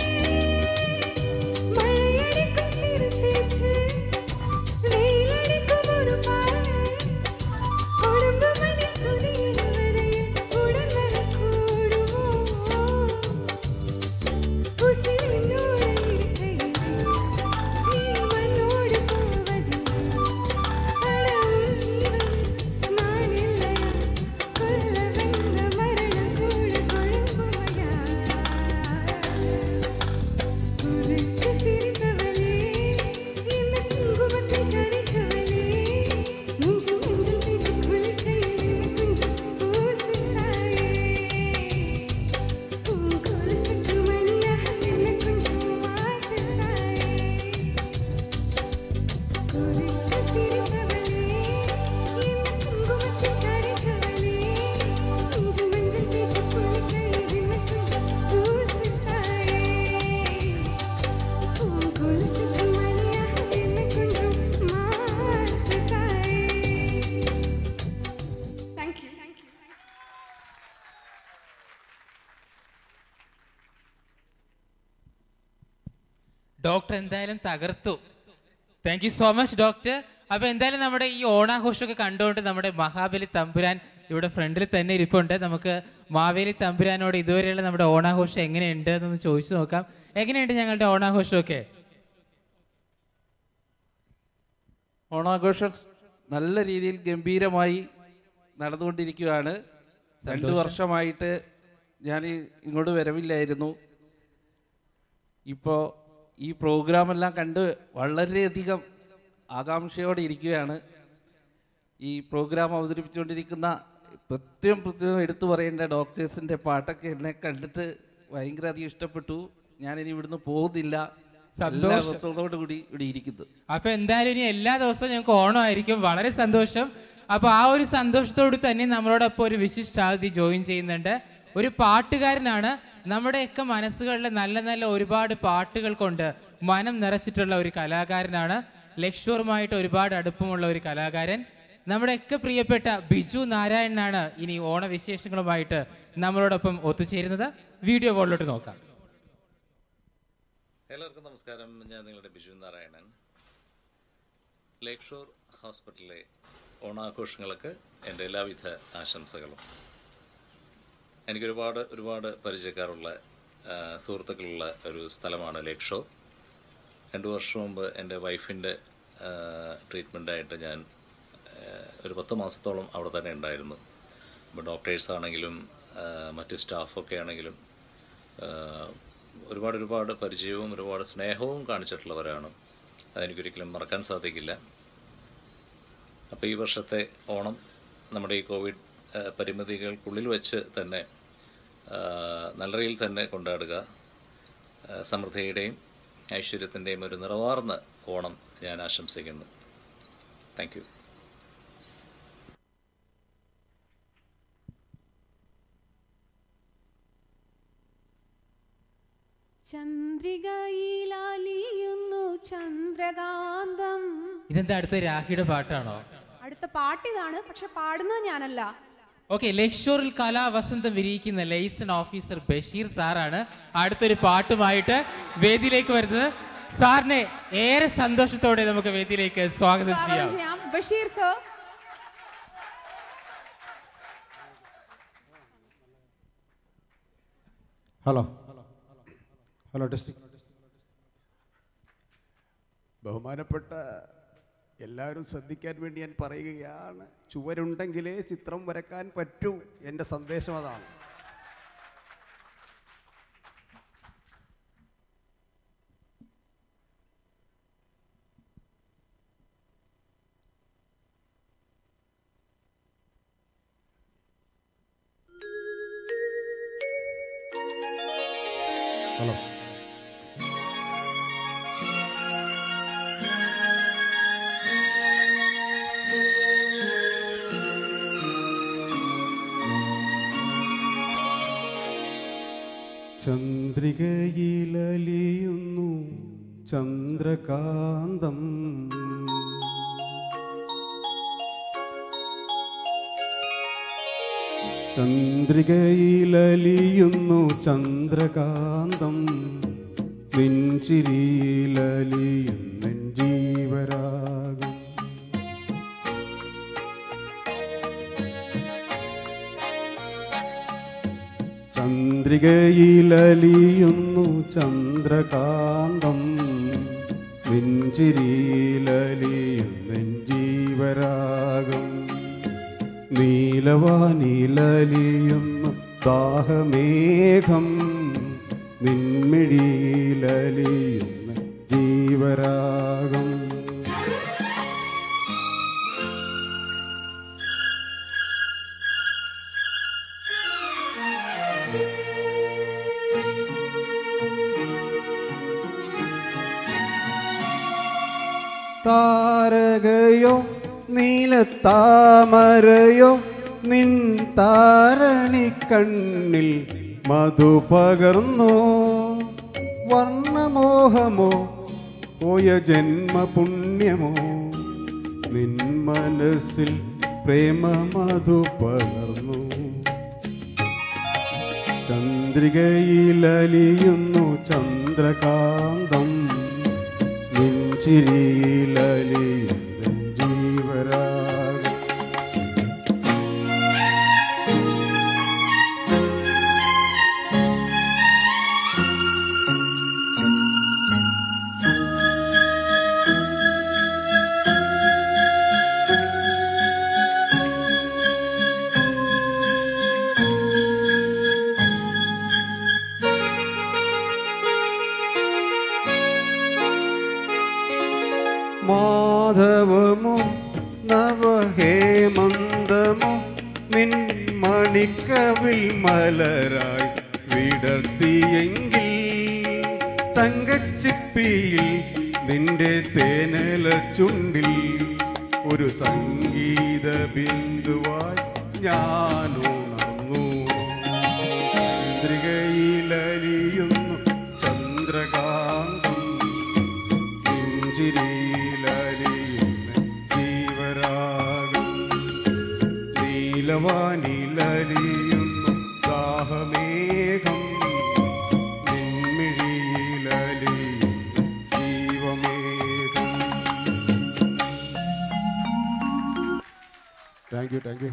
மழையடிக்கும் சிறு பேச்சு வெயிலடிக்கும் ஒரு பார்வை உடம்பு மணி துளியிற வரையில் உடல் வரக்கூடுமோ உசிரினோடு இருக்கையில் நீ மண்ணோடு போவதில்லை அடவும் ஜீவன் நான் இல்லையா கொல்ல வந்த மரணம் கூட கொழும்புமையா உருட்டு சிரித்தவளே என்ன குங்குமத்தில் கரைச்சவளே நெஞ்சு மஞ்சள் தேய்ச்சு குளிக்கையில் என்னை கொஞ்சம் பூசித்தாயே உன் கொலுசுக்கு மணியாக என்னை கொஞ்சம் மாத்தித்தாயே உருட்டு சிரித்தவளே என்ன குங்குமத்தில் கரைச்சவளே நெஞ்சு மஞ்சள் தேய்ச்சு குளிக்கையில் என்னை கொஞ்சம் பூசித்தாயே உன் கொலுசுக்கு மணியாக என்னை கொஞ்சம் மாத்தித்தாயே Thank you. Thank you. Doctor എന്തായാലും തകർത്തു thank you so much doctor അപ്പൊ എന്തായാലും നമ്മുടെ ഈ ഓണാഘോഷമൊക്കെ കണ്ടുകൊണ്ട് നമ്മുടെ മഹാബലി തമ്പുരാൻ ഇവിടെ ഫ്രണ്ടിൽ തന്നെ ഇരിപ്പുണ്ട് നമുക്ക് മാവേലി തമ്പുരാനോട് ഇതുവരെയുള്ള നമ്മുടെ ഓണാഘോഷം എങ്ങനെയുണ്ട് എന്നൊന്ന് ചോദിച്ചു നോക്കാം എങ്ങനെയുണ്ട് ഞങ്ങളുടെ ഓണാഘോഷമൊക്കെ ഓണാഘോഷം നല്ല രീതിയിൽ ഗംഭീരമായി നടന്നുകൊണ്ടിരിക്കുകയാണ് രണ്ട് സന്തോഷം. വർഷമായിട്ട് ഞാൻ ഇങ്ങോട്ട് വരവില്ലായിരുന്നു ഇപ്പോൾ ഈ പ്രോഗ്രാമെല്ലാം കണ്ട് വളരെയധികം ആകാംക്ഷയോടെ ഇരിക്കുകയാണ് ഈ പ്രോഗ്രാം അവതരിപ്പിച്ചുകൊണ്ടിരിക്കുന്ന പ്രത്യേകം പ്രത്യേകം എടുത്തു പറയേണ്ട ഡോക്ടേഴ്സിൻ്റെ പാട്ടൊക്കെ എന്നെ കണ്ടിട്ട് ഭയങ്കര അധികം ഇഷ്ടപ്പെട്ടു ഞാനിനി ഇവിടുന്ന് പോകുന്നില്ല എല്ലാ സന്തോഷം. ദിവസത്തോടു കൂടി ഇവിടെ ഇരിക്കുന്നു അപ്പൊ എന്തായാലും ഇനി എല്ലാ ദിവസവും ഞങ്ങൾക്ക് ഓണമായിരിക്കും വളരെ സന്തോഷം അപ്പൊ ആ ഒരു സന്തോഷത്തോട് തന്നെ നമ്മളോടൊപ്പം ഒരു വിശിഷ്ടാതിഥി ജോയിൻ ചെയ്യുന്നുണ്ട് ഒരു പാട്ടുകാരനാണ് നമ്മുടെയൊക്കെ മനസ്സുകളിൽ നല്ല നല്ല ഒരുപാട് പാട്ടുകൾ കൊണ്ട് മനം നിറച്ചിട്ടുള്ള ഒരു കലാകാരനാണ് ലക്ഷോറുമായിട്ട് ഒരുപാട് അടുപ്പമുള്ള ഒരു കലാകാരൻ നമ്മുടെയൊക്കെ പ്രിയപ്പെട്ട ബിജു നാരായണനാണ് ഇനി ഓണവിശേഷങ്ങളുമായിട്ട് നമ്മളോടൊപ്പം ഒത്തുചേരുന്നത് വീഡിയോ കോളിലോട്ട് നോക്കാം എല്ലാവർക്കും നമസ്കാരം ഞാൻ നിങ്ങളുടെ ബിജു നാരായണൻ ലേക്ക് ഷോർ ഹോസ്പിറ്റലിലെ ഓണാഘോഷങ്ങൾക്ക് എൻ്റെ എല്ലാവിധ ആശംസകളും എനിക്കൊരുപാട് ഒരുപാട് പരിചയക്കാരുള്ള ആ, സുഹൃത്തുക്കളുള്ള ഒരു സ്ഥലമാണ് ലേക്ക് ഷോർ രണ്ട് വർഷം മുമ്പ് എൻ്റെ വൈഫിൻ്റെ ട്രീറ്റ്മെൻറ്റായിട്ട് ഞാൻ ആ, ഒരു പത്ത് മാസത്തോളം അവിടെ തന്നെ ഉണ്ടായിരുന്നു അപ്പോൾ ഡോക്ടേഴ്സ് ആണെങ്കിലും ആ, മറ്റ് സ്റ്റാഫൊക്കെ ആണെങ്കിലും ആ, ഒരുപാട് ഒരുപാട് പരിചയവും ഒരുപാട് സ്നേഹവും കാണിച്ചിട്ടുള്ളവരാണ് അതെനിക്കൊരിക്കലും മറക്കാൻ സാധിക്കില്ല അപ്പോൾ ഈ വർഷത്തെ ഓണം നമ്മുടെ ഈ കോവിഡ് ആ, പരിമിതികൾക്കുള്ളിൽ വെച്ച് തന്നെ ആ, നല്ല രീതിയിൽ തന്നെ കൊണ്ടാടുക ആ, സമൃദ്ധിയുടെയും ഐശ്വര്യത്തിൻ്റെയും ഒരു നിറവാർന്ന ഓണം ഞാൻ ആശംസിക്കുന്നു താങ്ക് യു ചന്ദ്രികയിലാലിയുന്നു ചന്ദ്രകാന്തം ഇതെന്താ അടുത്ത രാഹിയുടെ പാട്ടാണോ അടുത്ത പാട്ടിതാണ് പക്ഷെ പാടുന്നത് ഞാനല്ല ഓക്കെ ലക്ഷോറിൽ കലാവസന്തം വിരിയിക്കുന്ന ലൈസൺ ഓഫീസർ ബഷീർ സാറാണ് അടുത്തൊരു പാട്ടുമായിട്ട് വേദിയിലേക്ക് വരുന്നത് സാറിനെ ഏറെ സന്തോഷത്തോടെ നമുക്ക് വേദിയിലേക്ക് സ്വാഗതം സ്വാഗതം ചെയ്യാം ചെയ്യാം Basheer sir hello hello district ബഹുമാനപ്പെട്ട എല്ലാവരും ശ്രദ്ധിക്കാൻ വേണ്ടി ഞാൻ പറയുകയാണ് ചുവരുണ്ടെങ്കിലേ ചിത്രം വരക്കാൻ പറ്റൂ എൻ്റെ സന്ദേശം അതാണ് ഹലോ ചന്ദ്രികയിലലിയുന്നു ചന്ദ്രകാന്തം ചന്ദ്രികയിലലിയുന്നു ചന്ദ്രകാന്തം നെഞ്ചിരിയിലലിയുന്നെൻ ജീവരാഗം ചന്ദ്രികയിലലിയുന്നു ചന്ദ്രകാന്തം നെഞ്ചിരിയിലലിയുന്നെൻ ജീവരാഗം നീലവാനിലലിയുന്നു ദാഹമേഘം നിൻമിഴിയിലലിയുന്ന ജീവരാഗം താരകയോ നീലത്താമരയോ നിൻ താരണിക്കണ്ണിൽ മധു പകർന്നു വർണ്ണമോഹമോ പോയ ജന്മപുണ്യമോ നിൻ മനസ്സിൽ പ്രേമ മധു പകർന്നു ചന്ദ്രികയിലലിയുന്നു ചന്ദ്രകാന്തം നെഞ്ചിരിയിലലിയുന്ന ജീവരാഗം മാധവമോ നവഹേമന്തമോ നിൻ മണിക്കവിൽ മലരായി വിടർത്തിയെങ്കിൽ തങ്കച്ചിപ്പിയിൽ നിന്റെ തേനല ചുണ്ടിൽ ഒരു സംഗീത ബിന്ദുവായി ഞാനുണർന്നു ചന്ദ്രികയിലലിയുന്നു ചന്ദ്രകാന്തം നെഞ്ചിരിയിലലിയുന്ന ജീവരാഗം നീലവാനിലലിയുന്നു ദാഹമേഘം നിൻമിഴിയിലലിയുന്ന ജീവമേഘം thank you thank you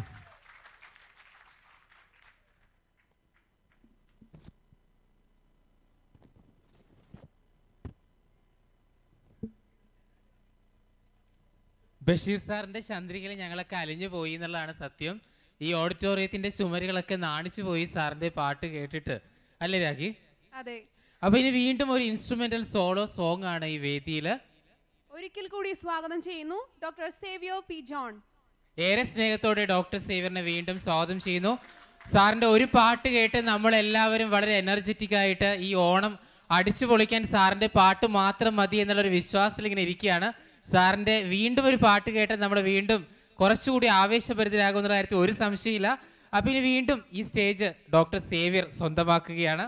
Basheer സാറിന്റെ ചന്ദ്രികയിൽ ഞങ്ങളൊക്കെ അലിഞ്ഞു പോയി എന്നുള്ളതാണ് സത്യം ഈ ഓഡിറ്റോറിയത്തിന്റെ ചുമരുകളൊക്കെ നാണിച്ചു പോയി സാറിന്റെ പാട്ട് കേട്ടിട്ട് അല്ലേ രാഖി അതെ അപ്പൊ ഇനി വീണ്ടും ഒരു ഇൻസ്ട്രുമെന്റൽ സോളോ സോങ് ആണ് ഈ വേദിയിൽ ഒരിക്കൽ കൂടി സ്വാഗതം ചെയ്യുന്നു ഡോക്ടർ സേവിയോ പി ജോൺ ഏറെ സ്നേഹത്തോടെ ഡോക്ടർ സേവറിനെ വീണ്ടും സ്വാഗതം ചെയ്യുന്നു സാറിന്റെ ഒരു പാട്ട് കേട്ട് നമ്മൾ എല്ലാവരും വളരെ എനർജറ്റിക് ആയിട്ട് ഈ ഓണം അടിച്ചു പൊളിക്കാൻ സാറിന്റെ പാട്ട് മാത്രം മതി എന്നുള്ളൊരു വിശ്വാസത്തിൽ ഇങ്ങനെ ഇരിക്കുകയാണ് സാറിന്റെ വീണ്ടും ഒരു പാട്ട് കേട്ട് നമ്മൾ വീണ്ടും കുറച്ചുകൂടി ആവേശഭരിതരാകും എന്നുള്ള കാര്യത്തിൽ ഒരു സംശയമില്ല അപ്പൊ ഇനി വീണ്ടും ഈ സ്റ്റേജ് ഡോക്ടർ സേവ്യർ സ്വന്തമാക്കുകയാണ്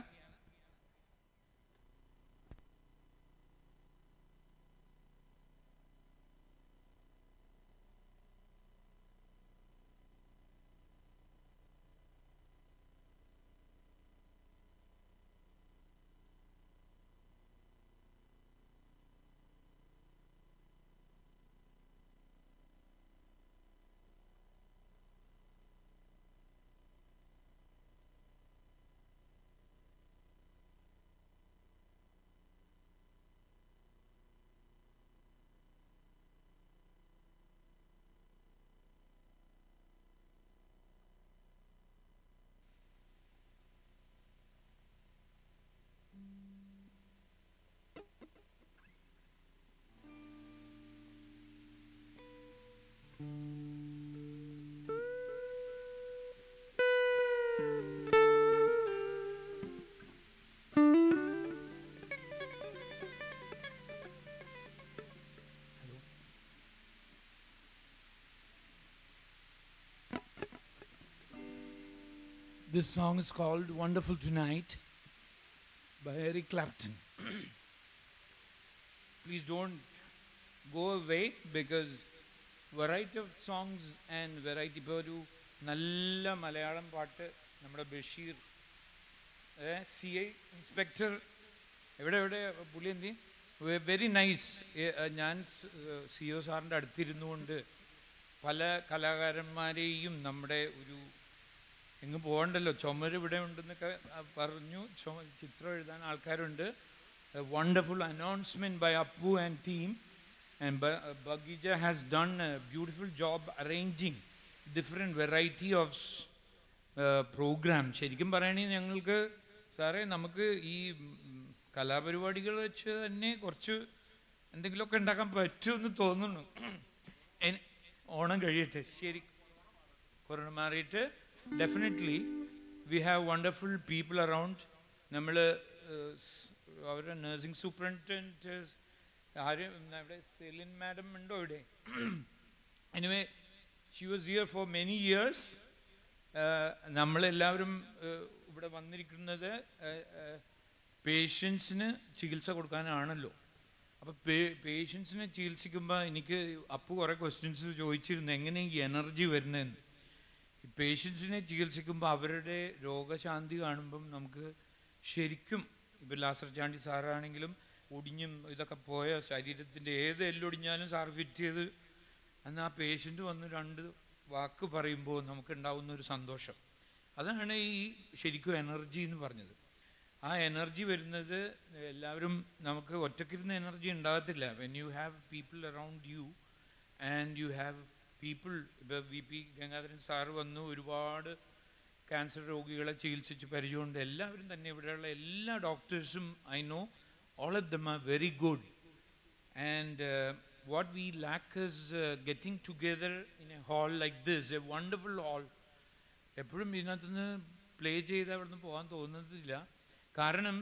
This song is called Wonderful Tonight by Eric Clapton. Please don't go away because variety of songs and variety ഇപ്പോൾ ഒരു നല്ല മലയാളം പാട്ട് നമ്മുടെ ബഷീർ സി ഐ ഇൻസ്പെക്ടർ എവിടെ എവിടെ പുള്ളി എന്ത് വെരി നൈസ് ഞാൻ സി ഒ സാറിൻ്റെ അടുത്തിരുന്നു കൊണ്ട് പല കലാകാരന്മാരെയും നമ്മുടെ ഒരു എങ്ങും പോകണ്ടല്ലോ ചുമര് ഇവിടെ ഉണ്ടെന്നൊക്കെ ആ, പറഞ്ഞു ചുമ ചിത്രം എഴുതാൻ ആൾക്കാരുണ്ട് wonderful announcement by Appu and team and ബഗീജ has done a beautiful job arranging different variety of program ശരിക്കും പറയുകയാണെങ്കിൽ ഞങ്ങൾക്ക് സാറേ നമുക്ക് ഈ ഉം, കലാപരിപാടികൾ വെച്ച് തന്നെ കുറച്ച് എന്തെങ്കിലുമൊക്കെ ഉണ്ടാക്കാൻ പറ്റുമെന്ന് തോന്നുന്നു എൻ- ഓണം കഴിയട്ടെ ശരി കൊറോണ മാറിയിട്ട് definitely we have wonderful people around നമ്മൾ അവരുടെ നഴ്സിംഗ് സൂപ്രണ്ടൻറ്റ് ആരും അവിടെ സെലിൻ മാഡം ഉണ്ടോ ഇവിടെ anyway she was here for many years നമ്മളെല്ലാവരും ഏഹ്, ഇവിടെ വന്നിരിക്കുന്നത് പേഷ്യൻസിന് ചികിത്സ കൊടുക്കാനാണല്ലോ അപ്പോൾ പേ പേഷ്യൻസിനെ ചികിത്സിക്കുമ്പോൾ എനിക്ക് അപ്പു കുറേ ക്വസ്റ്റ്യൻസ് ചോദിച്ചിരുന്നു എങ്ങനെ ഈ എനർജി വരുന്നതെന്ന് ഈ പേഷ്യൻസിനെ ചികിത്സിക്കുമ്പോൾ അവരുടെ രോഗശാന്തി കാണുമ്പം നമുക്ക് ശരിക്കും ഇപ്പോൾ ലാസർ ചാണ്ടി സാറാണെങ്കിലും ഒടിഞ്ഞും ഇതൊക്കെ പോയ ശരീരത്തിൻ്റെ ഏത് എല്ലൊടിഞ്ഞാലും സാർ ഫിറ്റ് ചെയ്ത് അന്ന് ആ പേഷ്യൻ്റ് വന്ന് രണ്ട് വാക്ക് പറയുമ്പോൾ നമുക്കുണ്ടാവുന്ന ഒരു സന്തോഷം അതാണ് ഈ ശരിക്കും എനർജി എന്ന് പറഞ്ഞത് ആ എനർജി വരുന്നത് എല്ലാവരും നമുക്ക് ഒറ്റക്കിരുന്ന എനർജി ഉണ്ടാകത്തില്ല when you have people around you and you have people ഇപ്പോൾ വി പി ഗംഗാധരൻ സാറ് വന്നു ഒരുപാട് ക്യാൻസർ രോഗികളെ ചികിത്സിച്ച് പരിചയമുണ്ട് എല്ലാവരും തന്നെ ഇവിടെയുള്ള എല്ലാ ഡോക്ടേഴ്സും I know all of them are very good. And uh, what we lack is uh, getting together in a hall like this, a wonderful hall. എപ്പോഴും ഇതിനകത്തുനിന്ന് പ്ലേ ചെയ്ത് അവിടെ നിന്ന് പോകാൻ തോന്നുന്നില്ല കാരണം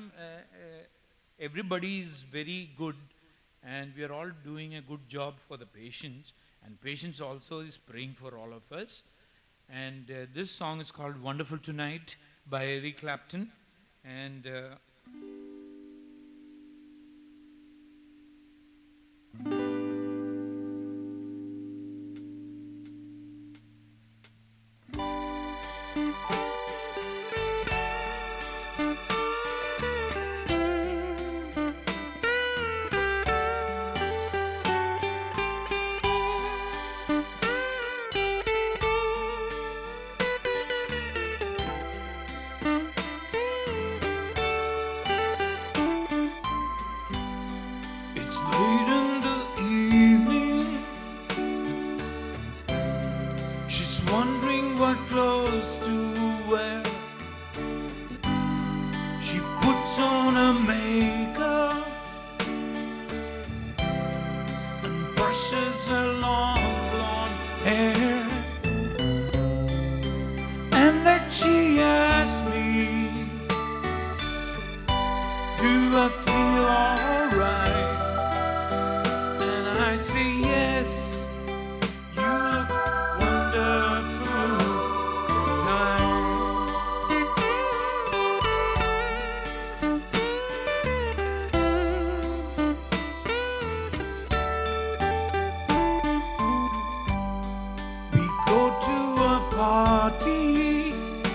everybody is very good and we are all doing a good job for the patients and patients also is praying for all of us and this song is called wonderful tonight by Eric Clapton and It's late in the evening. She's wondering what clothes to wear. She puts on her makeup and brushes her long blonde hair. And then she asks me, Do I feel alright? And I say yes. You look wonderful tonight. We go to a party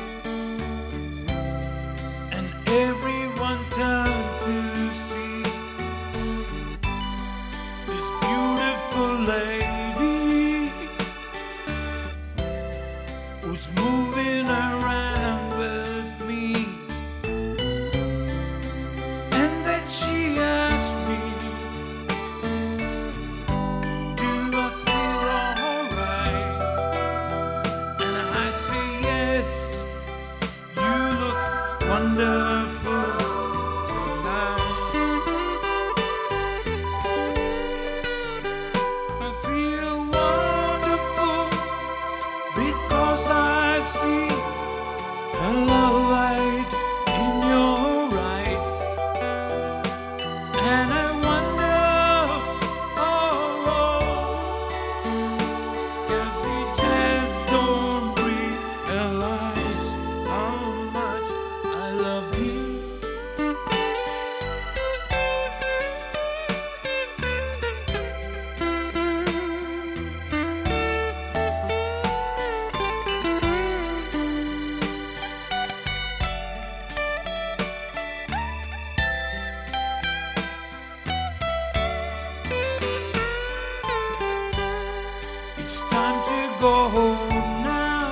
and everyone turned to see this beautiful lady who's moving around with me. And then she asked me, Do I feel alright? And I say, Yes, you look wonderful tonight. I feel wonderful because I see a love light in your eyes. And I wonder, oh, oh, if we just don't realize how It's time to go home now.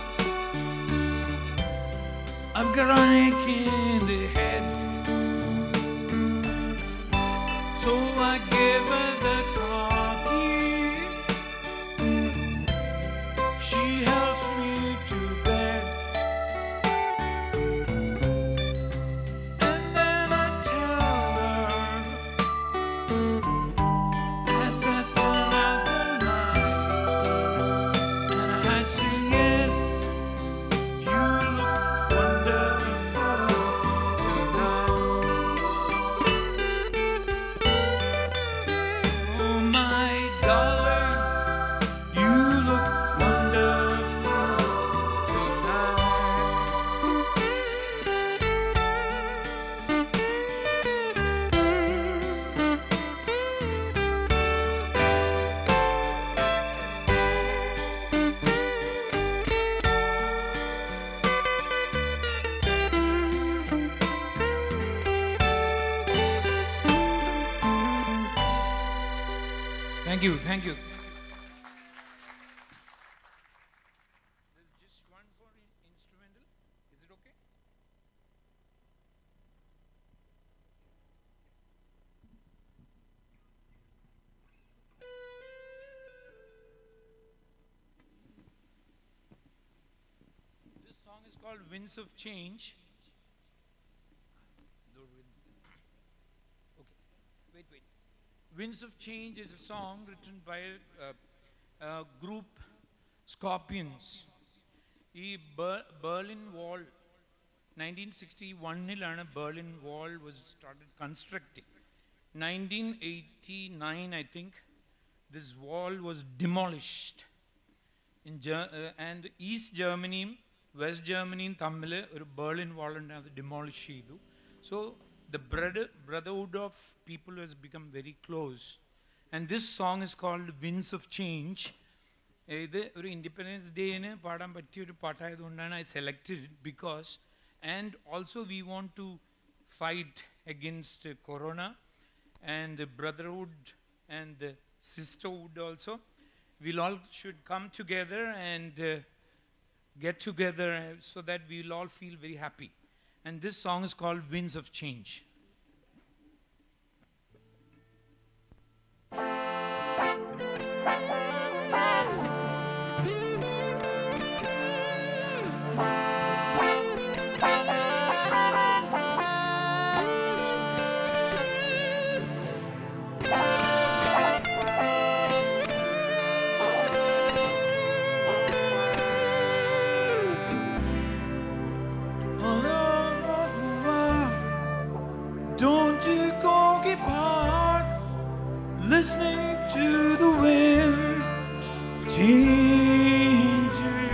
I've got an ache in the head. So I gave her the car key. She helps me to bed. And then I tell her as I turn out the light, and I say yes, you look wonderful tonight. Oh my darling, you look wonderful tonight. Thank you, thank you. There's just one for in- instrumental. Is it okay? This song is called Winds of Change. The rhythm- Okay, wait, wait. Winds of Change is a song written by a, a group Scorpions. ഈ ബെ- Berlin wall nineteen sixty വണ്ണിലാണ് Berlin wall was started constructing nineteen eighty nine I think this wall was demolished in and east ജർമ്മനിയും west ജർമ്മനിയും തമ്മിൽ ഒരു Berlin wall ഉണ്ട് അത് demolish ചെയ്തു so the brother brotherhood of people was become very close and this song is called winds of change ഇത് ഒരു independence ഡേന് പാടാൻ പറ്റിയ ഒരു പാട്ടായതുകൊണ്ടാണ് I selected because and also V won't to fight against corona and brotherhood and sisterhood also we'll all should come together and uh, get together uh, so that we'll all feel very happy. And this song is called Winds of Change. Don't you go keep on listening to the wind changing.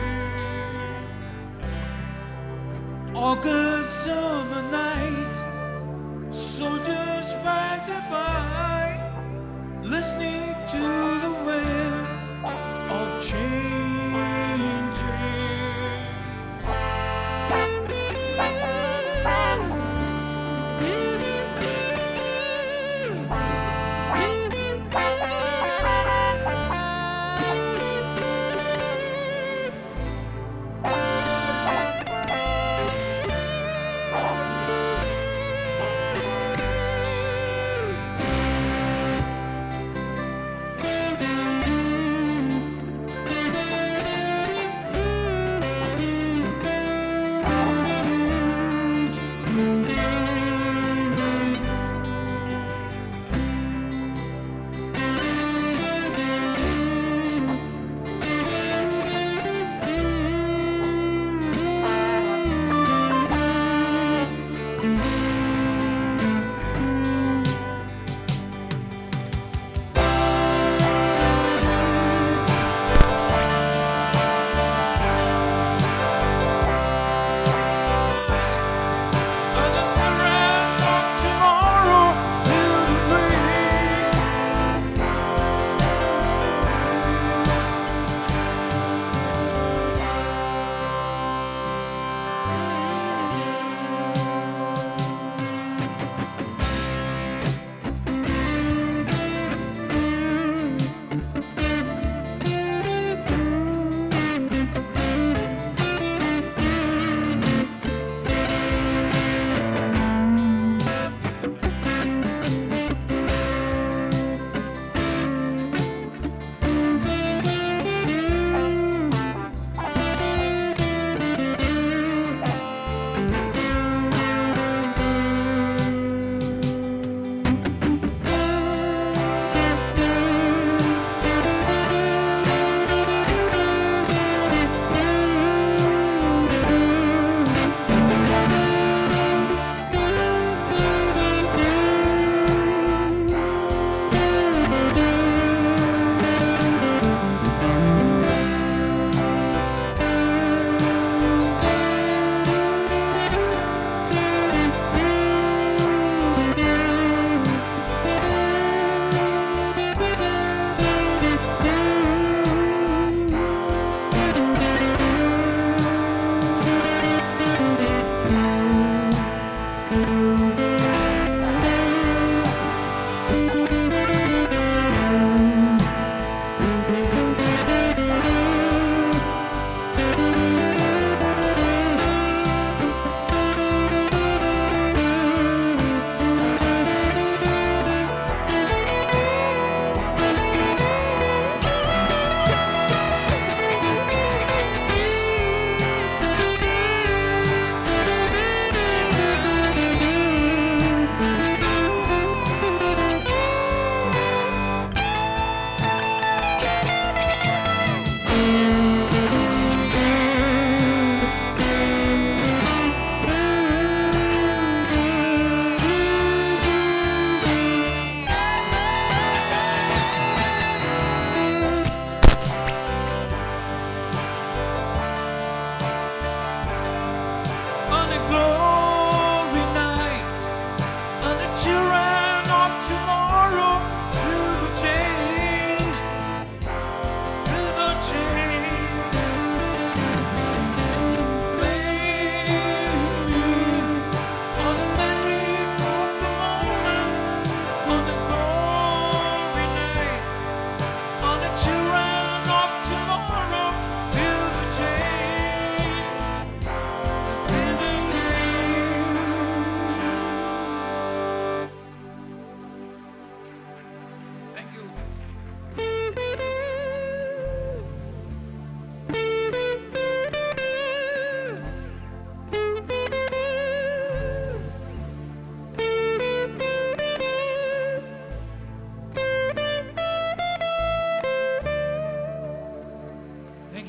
August summer night, soldiers passing by, listening to the wind of change.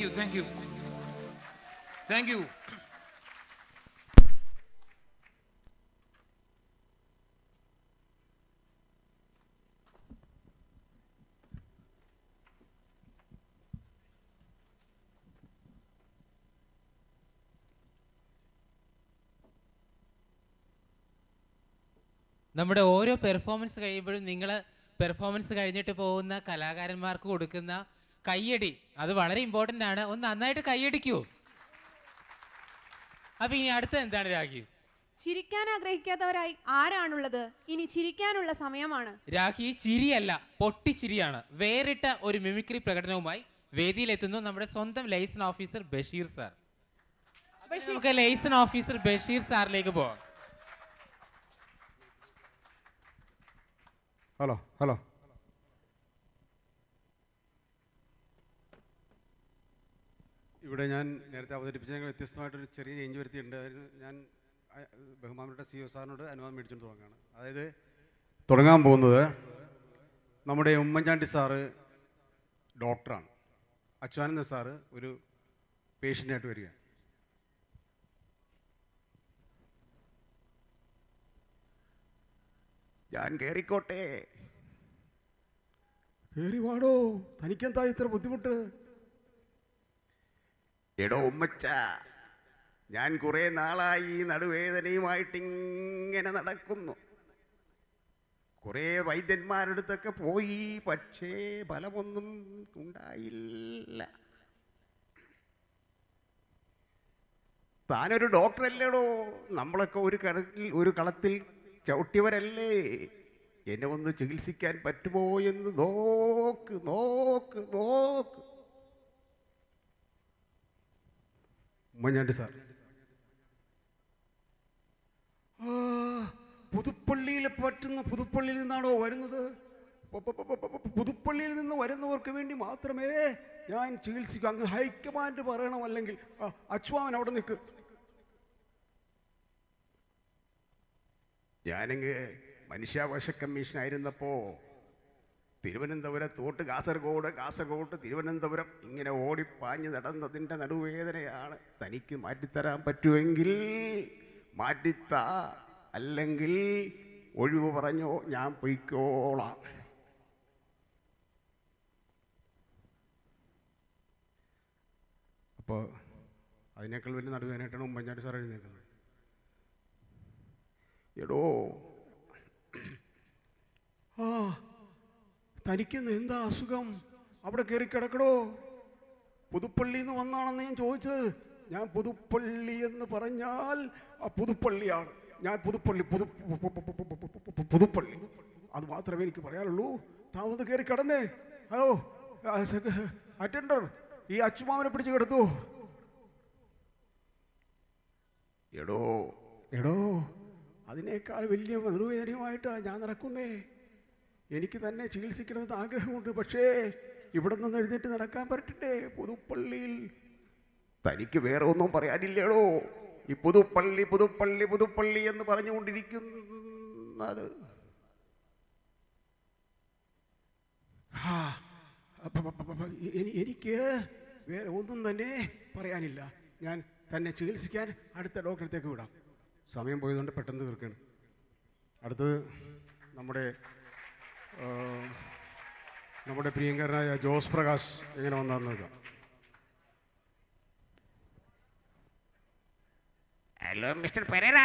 you, thank you. Thank you. നമ്മുടെ ഓരോ performance കഴിയുമ്പോഴും നിങ്ങൾ performance കഴിഞ്ഞിട്ട് പോകുന്ന കലാകാരന്മാർക്ക് കൊടുക്കുന്ന കയ്യടി അത് വളരെ ഇമ്പോർട്ടൻ്റ് ആണ് ഒന്ന് നന്നായിട്ട് കയ്യടിക്കൂ അപ്പൊ ഇനി അടുത്ത എന്താണ് രാഖി ചിരിക്കാൻ ആഗ്രഹിക്കാത്തവരായി ആരാണുള്ളത് ഇനി ചിരിക്കാനുള്ള സമയമാണ് രാഖി ചിരിയല്ല പൊട്ടിച്ചിരിയാണ് വേറിട്ട ഒരു മിമിക്രി പ്രകടനവുമായി വേദിയിലെത്തുന്നു നമ്മുടെ സ്വന്തം ലൈസൺ ഓഫീസർ ബഷീർ സാർ നമുക്ക് ലൈസൺ ഓഫീസർ ബഷീർ സാറിലേക്ക് പോവാം ഹലോ ഹലോ ഇവിടെ ഞാൻ നേരത്തെ അവതരിപ്പിച്ചതിന് വ്യത്യസ്തമായിട്ടൊരു ചെറിയ ചേഞ്ച് വരുത്തിയിട്ടുണ്ട് അതിന് ഞാൻ അ- ബഹുമാനപ്പെട്ട സി ഒ സാറിനോട് അനുവാദം മേടിച്ചുകൊണ്ട് തുടങ്ങുകയാണ് അതായത് തുടങ്ങാൻ പോകുന്നത് നമ്മുടെ ഉമ്മൻചാണ്ടി സാറ് ഡോക്ടറാണ് അച്യുതാനന്ദ സാറ് ഒരു പേഷ്യൻ്റായിട്ട് വരിക ഞാൻ കയറിക്കോട്ടെ കയറി വാടോ തനിക്കെന്താ ഇത്ര ബുദ്ധിമുട്ട് എടോ ഉമ്മച്ച ഞാൻ കുറെ നാളായി ഈ നടുവേദനയുമായിട്ട് ഇങ്ങനെ നടക്കുന്നു കുറേ വൈദ്യന്മാരടുത്തൊക്കെ പോയി പക്ഷേ ഫലമൊന്നും ഉണ്ടായില്ല താനൊരു ഡോക്ടറല്ലേടോ നമ്മളൊക്കെ ഒരു കളത്തിൽ ഒരു കളത്തിൽ ചവിട്ടിയവരല്ലേ എന്നെ ഒന്ന് ചികിത്സിക്കാൻ പറ്റുമോ എന്ന് നോക്ക് നോക്ക് നോക്ക് ഉമ്മഞ്ഞാണ്ടി സാർ ആ, പുതുപ്പള്ളിയിൽ പറ്റുന്ന പുതുപ്പള്ളിയിൽ നിന്നാണോ വരുന്നത് പ- പ- പ- പ- പ- പുതുപ്പള്ളിയിൽ നിന്ന് വരുന്നവർക്ക് വേണ്ടി മാത്രമേ ഞാൻ ചികിത്സിക്കൂ അങ്ങ് ഹൈക്കമാൻഡ് പറയണം അല്ലെങ്കിൽ ആ, അച്യുവാമൻ അവിടെ നിൽക്ക് ഞാനങ്ങ് മനുഷ്യാവകാശ കമ്മീഷൻ ആയിരുന്നപ്പോൾ തിരുവനന്തപുരം തോട്ട് കാസർഗോഡ് കാസർഗോഡ് തിരുവനന്തപുരം ഇങ്ങനെ ഓടിപ്പാഞ്ഞ് നടന്നതിൻ്റെ നടുവേദനയാണ് തനിക്ക് മാറ്റിത്തരാൻ പറ്റുമെങ്കിൽ മാറ്റിത്താ അല്ലെങ്കിൽ ഒഴിവ് പറഞ്ഞോ ഞാൻ പൊയ്ക്കോളാം അപ്പോൾ അതിനേക്കാൾ വലിയ നടുവേദനയായിട്ടാണ് ഉമ്മൻചാണ്ടി സാർ എഴുന്നേക്കുന്നത് എടോ ആ തനിക്കെന്ന് എന്താ അസുഖം അവിടെ കയറി കിടക്കടോ പുതുപ്പള്ളിയിൽ നിന്ന് വന്നാണെന്ന് ഞാൻ ചോദിച്ചത് ഞാൻ പുതുപ്പള്ളി എന്ന് പറഞ്ഞാൽ ആ പുതുപ്പള്ളിയാണ് ഞാൻ പുതുപ്പള്ളി പുതു പു- പു- പു- പു- പു- പു- പു- പുതുപ്പള്ളി അത് മാത്രമേ എനിക്ക് പറയാനുള്ളൂ താമത് കയറി കിടന്നേ ഹലോ അറ്റൻഡർ ഈ അച്ചുമാവനെ പിടിച്ച് കിടത്തു എടോ എടോ അതിനേക്കാൾ വലിയ നടുവേദനയുമായിട്ടാണ് ഞാൻ നടക്കുന്നേ എനിക്ക് തന്നെ ചികിത്സിക്കണമെന്ന് ആഗ്രഹമുണ്ട് പക്ഷേ ഇവിടെ നിന്ന് എഴുന്നേറ്റ് നടക്കാൻ പറ്റട്ടെ പുതുപ്പള്ളിയിൽ തനിക്ക് വേറെ ഒന്നും പറയാനില്ലേടോ ഈ പുതുപ്പള്ളി പുതുപ്പള്ളി പുതുപ്പള്ളി എന്ന് പറഞ്ഞുകൊണ്ടിരിക്കുന്നത് ആ, അപ്പ- പ- പ- പ- എനി- എനിക്ക് വേറെ ഒന്നും തന്നെ പറയാനില്ല ഞാൻ തന്നെ ചികിത്സിക്കാൻ അടുത്ത ഡോക്ടറത്തേക്ക് വിടാം സമയം പോയതുകൊണ്ട് പെട്ടെന്ന് തീർക്കുകയാണ് അടുത്തത് നമ്മുടെ ആ, നമ്മുടെ പ്രിയങ്കരനായ ജോസ് പ്രകാശ് എങ്ങനെ വന്നാന്ന് നോക്കാം ഹലോ മിസ്റ്റർ പെരേര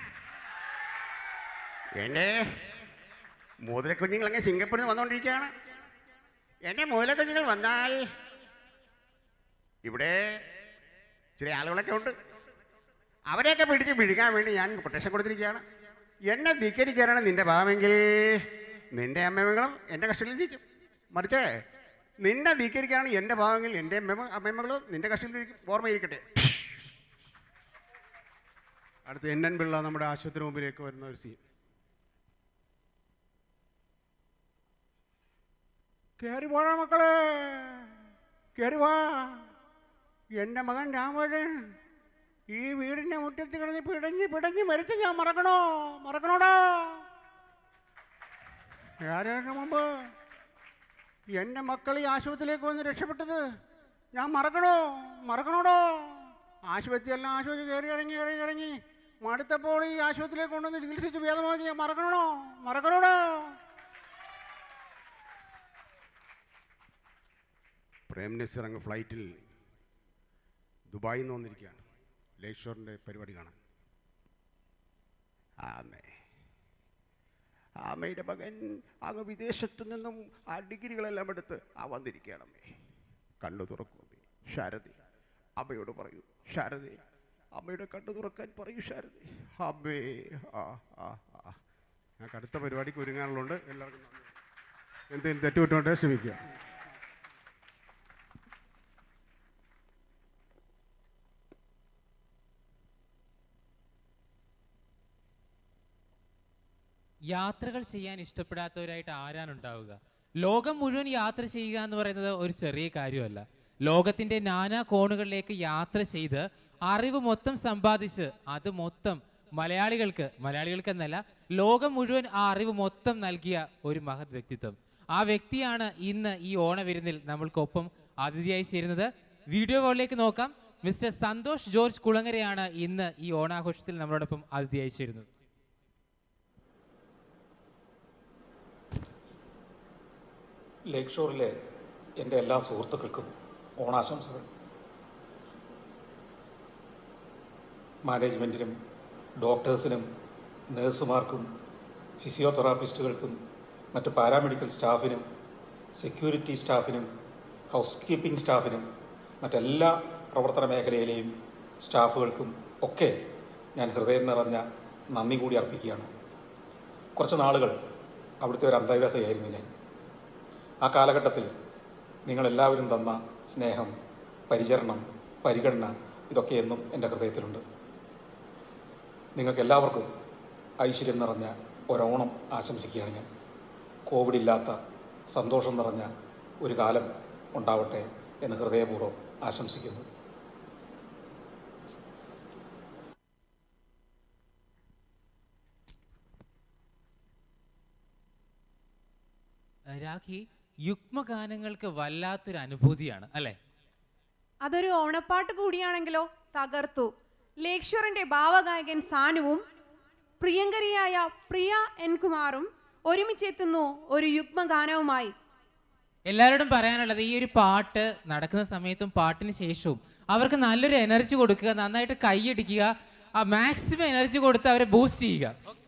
എൻ്റെ മൂതലക്കുഞ്ഞുങ്ങൾ അങ്ങ് സിംഗപ്പൂരിൽ നിന്ന് വന്നുകൊണ്ടിരിക്കുകയാണ് എൻ്റെ മൂലക്കുഞ്ഞുങ്ങൾ വന്നാൽ ഇവിടെ ചില ആളുകളൊക്കെ ഉണ്ട് അവരെയൊക്കെ പിടിച്ച് പിഴുകാൻ വേണ്ടി ഞാൻ കൊട്ടേഷൻ കൊടുത്തിരിക്കുകയാണ് എന്നെ ധിക്കരിക്കാനാണ് നിന്റെ ഭാവമെങ്കിൽ നിന്റെ അമ്മമകളും എൻ്റെ കസ്റ്റഡിയിലിരിക്കും മറിച്ച് നിന്നെ ധിക്കരിക്കാനാണ് എൻ്റെ ഭാവമെങ്കിൽ എൻ്റെ അമ്മ അമ്മമ്മകളും നിന്റെ കസ്റ്റഡിയിലിരിക്കും ഓർമ്മയിരിക്കട്ടെ അടുത്ത് എൻ എൻ പിള്ള നമ്മുടെ ആശുപത്രി മുമ്പിലേക്ക് വരുന്ന ഒരു സീൻ കയറി പോടാ മക്കളെ കയറി വാ എൻ്റെ മകൻ രാമോഴൻ ഈ വീടിൻ്റെ മുറ്റത്ത് കിടന്ന് പിടഞ്ഞ് പിടഞ്ഞ് മരിച്ച ഞാൻ മറക്കണോ മറക്കണോടാ ഞാനതിന് മുമ്പ് എൻ്റെ മക്കൾ ഈ ആശുപത്രിയിലേക്ക് വന്ന് രക്ഷപ്പെട്ടത് ഞാൻ മറക്കണോ മറക്കണോടോ ആശുപത്രി എല്ലാം ആശുപത്രി കയറി ഇറങ്ങി ഇറങ്ങി ഇറങ്ങി മടുത്തപ്പോൾ ഈ ആശുപത്രിയിലേക്ക് കൊണ്ടുവന്ന് ചികിത്സിച്ച് ഭേദമാക്കി ഞാൻ മറക്കണോ മറക്കണോടോ പ്രേം നസീർ അങ്ങ് ഫ്ലൈറ്റിൽ ദുബായിൽ നിന്ന് വന്നിരിക്കുകയാണ് ലേക്ഷോറിൻ്റെ പരിപാടി കാണാൻ ആമേ ആമയുടെ മകൻ അങ്ങ് വിദേശത്തു നിന്നും ആ ഡിഗ്രികളെല്ലാം എടുത്ത് ആ വന്നിരിക്കുകയാണ് അമ്മേ കണ്ണു തുറക്കൂ അമ്മേ ശാരദി അമ്മയോട് പറയൂ ശാരദി അമ്മയുടെ കണ്ണു തുറക്കാൻ പറയൂ ശാരദി അമ്മേ ആ ആ ആ ഞങ്ങൾക്ക് അടുത്ത പരിപാടിക്ക് ഒരുങ്ങാനുള്ളതുകൊണ്ട് എല്ലാവർക്കും നന്ദി. എന്തെങ്കിലും തെറ്റുപറ്റുകൊണ്ടേ ക്ഷമിക്കുക യാത്രകൾ ചെയ്യാൻ ഇഷ്ടപ്പെടാത്തവരായിട്ട് ആരാണ് ഉണ്ടാവുക ലോകം മുഴുവൻ യാത്ര ചെയ്യുക എന്ന് പറയുന്നത് ഒരു ചെറിയ കാര്യമല്ല ലോകത്തിന്റെ നാനാ കോണുകളിലേക്ക് യാത്ര ചെയ്ത് അറിവ് മൊത്തം സമ്പാദിച്ച് അത് മൊത്തം മലയാളികൾക്ക് മലയാളികൾക്ക് എന്നല്ല ലോകം മുഴുവൻ ആ അറിവ് മൊത്തം നൽകിയ ഒരു മഹത് വ്യക്തിത്വം ആ വ്യക്തിയാണ് ഇന്ന് ഈ ഓണവിരുന്നിൽ നമ്മൾക്കൊപ്പം അതിഥിയായി ചേരുന്നത് വീഡിയോ കോളിലേക്ക് നോക്കാം മിസ്റ്റർ സന്തോഷ് ജോർജ് കുളങ്ങരയാണ് ഇന്ന് ഈ ഓണാഘോഷത്തിൽ നമ്മളോടൊപ്പം അതിഥിയായി ചേരുന്നത് ലേക്ക് ഷോറിലെ എൻ്റെ എല്ലാ സുഹൃത്തുക്കൾക്കും ഓണാശംസകൾ മാനേജ്മെൻറ്റിനും ഡോക്ടേഴ്സിനും നഴ്സുമാർക്കും ഫിസിയോതെറാപ്പിസ്റ്റുകൾക്കും മറ്റ് പാരാമെഡിക്കൽ സ്റ്റാഫിനും സെക്യൂരിറ്റി സ്റ്റാഫിനും ഹൗസ് കീപ്പിംഗ് സ്റ്റാഫിനും മറ്റെല്ലാ പ്രവർത്തന മേഖലയിലെയും സ്റ്റാഫുകൾക്കും ഒക്കെ ഞാൻ ഹൃദയം നിറഞ്ഞ നന്ദി കൂടി അർപ്പിക്കുകയാണ് കുറച്ച് നാളുകൾ അവിടുത്തെ ഒരു അന്തേവാസിയായിരുന്നു ഞാൻ ആ കാലഘട്ടത്തിൽ നിങ്ങളെല്ലാവരും തന്ന സ്നേഹം പരിചരണം പരിഗണന ഇതൊക്കെ എന്നും എൻ്റെ ഹൃദയത്തിലുണ്ട് നിങ്ങൾക്ക് എല്ലാവർക്കും ഐശ്വര്യം നിറഞ്ഞ ഒരോണം ആശംസിക്കുകയാണ് ഞാൻ കോവിഡ് ഇല്ലാത്ത സന്തോഷം നിറഞ്ഞ ഒരു കാലം ഉണ്ടാവട്ടെ എന്ന് ഹൃദയപൂർവ്വം ആശംസിക്കുന്നു രാഖി യുഗ്മഗാനങ്ങൾക്ക് വല്ലാത്തൊരു അനുഭൂതിയാണ് അല്ലേ അതൊരു ഓണപ്പാട്ട് കൂടിയാണെങ്കിലോ തകർത്തു ലേക്ഷറിന്റെ ഭാവഗായകൻ സാനുവും പ്രിയങ്കരിയായ പ്രിയ എൻ കുമാറും ഒരുമിച്ചെത്തുന്നു ഒരു യുഗ്മഗാനവുമായി എല്ലാവരോടും പറയാനുള്ളത് ഈ ഒരു പാട്ട് നടക്കുന്ന സമയത്തും പാട്ടിന് ശേഷവും അവർക്ക് നല്ലൊരു എനർജി കൊടുക്കുക നന്നായിട്ട് കൈയടിക്കുക മാക്സിമം എനർജി കൊടുത്ത് അവരെ ബൂസ്റ്റ് ചെയ്യുക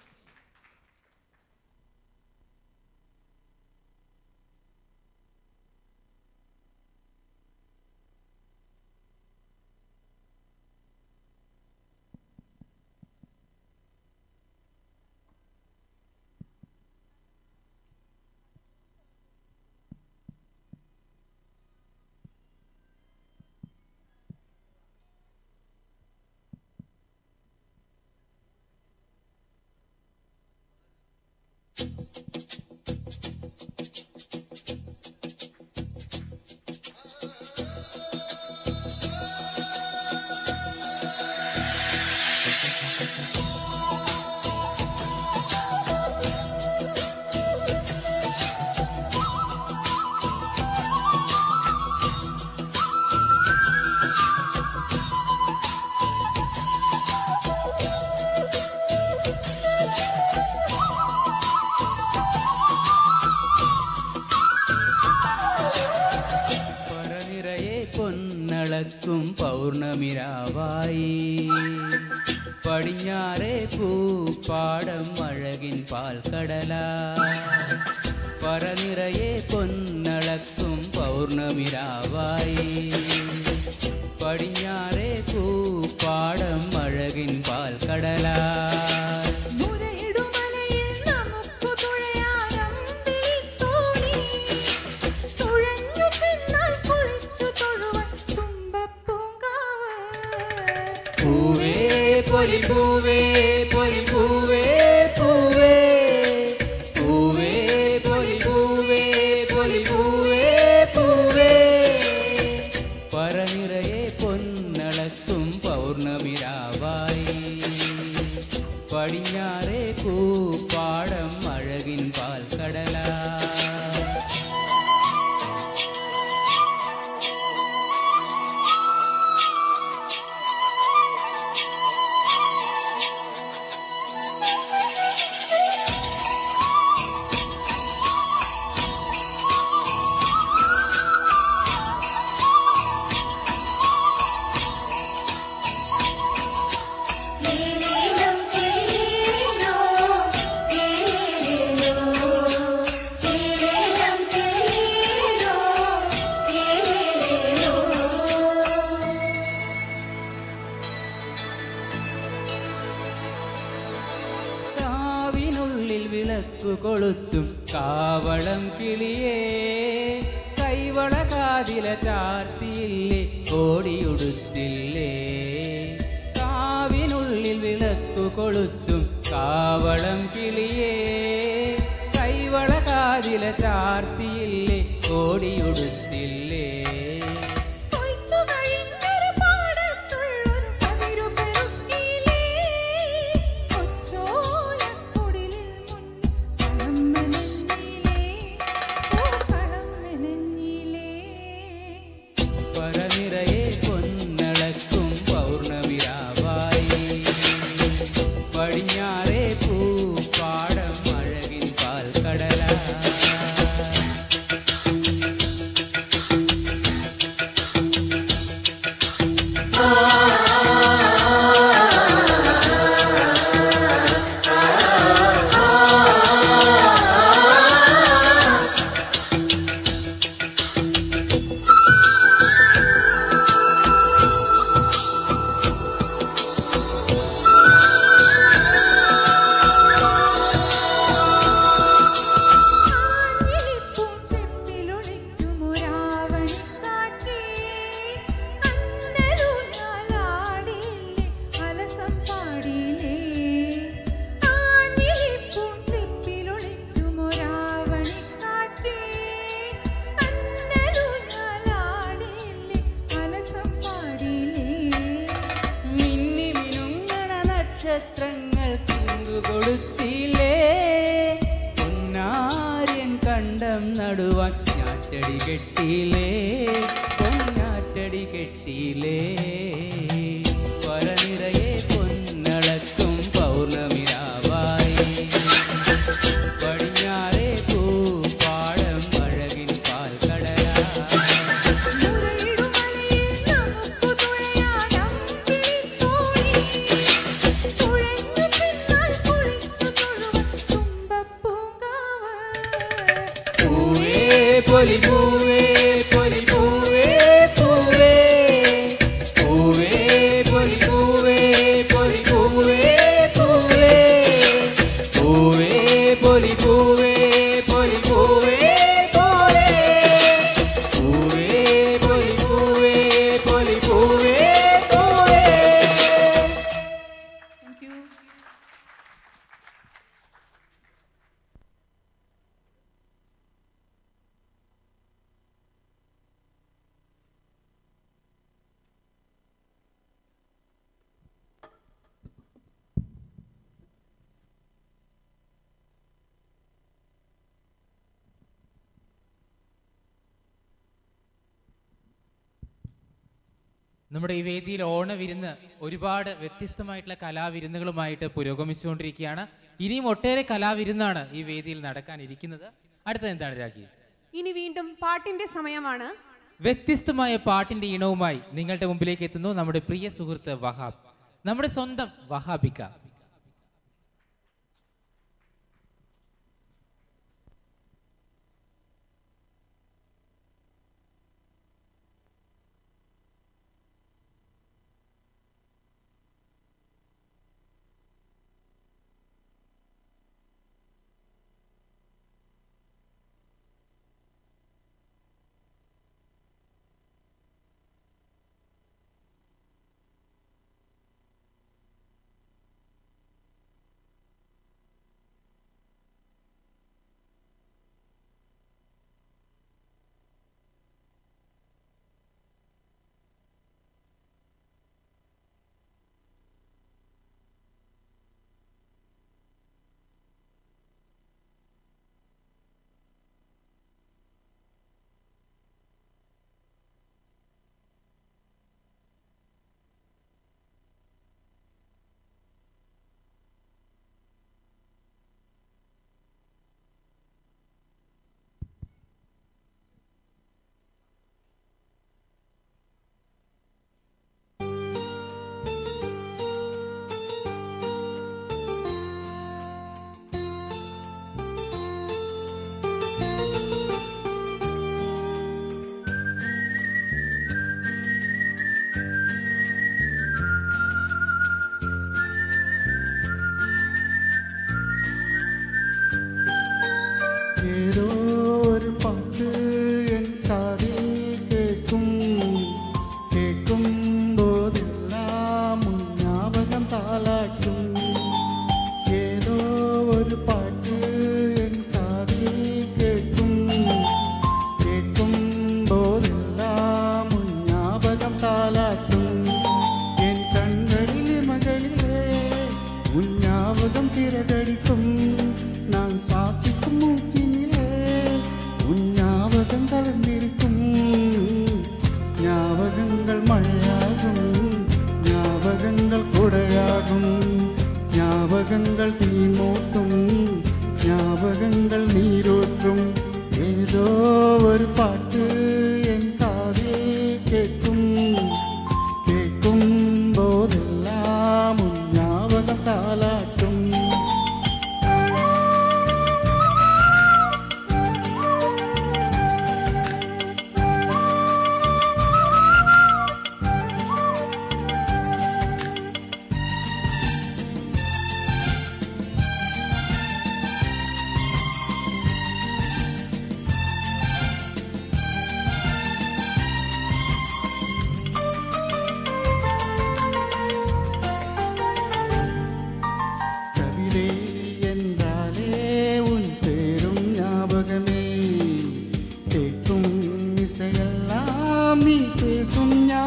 പറനിറയെ പൊന്നളക്കും പൗർണമിരാവായി പടിഞ്ഞാറെ പൂപ്പാടം അഴകിൻ പാൽക്കടല പറനിറയെ പൊന്നളക്കും പൗർണമിരാവായി പടിഞ്ഞാറെ പൂപ്പാടം അഴകിൻ പാൽക്കടല പൂവേ പൊലി പൂവേ പൊലി പൂവേ പൂവേ പൂവേ പൊലി പൂവേ പൊലി പൂവേ പൂവേ പറനിറയെ പൊന്നളക്കും പൗർണമിരാവായി പടിഞ്ഞാറെ പൂപ്പാടം അഴകിൻ പാൽക്കടല വിളക്കു കൊളുത്തും കാവളം കിളിയേ കൈവള കാതില ചാർത്തിയില്ലേ കോടിയുടുത്തില്ലേ കാവിനുള്ളിൽ വിളക്കു കൊളുത്തും കാവളം കിളിയേ കൈവള കാതില ചാർത്തിയില്ലേ കോടിയുടുത്തില്ലേ കൊയ്ത്തു കഴിഞ്ഞൊരു പാടത്തുള്ളൊരു കതിരു പെറുക്കിയിലേ. കൊച്ചോലക്കുടിലിൽ മുന്നിൽ പണം മെനഞ്ഞിലേ. പൂക്കളം മെനഞ്ഞിലേ. പരനിറയെ പൊന്നളക്കും പൗർണമിരാവായി പടിഞ്ഞാറേ പൂപ്പാടം അഴകിൻ പാൽക്കടല ആഞ്ഞിലിപ്പൂം ചെപ്പിലൊളിക്കുമൊരാവണിക്കാറ്റേ. അന്നരൂഞ്ഞാലാടിയില്ലേ, അലസം പാടിയില്ലേ. ആഞ്ഞിലിപ്പൂം ചെപ്പിലൊളിക്കുമൊരാവണിക്കാറ്റേ. അന്നരൂഞ്ഞാലാടിയില്ലേ, അലസം പാടിയില്ലേ. മിന്നി മിനുങ്ങണ നക്ഷത്രങ്ങൾ കുങ്കു കൊടുത്തില്ലേ പൊന്നാര്യൻ കണ്ടം നടുവാൻ ഞാറ്റടി കെട്ടിയില്ലേ പൊന്നാറ്റടി കെട്ടിയില്ലേ പരനിറയെ പൊന്നളക്കും പൗർണമിരാവായി പടിഞ്ഞാറേ പൂപ്പാടം അഴകിൻ പാൽക്കടല പൂവേ പൊലി പൂവേ പൊലി പൂവേ പൂവേ പൂവേ പൊലി പൂവേ പൊലി പൂവേ പൂവേ പൂവേ പൊലി പൂവേ പൊലി പൂവേ പോലെ പൂവേ പൊലി പൂവേ പൊലി പൂവേ പോലെ നമ്മുടെ ഈ വേദിയിൽ ഓണവിരുന്ന് ഒരുപാട് വ്യത്യസ്തമായിട്ടുള്ള കലാവിരുന്നുകളുമായിട്ട് പുരോഗമിച്ചുകൊണ്ടിരിക്കുകയാണ് ഇനിയും ഒട്ടേറെ കലാവിരുന്നാണ് ഈ വേദിയിൽ നടക്കാനിരിക്കുന്നത് അടുത്തത് എന്താണ് രാഖി ഇനി വീണ്ടും പാട്ടിന്റെ സമയമാണ് വ്യത്യസ്തമായ പാട്ടിന്റെ ഇണവുമായി നിങ്ങളുടെ മുമ്പിലേക്ക് എത്തുന്നു നമ്മുടെ പ്രിയ സുഹൃത്ത് വഹാബ് നമ്മുടെ സ്വന്തം വഹാബിക്ക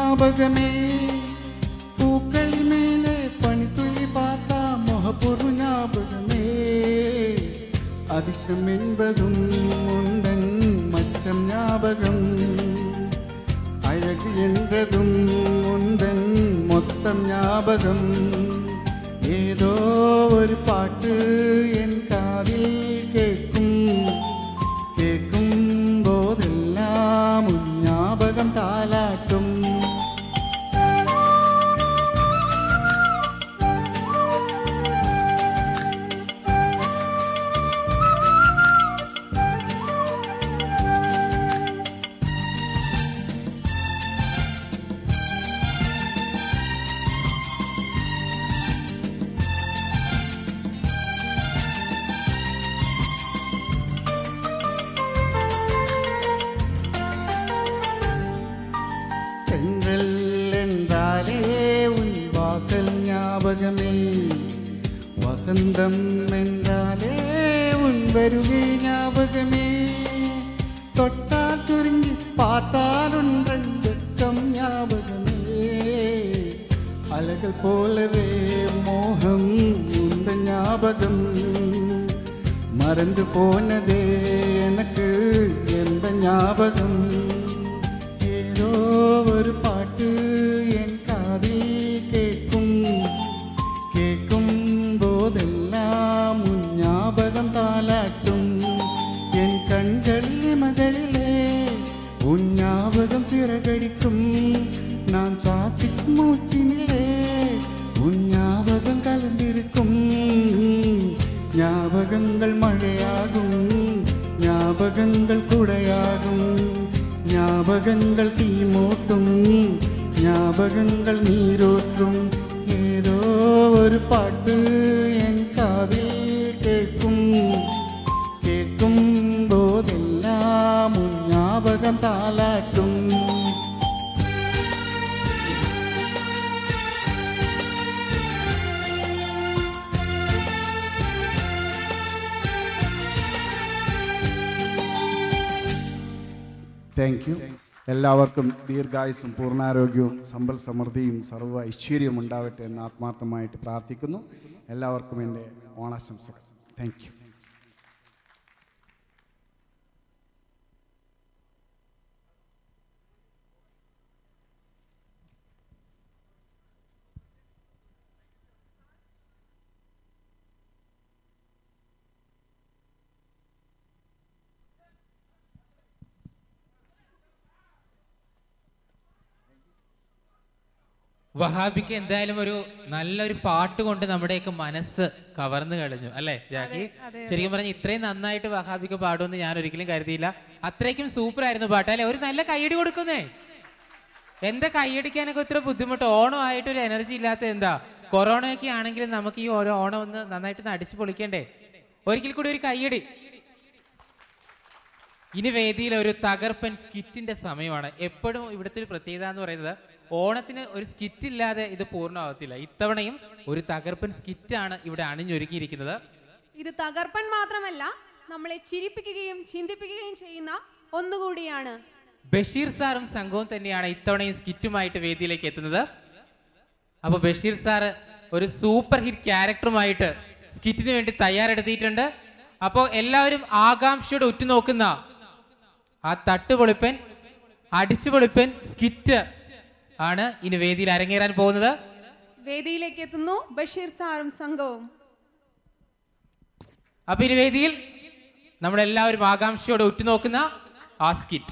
ஞாபகமே பூக்களின் மேலே பனித்துளி பார்த்தா முகப்பொரு ஞாபகமே அதிர்ஷ்டம் என்பதும் உந்தன் மச்சம் ஞாபகம் அழகு என்றதும் உந்தன் மொத்தம் ஞாபகம் ஏதோ ஒரு பாட்டு என் காதில் கேட்கும் கேட்கும் போதெல்லாம் உன் ஞாபகம் தாலாட்டும் தென்றல் என்றாலே உன் வாசல் ஞாபகமே வசந்தம் என்றாலே உன் வருகை ஞாபகமே தொட்டால் சுருங்கி பார்த்தால் ஒன்றன் வெட்கம் ஞாபகமே அலைகள் போலவே மோகம் உந்த ஞாபகம் மறந்து போனதே எனக்கு எந்த ஞாபகம் ஏதோ ஒரு பாட்டு என் காதில் கேட்கும் கேட்கும் போதெல்லாம் உன் ஞாபகம் தாலாட்டும் என் கண்கள் மகளிலே உன் ஞாபகம் சிறகடிக்கும் நான் சுவாசிக்கும் மூச்சினிலே உன் ஞாபகம் கலந்திருக்கும் ஞாபகங்கள் மழையாகும் ஞாபகங்கள் குடையாகும் ஞாபகங்கள் தீ மூட்டும் ஞாபகங்கள் நீரோற்றும் ஏதோ ஒரு பாட்டு என் காதில் கேட்கும் கேட்கும் போதெல்லாம் உன் ஞாபகம் தாலாட்டும் താങ്ക് യു എല്ലാവർക്കും ദീർഘായുസും പൂർണ്ണാരോഗ്യവും സമ്പൽ സമൃദ്ധിയും സർവ്വ ഐശ്വര്യവും ഉണ്ടാവട്ടെ എന്ന് ആത്മാർത്ഥമായിട്ട് പ്രാർത്ഥിക്കുന്നു എല്ലാവർക്കും എൻ്റെ ഓണാശംസകൾ താങ്ക് യു വഹാബിക്ക് എന്തായാലും ഒരു നല്ലൊരു പാട്ട് കൊണ്ട് നമ്മുടെയൊക്കെ മനസ്സ് കവർന്നു കഴിഞ്ഞു അല്ലേ ജാക്കി അതെ, ശരിക്കും പറഞ്ഞ ഇത്രയും നന്നായിട്ട് വഹാബിക്ക് പാടുമെന്ന് ഞാൻ ഒരിക്കലും കരുതിയില്ല അത്രയ്ക്കും സൂപ്പർ ആയിരുന്നു പാട്ട് അല്ലെ ഒരു നല്ല കൈയടി കൊടുക്കുന്നേ എന്താ കൈയടിക്കാനൊക്കെ ഇത്ര ബുദ്ധിമുട്ട് ഓണം ആയിട്ട് ഒരു എനർജി ഇല്ലാത്ത എന്താ കൊറോണയൊക്കെ ആണെങ്കിലും നമുക്ക് ഈ ഓരോ ഓണം ഒന്ന് നന്നായിട്ട് ഒന്ന് അടിച്ചു പൊളിക്കണ്ടേ ഒരിക്കൽ കൂടി ഒരു കൈയടി ഇനി വേദിയിൽ ഒരു തകർപ്പൻ സ്കിറ്റിന്റെ സമയമാണ് എപ്പോഴും ഇവിടുത്തെ ഒരു പ്രത്യേകത എന്ന് പറയുന്നത് ഓണത്തിന് ഒരു സ്കിറ്റ് ഇല്ലാതെ ഇത് പൂർണ്ണമാകത്തില്ല ഇത്തവണയും ഒരു തകർപ്പൻ സ്കിറ്റാണ് ഇവിടെ അണിഞ്ഞൊരുക്കിയിരിക്കുന്നത് ഇത് തകർപ്പൻ മാത്രമല്ല നമ്മളെ ചിരിപ്പിക്കുകയും ചിന്തിപ്പിക്കുകയും ചെയ്യുന്ന ഒന്നുകൂടിയാണ് ബഷീർ സാറും സംഘവും തന്നെയാണ് ഇത്തവണയും സ്കിറ്റുമായിട്ട് വേദിയിലേക്ക് എത്തുന്നത് അപ്പോൾ ബഷീർ സാറ് ഒരു സൂപ്പർ ഹിറ്റ് ക്യാരക്ടറുമായിട്ട് സ്കിറ്റിന് വേണ്ടി തയ്യാറെടുത്തിട്ടുണ്ട് അപ്പോൾ എല്ലാവരും ആകാംക്ഷയോടെ ഉറ്റുനോക്കുന്ന ആ തട്ടുപൊളിപ്പൻ അടിച്ചുപൊളിപ്പൻ സ്കിറ്റ് ആണ് ഇനി വേദിയിൽ അരങ്ങേറാൻ പോകുന്നത് വേദിയിലേക്ക് എത്തുന്നു ബഷീർ സാറും സംഘവും അപ്പൊ ഇനി വേദിയിൽ നമ്മളെല്ലാവരും ആകാംക്ഷയോടെ ഉറ്റുനോക്കുന്ന ആ skit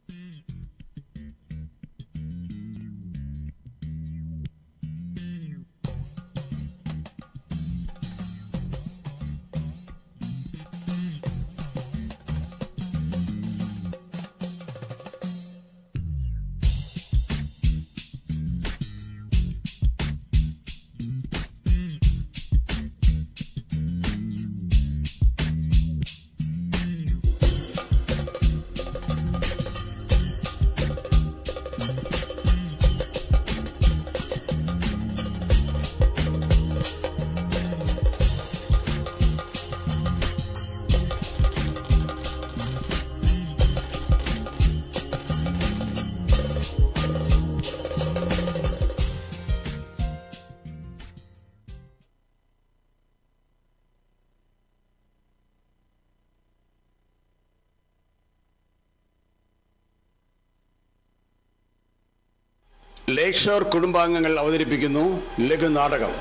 Thank you. Lake shore കുടുംബാംഗങ്ങൾ അവതരിപ്പിക്കുന്നു ലഘുനാടകം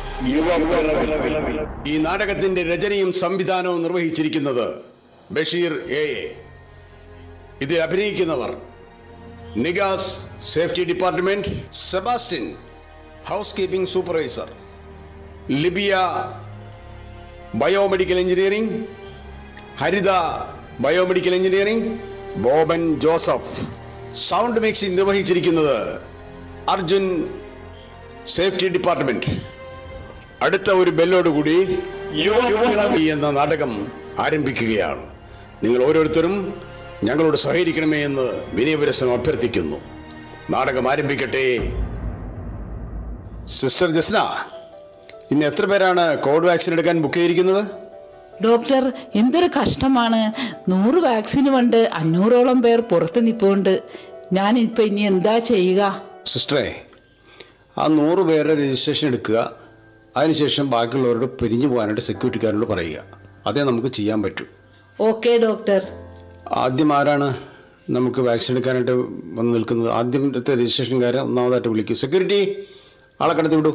ഈ നാടകത്തിന്റെ രചനയും സംവിധാനവും നിർവഹിച്ചിരിക്കുന്നത് ബഷീർ എ എ ഇതിൽ അഭിനയിക്കുന്നവർ Nigas safety department Sebastian house keeping supervisor Libiya biomedical engineering Haritha biomedical engineering Boban Joseph sound mixing നിർവഹിച്ചിരിക്കുന്നത് അർജുൻ സേഫ്റ്റി ഡിപ്പാർട്ട്മെന്റ് അടുത്ത ഒരു ബെല്ലോടുകൂടി എന്ന നാടകം ആരംഭിക്കുകയാണ് നിങ്ങൾ ഓരോരുത്തരും ഞങ്ങളോട് സഹകരിക്കണമേ എന്ന് വിനയപുരസ്സം അഭ്യർത്ഥിക്കുന്നു നാടകം ആരംഭിക്കട്ടെ സിസ്റ്റർ ജസ്ന ഇന്ന് എത്ര പേരാണ് കോവിഡ് വാക്സിൻ എടുക്കാൻ ബുക്ക് ചെയ്തിരിക്കുന്നത് ഡോക്ടർ എന്തൊരു കഷ്ടമാണ് നൂറ് വാക്സിന് കൊണ്ട് അഞ്ഞൂറോളം പേർ പുറത്ത് നിൽപ്പുണ്ട് ഞാൻ ഇപ്പൊ ഇനി എന്താ ചെയ്യുക സിസ്റ്ററെ ആ നൂറ് പേരുടെ രജിസ്ട്രേഷൻ എടുക്കുക അതിനുശേഷം ബാക്കിയുള്ളവരോട് പിരിഞ്ഞു പോകാനായിട്ട് സെക്യൂരിറ്റിക്കാരോട് പറയുക അതേ നമുക്ക് ചെയ്യാൻ പറ്റൂ ഓക്കെ ഡോക്ടർ ആദ്യം ആരാണ് നമുക്ക് വാക്സിൻ എടുക്കാനായിട്ട് വന്ന് നിൽക്കുന്നത് ആദ്യത്തെ രജിസ്ട്രേഷൻകാരെ ഒന്നാമതായിട്ട് വിളിക്കൂ സെക്യൂരിറ്റി ആളെ കടത്തി വിടൂ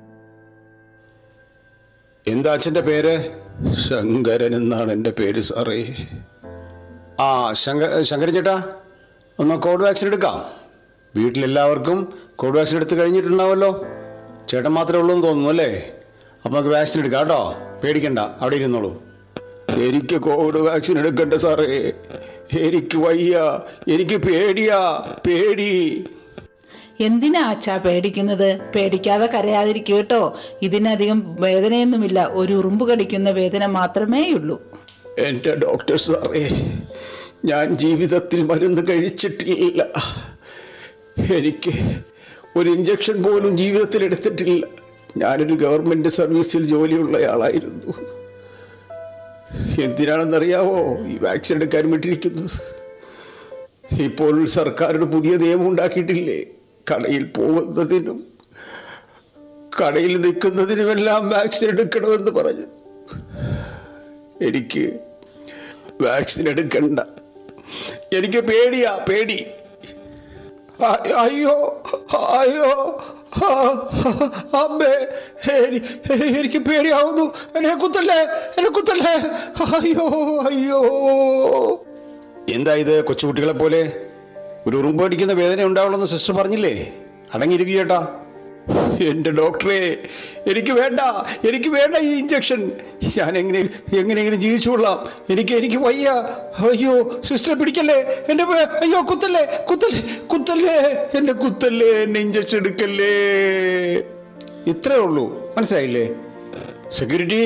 എന്താ അച്ഛൻ്റെ പേര് ശങ്കരൻ എന്നാണ് എൻ്റെ പേര് സാറേ ആ ശങ്കർ ശങ്കരൻ ചേട്ടാ ഒന്ന് കോവിഡ് വാക്സിൻ എടുക്കാം വീട്ടിലെല്ലാവർക്കും കോവിഡ് വാക്സിൻ എടുത്ത് കഴിഞ്ഞിട്ടുണ്ടാവുമല്ലോ ചേട്ടൻ മാത്രമേ ഉള്ളൂ എന്ന് തോന്നുന്നു അല്ലേ അപ്പോൾ നമുക്ക് വാക്സിൻ എടുക്കാം കേട്ടോ പേടിക്കണ്ട അവിടെ ഇരുന്നോളൂ എനിക്ക് കോവിഡ് വാക്സിൻ എടുക്കണ്ട സാറേ എനിക്ക് വയ്യ എനിക്ക് പേടിയാ പേടി എന്തിനാ അച്ഛാ പേടിക്കുന്നത് പേടിക്കാതെ കരയാതിരിക്കൂ കേട്ടോ ഇതിനധികം വേദനയൊന്നുമില്ല ഒരു ഉറുമ്പ് കടിക്കുന്ന വേദന മാത്രമേ ഉള്ളൂ എൻ്റെ ഡോക്ടർ സാറേ ഞാൻ ജീവിതത്തിൽ മരുന്ന് കഴിച്ചിട്ടില്ല എനിക്ക് ഒരു ഇഞ്ചക്ഷൻ പോലും ജീവിതത്തിൽ എടുത്തിട്ടില്ല ഞാനൊരു ഗവൺമെൻറ് സർവീസിൽ ജോലിയുള്ളയാളായിരുന്നു എന്തിനാണെന്നറിയാവോ ഈ വാക്സിൻ എടുക്കാൻ വേണ്ടിയിരിക്കുന്നത് ഇപ്പോൾ സർക്കാർ ഒരു പുതിയ നിയമം ഉണ്ടാക്കിയിട്ടില്ലേ കടയിൽ പോകുന്നതിനും കടയിൽ നിൽക്കുന്നതിനുമെല്ലാം വാക്സിൻ എടുക്കണമെന്ന് പറഞ്ഞു എനിക്ക് വാക്സിൻ എടുക്കണ്ട എനിക്ക് പേടിയാ പേടി അ- അയ്യോ അയ്യോ ആ, അമ്മേ എനി- എനിക്ക് പേടിയാവുന്നു എന്നെ കുത്തല്ലേ എന്നെ കുത്തല്ലേ അയ്യോ അയ്യോ എന്താ ഇത് കൊച്ചുകുട്ടികളെ പോലെ ഒരു ഉറുമ്പ് അടിക്കുന്ന വേദന ഉണ്ടാവുള്ളെന്ന് സിസ്റ്റർ പറഞ്ഞില്ലേ അടങ്ങിയിരിക്കുക ചേട്ടാ എൻ്റെ ഡോക്ടറെ എനിക്ക് വേണ്ട എനിക്ക് വേണ്ട ഈ ഇഞ്ചക്ഷൻ ഞാൻ എങ്ങനെ എങ്ങനെയെങ്കിലും ജീവിച്ചുകൊള്ളാം എനിക്ക് എനിക്ക് വയ്യ അയ്യോ സിസ്റ്റർ പിടിക്കല്ലേ എൻ്റെ പേ- അയ്യോ കുത്തല്ലേ കുത്തല്ലേ കുത്തല്ലേ എന്നെ കുത്തല്ലേ എന്നെ ഇഞ്ചക്ഷൻ എടുക്കല്ലേ ഇത്രേ ഉള്ളൂ മനസ്സിലായില്ലേ സെക്യൂരിറ്റി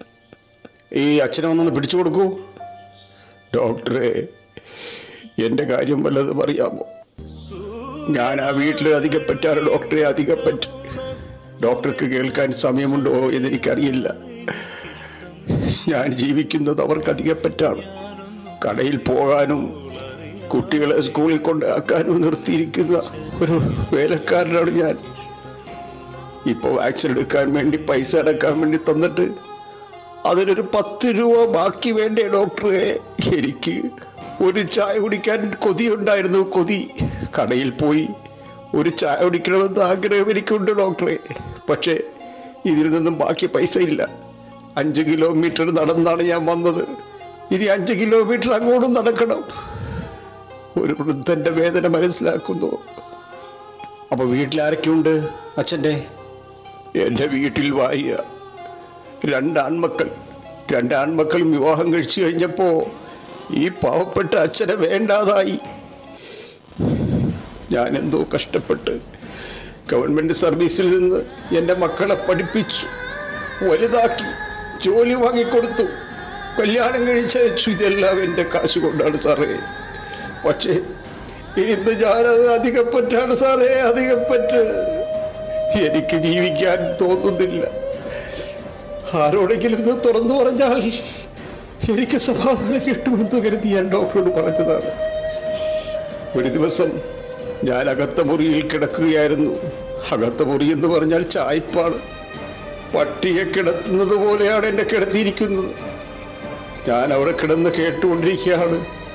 ഈ അച്ഛനെ ഒന്നൊന്ന് പിടിച്ചു കൊടുക്കൂ ഡോക്ടറെ എൻ്റെ കാര്യം വല്ലതും അറിയാമോ ഞാൻ ആ വീട്ടിൽ അധികപ്പറ്റാറ് ഡോക്ടറെ അധികപ്പറ്റ് ഡോക്ടർക്ക് കേൾക്കാൻ സമയമുണ്ടോ എന്നെനിക്കറിയില്ല ഞാൻ ജീവിക്കുന്നത് അവർക്ക് അധികപ്പറ്റാണ് കടയിൽ പോകാനും കുട്ടികളെ സ്കൂളിൽ കൊണ്ടാക്കാനും നിർത്തിയിരിക്കുന്ന ഒരു വേലക്കാരനാണ് ഞാൻ ഇപ്പോൾ വാക്സിൻ എടുക്കാൻ വേണ്ടി പൈസ അടക്കാൻ വേണ്ടി തന്നിട്ട് അതിനൊരു പത്ത് രൂപ ബാക്കി വേണ്ടേ ഡോക്ടറെ എനിക്ക് ഒരു ചായ കുടിക്കാൻ കൊതിയുണ്ടായിരുന്നു കൊതി കടയിൽ പോയി ഒരു ചായ കുടിക്കണമെന്ന് ആഗ്രഹം എനിക്കുണ്ട് ഡോക്ടറെ പക്ഷേ ഇതിൽ നിന്നും ബാക്കി പൈസ ഇല്ല അഞ്ച് കിലോമീറ്റർ നടന്നാണ് ഞാൻ വന്നത് ഇനി അഞ്ച് കിലോമീറ്റർ അങ്ങോട്ടും നടക്കണം ഒരു വൃദ്ധന്റെ വേദന മനസ്സിലാക്കുന്നു അപ്പൊ വീട്ടിൽ ആരൊക്കെയുണ്ട് അച്ഛൻ്റെ എൻ്റെ വീട്ടിൽ വായ രണ്ട് ആൺമക്കൾ രണ്ട് ആൺമക്കളും വിവാഹം കഴിച്ചു കഴിഞ്ഞപ്പോൾ ഈ പാവപ്പെട്ട അച്ഛനെ വേണ്ടാതായി ഞാൻ എന്തോ കഷ്ടപ്പെട്ട് ഗവൺമെൻറ് സർവീസിൽ നിന്ന് എൻ്റെ മക്കളെ പഠിപ്പിച്ചു വലുതാക്കി ജോലി വാങ്ങിക്കൊടുത്തു കല്യാണം കഴിച്ചയച്ചു ഇതെല്ലാം എൻ്റെ കാശ് കൊണ്ടാണ് സാറേ പക്ഷേ ഇന്ന് ഞാനത് അധികപ്പറ്റാണ് സാറേ അധികപ്പറ്റ് എനിക്ക് ജീവിക്കാൻ തോന്നുന്നില്ല ആരോടെങ്കിലും ഇത് തുറന്നു പറഞ്ഞാൽ എനിക്ക് സമാധാനം കിട്ടുമെന്ന് കരുതി ഞാൻ ഡോക്ടറോട് പറഞ്ഞതാണ് ഒരു ദിവസം ഞാൻ അകത്ത മുറിയിൽ കിടക്കുകയായിരുന്നു അകത്ത മുറി എന്ന് പറഞ്ഞാൽ ചായ്പാണ് പട്ടിയെ കിടത്തുന്നത് പോലെയാണ് എന്നെ കിടത്തിയിരിക്കുന്നത് ഞാൻ അവിടെ കിടന്ന് കേട്ടുകൊണ്ടിരിക്കുകയാണ്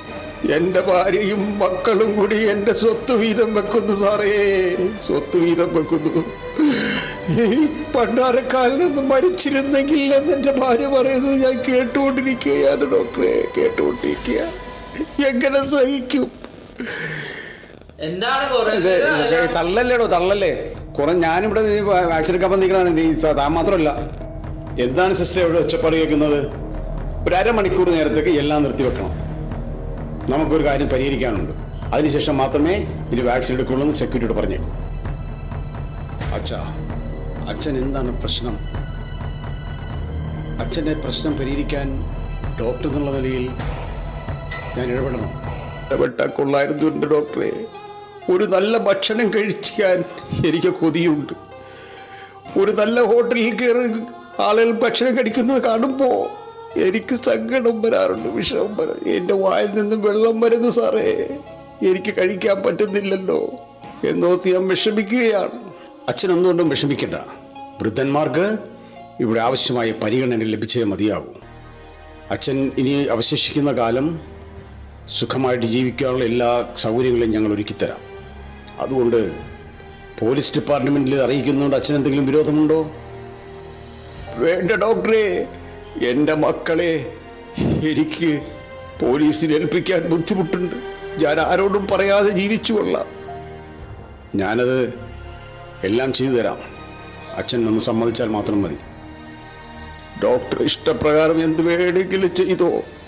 എൻ്റെ ഭാര്യയും മക്കളും കൂടി എൻ്റെ സ്വത്ത് വീതം വെക്കുന്നു സാറേ സ്വത്ത് വീതം വെക്കുന്നു ഈ പണ്ടാരക്കാലിൽ നിന്ന് മരിച്ചിരുന്നെങ്കിൽ എന്ന് എൻ്റെ ഭാര്യ പറയുന്നത് ഞാൻ കേട്ടുകൊണ്ടിരിക്കുകയാണ് ഡോക്ടറെ കേട്ടുകൊണ്ടിരിക്കുക എങ്ങനെ സഹിക്കും എന്താണ് കുറെ തള്ളല്ലേടോ തള്ളല്ലേ കുറെ ഞാനിവിടെ നീ വാക്സിൻ എടുക്കാൻ വന്നിരിക്കണാണ് നീ ത- താൻ മാത്രമല്ല എന്താണ് സിസ്റ്റർ ഇവിടെ ഒച്ചപ്പാട് കേൾക്കുന്നത് ഒരു അരമണിക്കൂർ നേരത്തേക്ക് എല്ലാം നിർത്തിവെക്കണം നമുക്കൊരു കാര്യം പരിഹരിക്കാനുണ്ട് അതിനുശേഷം മാത്രമേ ഇനി വാക്സിൻ എടുക്കുള്ളൂ എന്ന് സെക്യൂരിറ്റിയോട് പറഞ്ഞേക്കും അച്ഛാ അച്ഛൻ എന്താണ് പ്രശ്നം അച്ഛൻ്റെ പ്രശ്നം പരിഹരിക്കാൻ ഡോക്ടർ എന്നുള്ള നിലയിൽ ഞാൻ ഇടപെടണം ഇടപെട്ടാൽ കൊള്ളായിരുന്നു എൻ്റെ ഡോക്ടറെ ഒരു നല്ല ഭക്ഷണം കഴിക്കാൻ എനിക്ക് കൊതിയുണ്ട് ഒരു നല്ല ഹോട്ടലിൽ കയറി ആളുകൾ ഭക്ഷണം കഴിക്കുന്നത് കാണുമ്പോൾ എനിക്ക് സങ്കടം വരാറുണ്ട് വിഷമം വരാ എൻ്റെ വായിൽ നിന്നും വെള്ളം വരുന്നു സാറേ എനിക്ക് കഴിക്കാൻ പറ്റുന്നില്ലല്ലോ എന്നോർത്ത് ഞാൻ വിഷമിക്കുകയാണ് അച്ഛൻ ഒന്നുകൊണ്ടും വിഷമിക്കണ്ട വൃദ്ധന്മാർക്ക് ഇവിടെ ആവശ്യമായ പരിഗണന ലഭിച്ചേ മതിയാകൂ അച്ഛൻ ഇനി അവശേഷിക്കുന്ന കാലം സുഖമായിട്ട് ജീവിക്കാനുള്ള എല്ലാ സൗകര്യങ്ങളും ഞങ്ങൾ ഒരുക്കിത്തരാം അതുകൊണ്ട് പോലീസ് ഡിപ്പാർട്ട്മെന്റിൽ അറിയിക്കുന്നതുകൊണ്ട് അച്ഛൻ എന്തെങ്കിലും വിരോധമുണ്ടോ വേണ്ട ഡോക്ടറെ എൻ്റെ മക്കളെ എനിക്ക് പോലീസിൽ ഏൽപ്പിക്കാൻ ബുദ്ധിമുട്ടുണ്ട് ഞാൻ ആരോടും പറയാതെ ജീവിച്ചു കൊള്ളാം ഞാനത് എല്ലാം ചെയ്തു തരാം അച്ഛൻ ഒന്ന് സമ്മതിച്ചാൽ മാത്രം മതി ഡോക്ടർ ഇഷ്ടപ്രകാരം എന്ത് വേണമെങ്കിലും ചെയ്തോ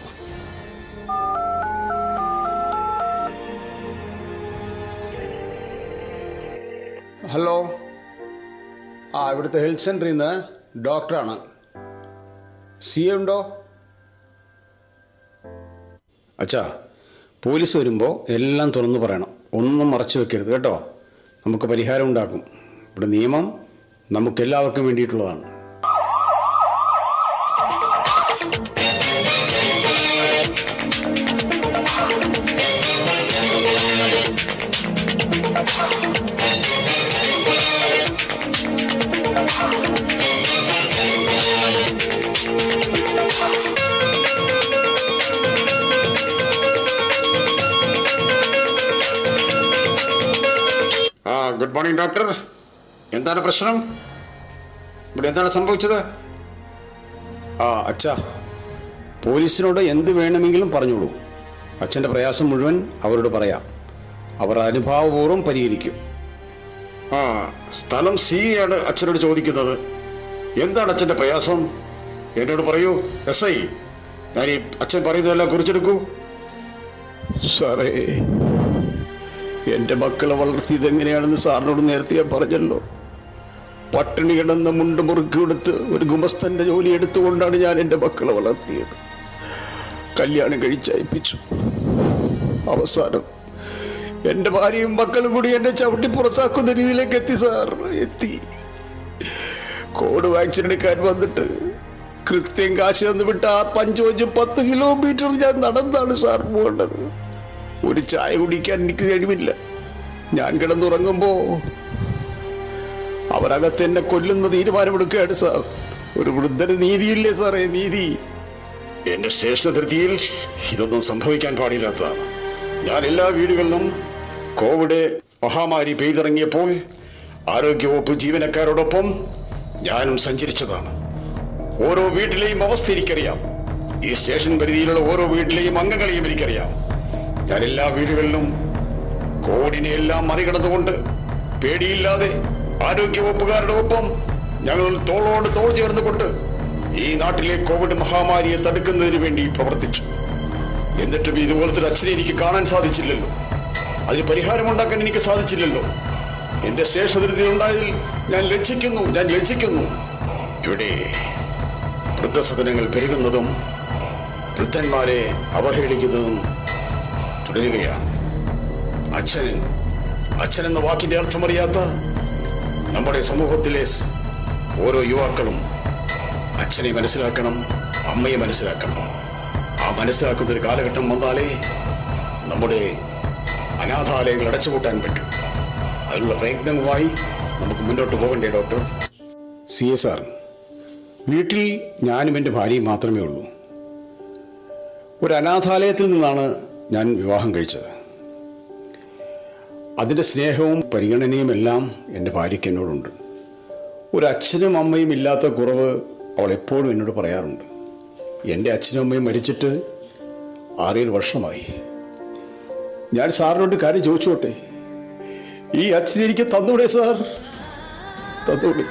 ഹലോ ആ ഇവിടുത്തെ ഹെൽത്ത് സെൻ്ററിൽ നിന്ന് ഡോക്ടറാണ് സി എ ഉണ്ടോ അച്ഛാ പോലീസ് വരുമ്പോൾ എല്ലാം തുറന്നു പറയണം ഒന്നും മറച്ചു വെക്കരുത് കേട്ടോ നമുക്ക് പരിഹാരം ഉണ്ടാക്കും ഇവിടെ നിയമം നമുക്കെല്ലാവർക്കും വേണ്ടിയിട്ടുള്ളതാണ് ആ ഗുഡ് മോർണിംഗ് ഡോക്ടർ എന്താണ് പ്രശ്നം ഇവിടെ എന്താണ് സംഭവിച്ചത് ആ അച്ഛാ പോലീസിനോട് എന്ത് വേണമെങ്കിലും പറഞ്ഞോളൂ അച്ഛൻ്റെ പ്രയാസം മുഴുവൻ അവരോട് പറയാം അവർ അനുഭാവപൂർവ്വം പരിഹരിക്കും ആ സ്ഥലം സി ആണ് അച്ഛനോട് ചോദിക്കുന്നത് എന്താണ് അച്ഛൻ്റെ പ്രയാസം എന്നോട് പറയൂ എസ് ഐ ഞാൻ ഈ അച്ഛൻ പറയുന്നതെല്ലാം കുറിച്ചെടുക്കൂ സാറേ എൻ്റെ മക്കളെ വളർത്തിയത് എങ്ങനെയാണെന്ന് സാറിനോട് നേരത്തെ ഞാൻ പറഞ്ഞല്ലോ പട്ടിണി കിടന്ന മുണ്ട് മുറുക്കി കൊടുത്ത് ഒരു ഗുമസ്തന്റെ ജോലി എടുത്തുകൊണ്ടാണ് ഞാൻ എൻ്റെ മക്കളെ വളർത്തിയത് കല്യാണം കഴിച്ചയപ്പിച്ചു അവസാനം എൻ്റെ ഭാര്യയും മക്കളും കൂടി എന്നെ ചവിട്ടി പുറത്താക്കുന്ന രീതിയിലേക്ക് എത്തി സാർ എത്തി കോഡ് വാക്സിൻ എടുക്കാൻ വന്നിട്ട് കൃത്യം കാശ് തന്നു വിട്ട് ആ പഞ്ചോഞ്ച് പത്ത് കിലോമീറ്റർ ഞാൻ നടന്നാണ് സാർ പോകേണ്ടത് ഒരു ചായ കുടിക്കാൻ എനിക്ക് കഴിവില്ല ഞാൻ കിടന്നുറങ്ങുമ്പോ അവരകത്ത് എന്നെ കൊല്ലുന്ന തീരുമാനമെടുക്കുകയാണ് സാർ ഒരു വൃദ്ധന് നീതിയില്ലേ സാറേ നീതി എന്റെ സ്റ്റേഷൻ അതിർത്തിയിൽ ഇതൊന്നും സംഭവിക്കാൻ പാടില്ലാത്തതാണ് ഞാൻ എല്ലാ വീടുകളിലും കോവിഡ് മഹാമാരി പെയ്തിറങ്ങിയപ്പോൾ ആരോഗ്യവകുപ്പ് ജീവനക്കാരോടൊപ്പം ഞാനും സഞ്ചരിച്ചതാണ് ഓരോ വീട്ടിലെയും അവസ്ഥ എനിക്കറിയാം ഈ സ്റ്റേഷൻ പരിധിയിലുള്ള ഓരോ വീട്ടിലെയും അംഗങ്ങളെയും എനിക്കറിയാം ഞാൻ എല്ലാ വീടുകളിലും കോവിഡിനെ എല്ലാം മറികടന്നുകൊണ്ട് പേടിയില്ലാതെ ആരോഗ്യവകുപ്പുകാരുടെ ഒപ്പം ഞങ്ങൾ തോളോട് തോൾ ചേർന്നുകൊണ്ട് ഈ നാട്ടിലെ കോവിഡ് മഹാമാരിയെ തടുക്കുന്നതിന് വേണ്ടി പ്രവർത്തിച്ചു എന്നിട്ടും ഇതുപോലത്തെ ഒരു അച്ഛനെ എനിക്ക് കാണാൻ സാധിച്ചില്ലല്ലോ അതിന് പരിഹാരമുണ്ടാക്കാൻ എനിക്ക് സാധിച്ചില്ലല്ലോ എന്റെ ശേഷതിരുത്തി ഉണ്ടായതിൽ ഞാൻ ലജ്ജിക്കുന്നു ഞാൻ ലജ്ജിക്കുന്നു ഇവിടെ വൃദ്ധസദനങ്ങൾ പെരുകുന്നതും വൃദ്ധന്മാരെ അവഹേളിക്കുന്നതും തുടരുകയാണ് അച്ഛൻ അച്ഛൻ എന്ന വാക്കിന്റെ അർത്ഥമറിയാത്ത നമ്മുടെ സമൂഹത്തിലെ സ് ഓരോ യുവാക്കളും അച്ഛനെ മനസ്സിലാക്കണം അമ്മയെ മനസ്സിലാക്കണം ആ മനസ്സിലാക്കുന്ന ഒരു കാലഘട്ടം വന്നാലേ നമ്മുടെ അനാഥാലയങ്ങൾ അടച്ചുപൂട്ടാൻ പറ്റും അതിനുള്ള പ്രയത്നങ്ങളുമായി നമുക്ക് മുന്നോട്ട് പോകണ്ടേ ഡോക്ടർ സി എസ് ആർ വീട്ടിൽ ഞാനും എൻ്റെ ഭാര്യയും മാത്രമേ ഉള്ളൂ ഒരു അനാഥാലയത്തിൽ നിന്നാണ് ഞാൻ വിവാഹം കഴിച്ചത് അതിൻ്റെ സ്നേഹവും പരിഗണനയും എല്ലാം എൻ്റെ ഭാര്യയ്ക്ക് എന്നോടുണ്ട് ഒരു അച്ഛനും അമ്മയും ഇല്ലാത്ത കുറവ് അവൾ എപ്പോഴും എന്നോട് പറയാറുണ്ട് എൻ്റെ അച്ഛനും അമ്മയും മരിച്ചിട്ട് ആറേഴ് വർഷമായി ഞാൻ സാറിനോട് കാര്യം ചോദിച്ചോട്ടെ ഈ അച്ഛൻ എനിക്ക് തന്നൂടെ സാർ തന്നൂടെ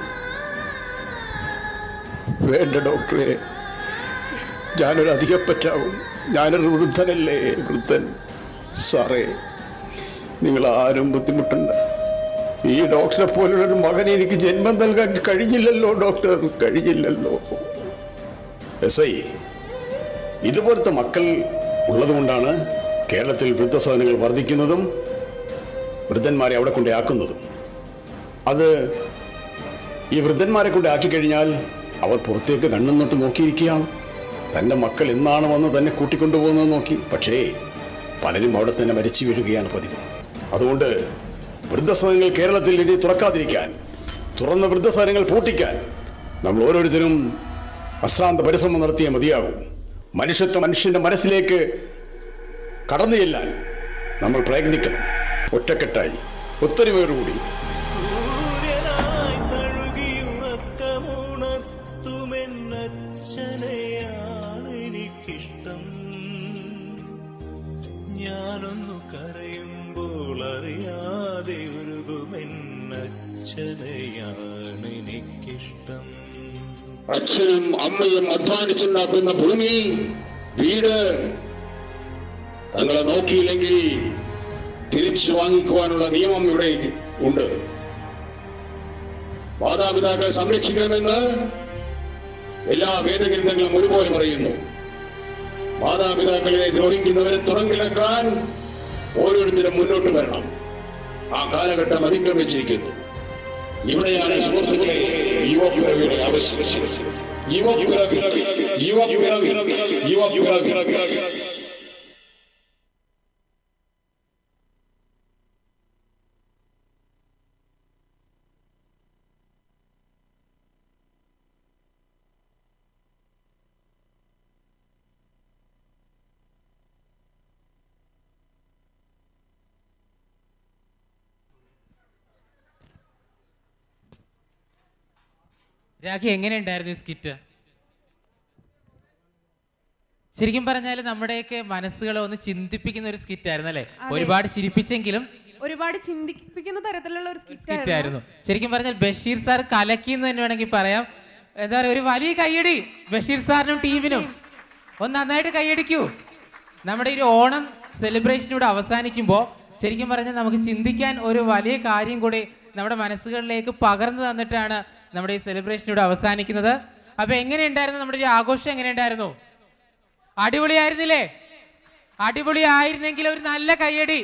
വേണ്ട ഡോക്ടറെ ഞാനൊരു അധികപ്പറ്റാവും ഞാനൊരു വൃദ്ധനല്ലേ വൃദ്ധൻ സാറേ നിങ്ങൾ ആരും ബുദ്ധിമുട്ടണ്ട ഈ ഡോക്ടറെ പോലുള്ള ഒരു മകനെ എനിക്ക് ജന്മം നൽകാൻ കഴിഞ്ഞില്ലല്ലോ ഡോക്ടർ കഴിഞ്ഞില്ലല്ലോ എസ് ഐ ഇതുപോലത്തെ മക്കൾ ഉള്ളതുകൊണ്ടാണ് കേരളത്തിൽ വൃദ്ധസദനങ്ങൾ വർദ്ധിക്കുന്നതും വൃദ്ധന്മാരെ അവിടെ കൊണ്ടേ ആക്കുന്നതും അത് ഈ വൃദ്ധന്മാരെ കൊണ്ട് ആക്കിക്കഴിഞ്ഞാൽ അവർ പുറത്തേക്ക് കണ്ണും തൊട്ട് നോക്കിയിരിക്കുകയാണ് തൻ്റെ മക്കൾ എന്നാണ് വന്ന് തന്നെ കൂട്ടിക്കൊണ്ടുപോകുന്നത് നോക്കി പക്ഷേ പലരും അവിടെ തന്നെ മരിച്ചു വീഴുകയാണ് പതിവ് അതുകൊണ്ട് വൃദ്ധസദനങ്ങൾ കേരളത്തിൽ ഇനി തുറക്കാതിരിക്കാൻ തുറന്ന വൃദ്ധസദനങ്ങൾ പൂട്ടിക്കാൻ നമ്മൾ ഓരോരുത്തരും അശ്രാന്ത പരിശ്രമം നടത്തിയേ മതിയാകും മനുഷ്യത്വ മനുഷ്യന്റെ മനസ്സിലേക്ക് കടന്നു ചെല്ലാൻ നമ്മൾ പ്രയത്നിക്കണം ഒറ്റക്കെട്ടായി ഒത്തൊരുമയോടുകൂടി ഉണർത്തുമെന്നച്ഛനെയാണ് എനിക്കിഷ്ടം ഞാനൊന്നു കരയുമ്പോൾ അറിയാതെ ഉരുകുമെന്നച്ഛനെയാണ് എനിക്കിഷ്ടം അച്ഛനും അമ്മയും അധ്വാനിച്ചുണ്ടാക്കുന്ന ഭൂമി വീട് തങ്ങളെ നോക്കിയില്ലെങ്കിൽ തിരിച്ചു വാങ്ങിക്കുവാനുള്ള നിയമം ഇവിടെ ഉണ്ട് മാതാപിതാക്കളെ സംരക്ഷിക്കണമെന്ന് എല്ലാ വേദഗ്രന്ഥങ്ങളും ഒരുപോലെ പറയുന്നു മാതാപിതാക്കളെ ദ്രോഹിക്കുന്നവരെ തുറങ്കിലക്കാൻ ഓരോരുത്തരും മുന്നോട്ട് വരണം ആ കാലഘട്ടം അതിക്രമിച്ചിരിക്കുന്നു ഇവിടെയാണ് സുഹൃത്തുക്കളെ യുവപിറവിയുടെ ആവശ്യം യുവപിറവി യുവപിറവി യുവപിറവി രാഖി എങ്ങനെയുണ്ടായിരുന്നു ഈ സ്കിറ്റ് ശരിക്കും പറഞ്ഞാൽ നമ്മുടെയൊക്കെ മനസ്സുകളെ ഒന്ന് ചിന്തിപ്പിക്കുന്ന ഒരു സ്കിറ്റ് ആയിരുന്നു അല്ലേ അതെ. ഒരുപാട് ചിരിപ്പിച്ചെങ്കിലും ഒരുപാട് ചിന്തിപ്പിക്കുന്ന തരത്തിലുള്ള ഒരു സ്കിറ്റ് സ്കിറ്റ് ആയിരുന്നു ശരിക്കും പറഞ്ഞാൽ ബഷീർ സാർ കലക്കി എന്ന് തന്നെ വേണമെങ്കിൽ പറയാം എന്താ പറയുക ഒരു വലിയ കയ്യടി ബഷീർ സാറിനും ടീമിനും ഒന്ന് നന്നായിട്ട് കൈയടിക്കൂ നമ്മുടെ ഈ ഒരു ഓണം സെലിബ്രേഷൻ ഇവിടെ അവസാനിക്കുമ്പോൾ ശരിക്കും പറഞ്ഞാൽ നമുക്ക് ചിന്തിക്കാൻ ഒരു വലിയ കാര്യം കൂടി നമ്മുടെ മനസ്സുകളിലേക്ക് പകർന്നു തന്നിട്ടാണ് നമ്മുടെ ഈ സെലിബ്രേഷൻ ഇവിടെ അവസാനിക്കുന്നത് അപ്പൊ എങ്ങനെയുണ്ടായിരുന്നു നമ്മുടെ ഒരു ആഘോഷം എങ്ങനെയുണ്ടായിരുന്നു അടിപൊളിയായിരുന്നില്ലേ അടിപൊളിയായിരുന്നെങ്കിൽ ഒരു നല്ല കയ്യടി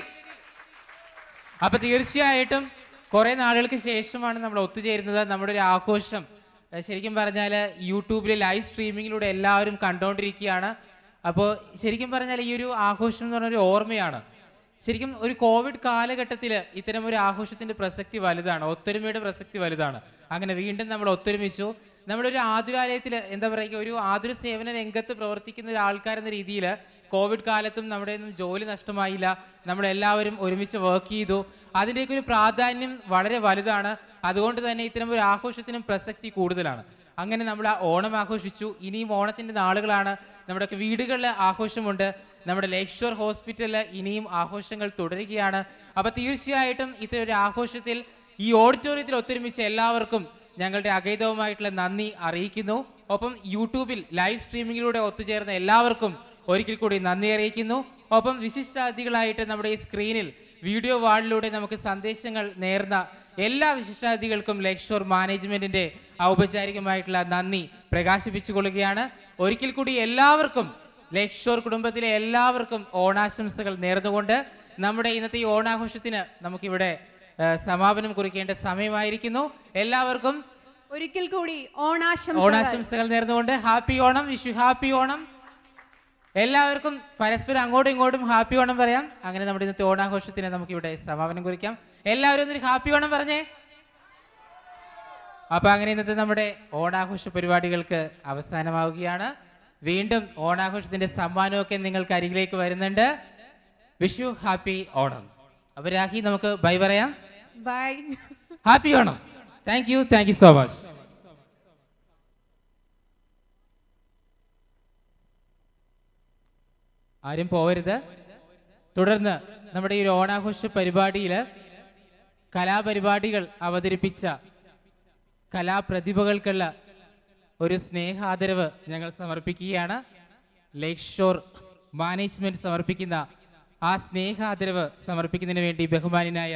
അപ്പൊ തീർച്ചയായിട്ടും കുറെ നാളുകൾക്ക് ശേഷമാണ് നമ്മൾ ഒത്തുചേരുന്നത് നമ്മുടെ ഒരു ആഘോഷം ഏഹ് ശരിക്കും പറഞ്ഞാൽ യൂട്യൂബിൽ ലൈവ് സ്ട്രീമിങ്ങിലൂടെ എല്ലാവരും കണ്ടുകൊണ്ടിരിക്കുകയാണ് അപ്പോൾ ശരിക്കും പറഞ്ഞാൽ ഈ ഒരു ആഘോഷം എന്ന് പറഞ്ഞൊരു ഓർമ്മയാണ് ശരിക്കും ഒരു കോവിഡ് കാലഘട്ടത്തിൽ ഇത്തരം ഒരു ആഘോഷത്തിന്റെ പ്രസക്തി വലുതാണ് ഒത്തൊരുമയുടെ പ്രസക്തി വലുതാണ് അങ്ങനെ വീണ്ടും നമ്മൾ ഒത്തൊരുമിച്ചു നമ്മളൊരു ആതുരാലയത്തിൽ എന്താ പറയുക ഒരു ആതുര സേവന രംഗത്ത് പ്രവർത്തിക്കുന്ന ഒരു ആൾക്കാരെന്ന രീതിയിൽ കോവിഡ് കാലത്തും നമ്മുടെ ഒന്നും ജോലി നഷ്ടമായില്ല നമ്മളെല്ലാവരും ഒരുമിച്ച് വർക്ക് ചെയ്തു അതിൻ്റെയൊക്കെ ഒരു പ്രാധാന്യം വളരെ വലുതാണ് അതുകൊണ്ട് തന്നെ ഇത്തരം ഒരു ആഘോഷത്തിനും പ്രസക്തി കൂടുതലാണ് അങ്ങനെ നമ്മൾ ആ ഓണം ആഘോഷിച്ചു ഇനിയും ഓണത്തിൻ്റെ നാളുകളാണ് നമ്മുടെയൊക്കെ വീടുകളിൽ ആഘോഷമുണ്ട് നമ്മുടെ ലേക്ക് ഷോർ ഹോസ്പിറ്റലിൽ ഇനിയും ആഘോഷങ്ങൾ തുടരുകയാണ് അപ്പോൾ തീർച്ചയായിട്ടും ഇത്തരം ഒരു ആഘോഷത്തിൽ ഈ ഓഡിറ്റോറിയത്തിൽ ഒത്തൊരുമിച്ച എല്ലാവർക്കും ഞങ്ങളുടെ അഗൈതവുമായിട്ടുള്ള നന്ദി അറിയിക്കുന്നു ഒപ്പം യൂട്യൂബിൽ ലൈവ് സ്ട്രീമിങ്ങിലൂടെ ഒത്തുചേർന്ന എല്ലാവർക്കും ഒരിക്കൽ കൂടി നന്ദി അറിയിക്കുന്നു ഒപ്പം വിശിഷ്ടാതിഥികളായിട്ട് നമ്മുടെ ഈ സ്ക്രീനിൽ വീഡിയോ വാളിലൂടെ നമുക്ക് സന്ദേശങ്ങൾ നേർന്ന എല്ലാ വിശിഷ്ടാതിഥികൾക്കും ലേക്ക് ഷോർ മാനേജ്മെന്റിന്റെ ഔപചാരികമായിട്ടുള്ള നന്ദി പ്രകാശിപ്പിച്ചുകൊള്ളുകയാണ് ഒരിക്കൽ കൂടി എല്ലാവർക്കും ലേക്ക് ഷോർ കുടുംബത്തിലെ എല്ലാവർക്കും ഓണാശംസകൾ നേർന്നുകൊണ്ട് നമ്മുടെ ഇന്നത്തെ ഈ ഓണാഘോഷത്തിന് നമുക്കിവിടെ ആ, സമാപനം കുറിക്കേണ്ട സമയമായിരിക്കുന്നു എല്ലാവർക്കും ഒരിക്കൽ കൂടി ഓണാശംസകൾ ഓണാശംസകൾ നേർന്നുകൊണ്ട് ഹാപ്പി ഓണം വിഷു ഹാപ്പി ഓണം എല്ലാവർക്കും പരസ്പരം അങ്ങോട്ടും ഇങ്ങോട്ടും ഹാപ്പി ഓണം പറയാം അങ്ങനെ നമ്മുടെ ഇന്നത്തെ ഓണാഘോഷത്തിന് നമുക്ക് ഇവിടെ സമാപനം കുറിക്കാം എല്ലാവരും ഒന്നൊരു ഹാപ്പി ഓണം പറഞ്ഞേ അപ്പൊ അങ്ങനെ ഇന്നത്തെ നമ്മുടെ ഓണാഘോഷ പരിപാടികൾക്ക് അവസാനമാവുകയാണ് വീണ്ടും ഓണാഘോഷത്തിന്റെ സമ്മാനമൊക്കെ നിങ്ങൾക്ക് അരികിലേക്ക് വരുന്നുണ്ട് വിഷ് യു ഹാപ്പി ഓണം അപ്പോൾ രാഹി നമുക്ക് ബൈ പറയാം bye happy Onam thank you thank you so much ആരും പോവരുത് തുടർന്ന് നമ്മുടെ ഈ ഒരു ഓണാഘോഷ പരിപാടിയിൽ കലാപരിപാടികൾ അവതരിപ്പിച്ച കലാപ്രതിഭകൾക്കുള്ള ഒരു സ്നേഹാദരവ് ഞങ്ങൾ സമർപ്പിക്കുകയാണ് ലേക്ക് ഷോർ മാനേജ്മെന്റ് സമർപ്പിക്കുന്ന ആ സ്നേഹാദരവ് സമർപ്പിക്കുന്നതിന് വേണ്ടി ബഹുമാനായ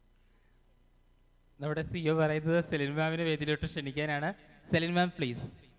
നമ്മുടെ സിഒ പറയുന്നത് സെലിൻ മാമിനെ വേദിയിലോട്ട് ക്ഷണിക്കാനാണ് സെലിൻ മാം പ്ലീസ്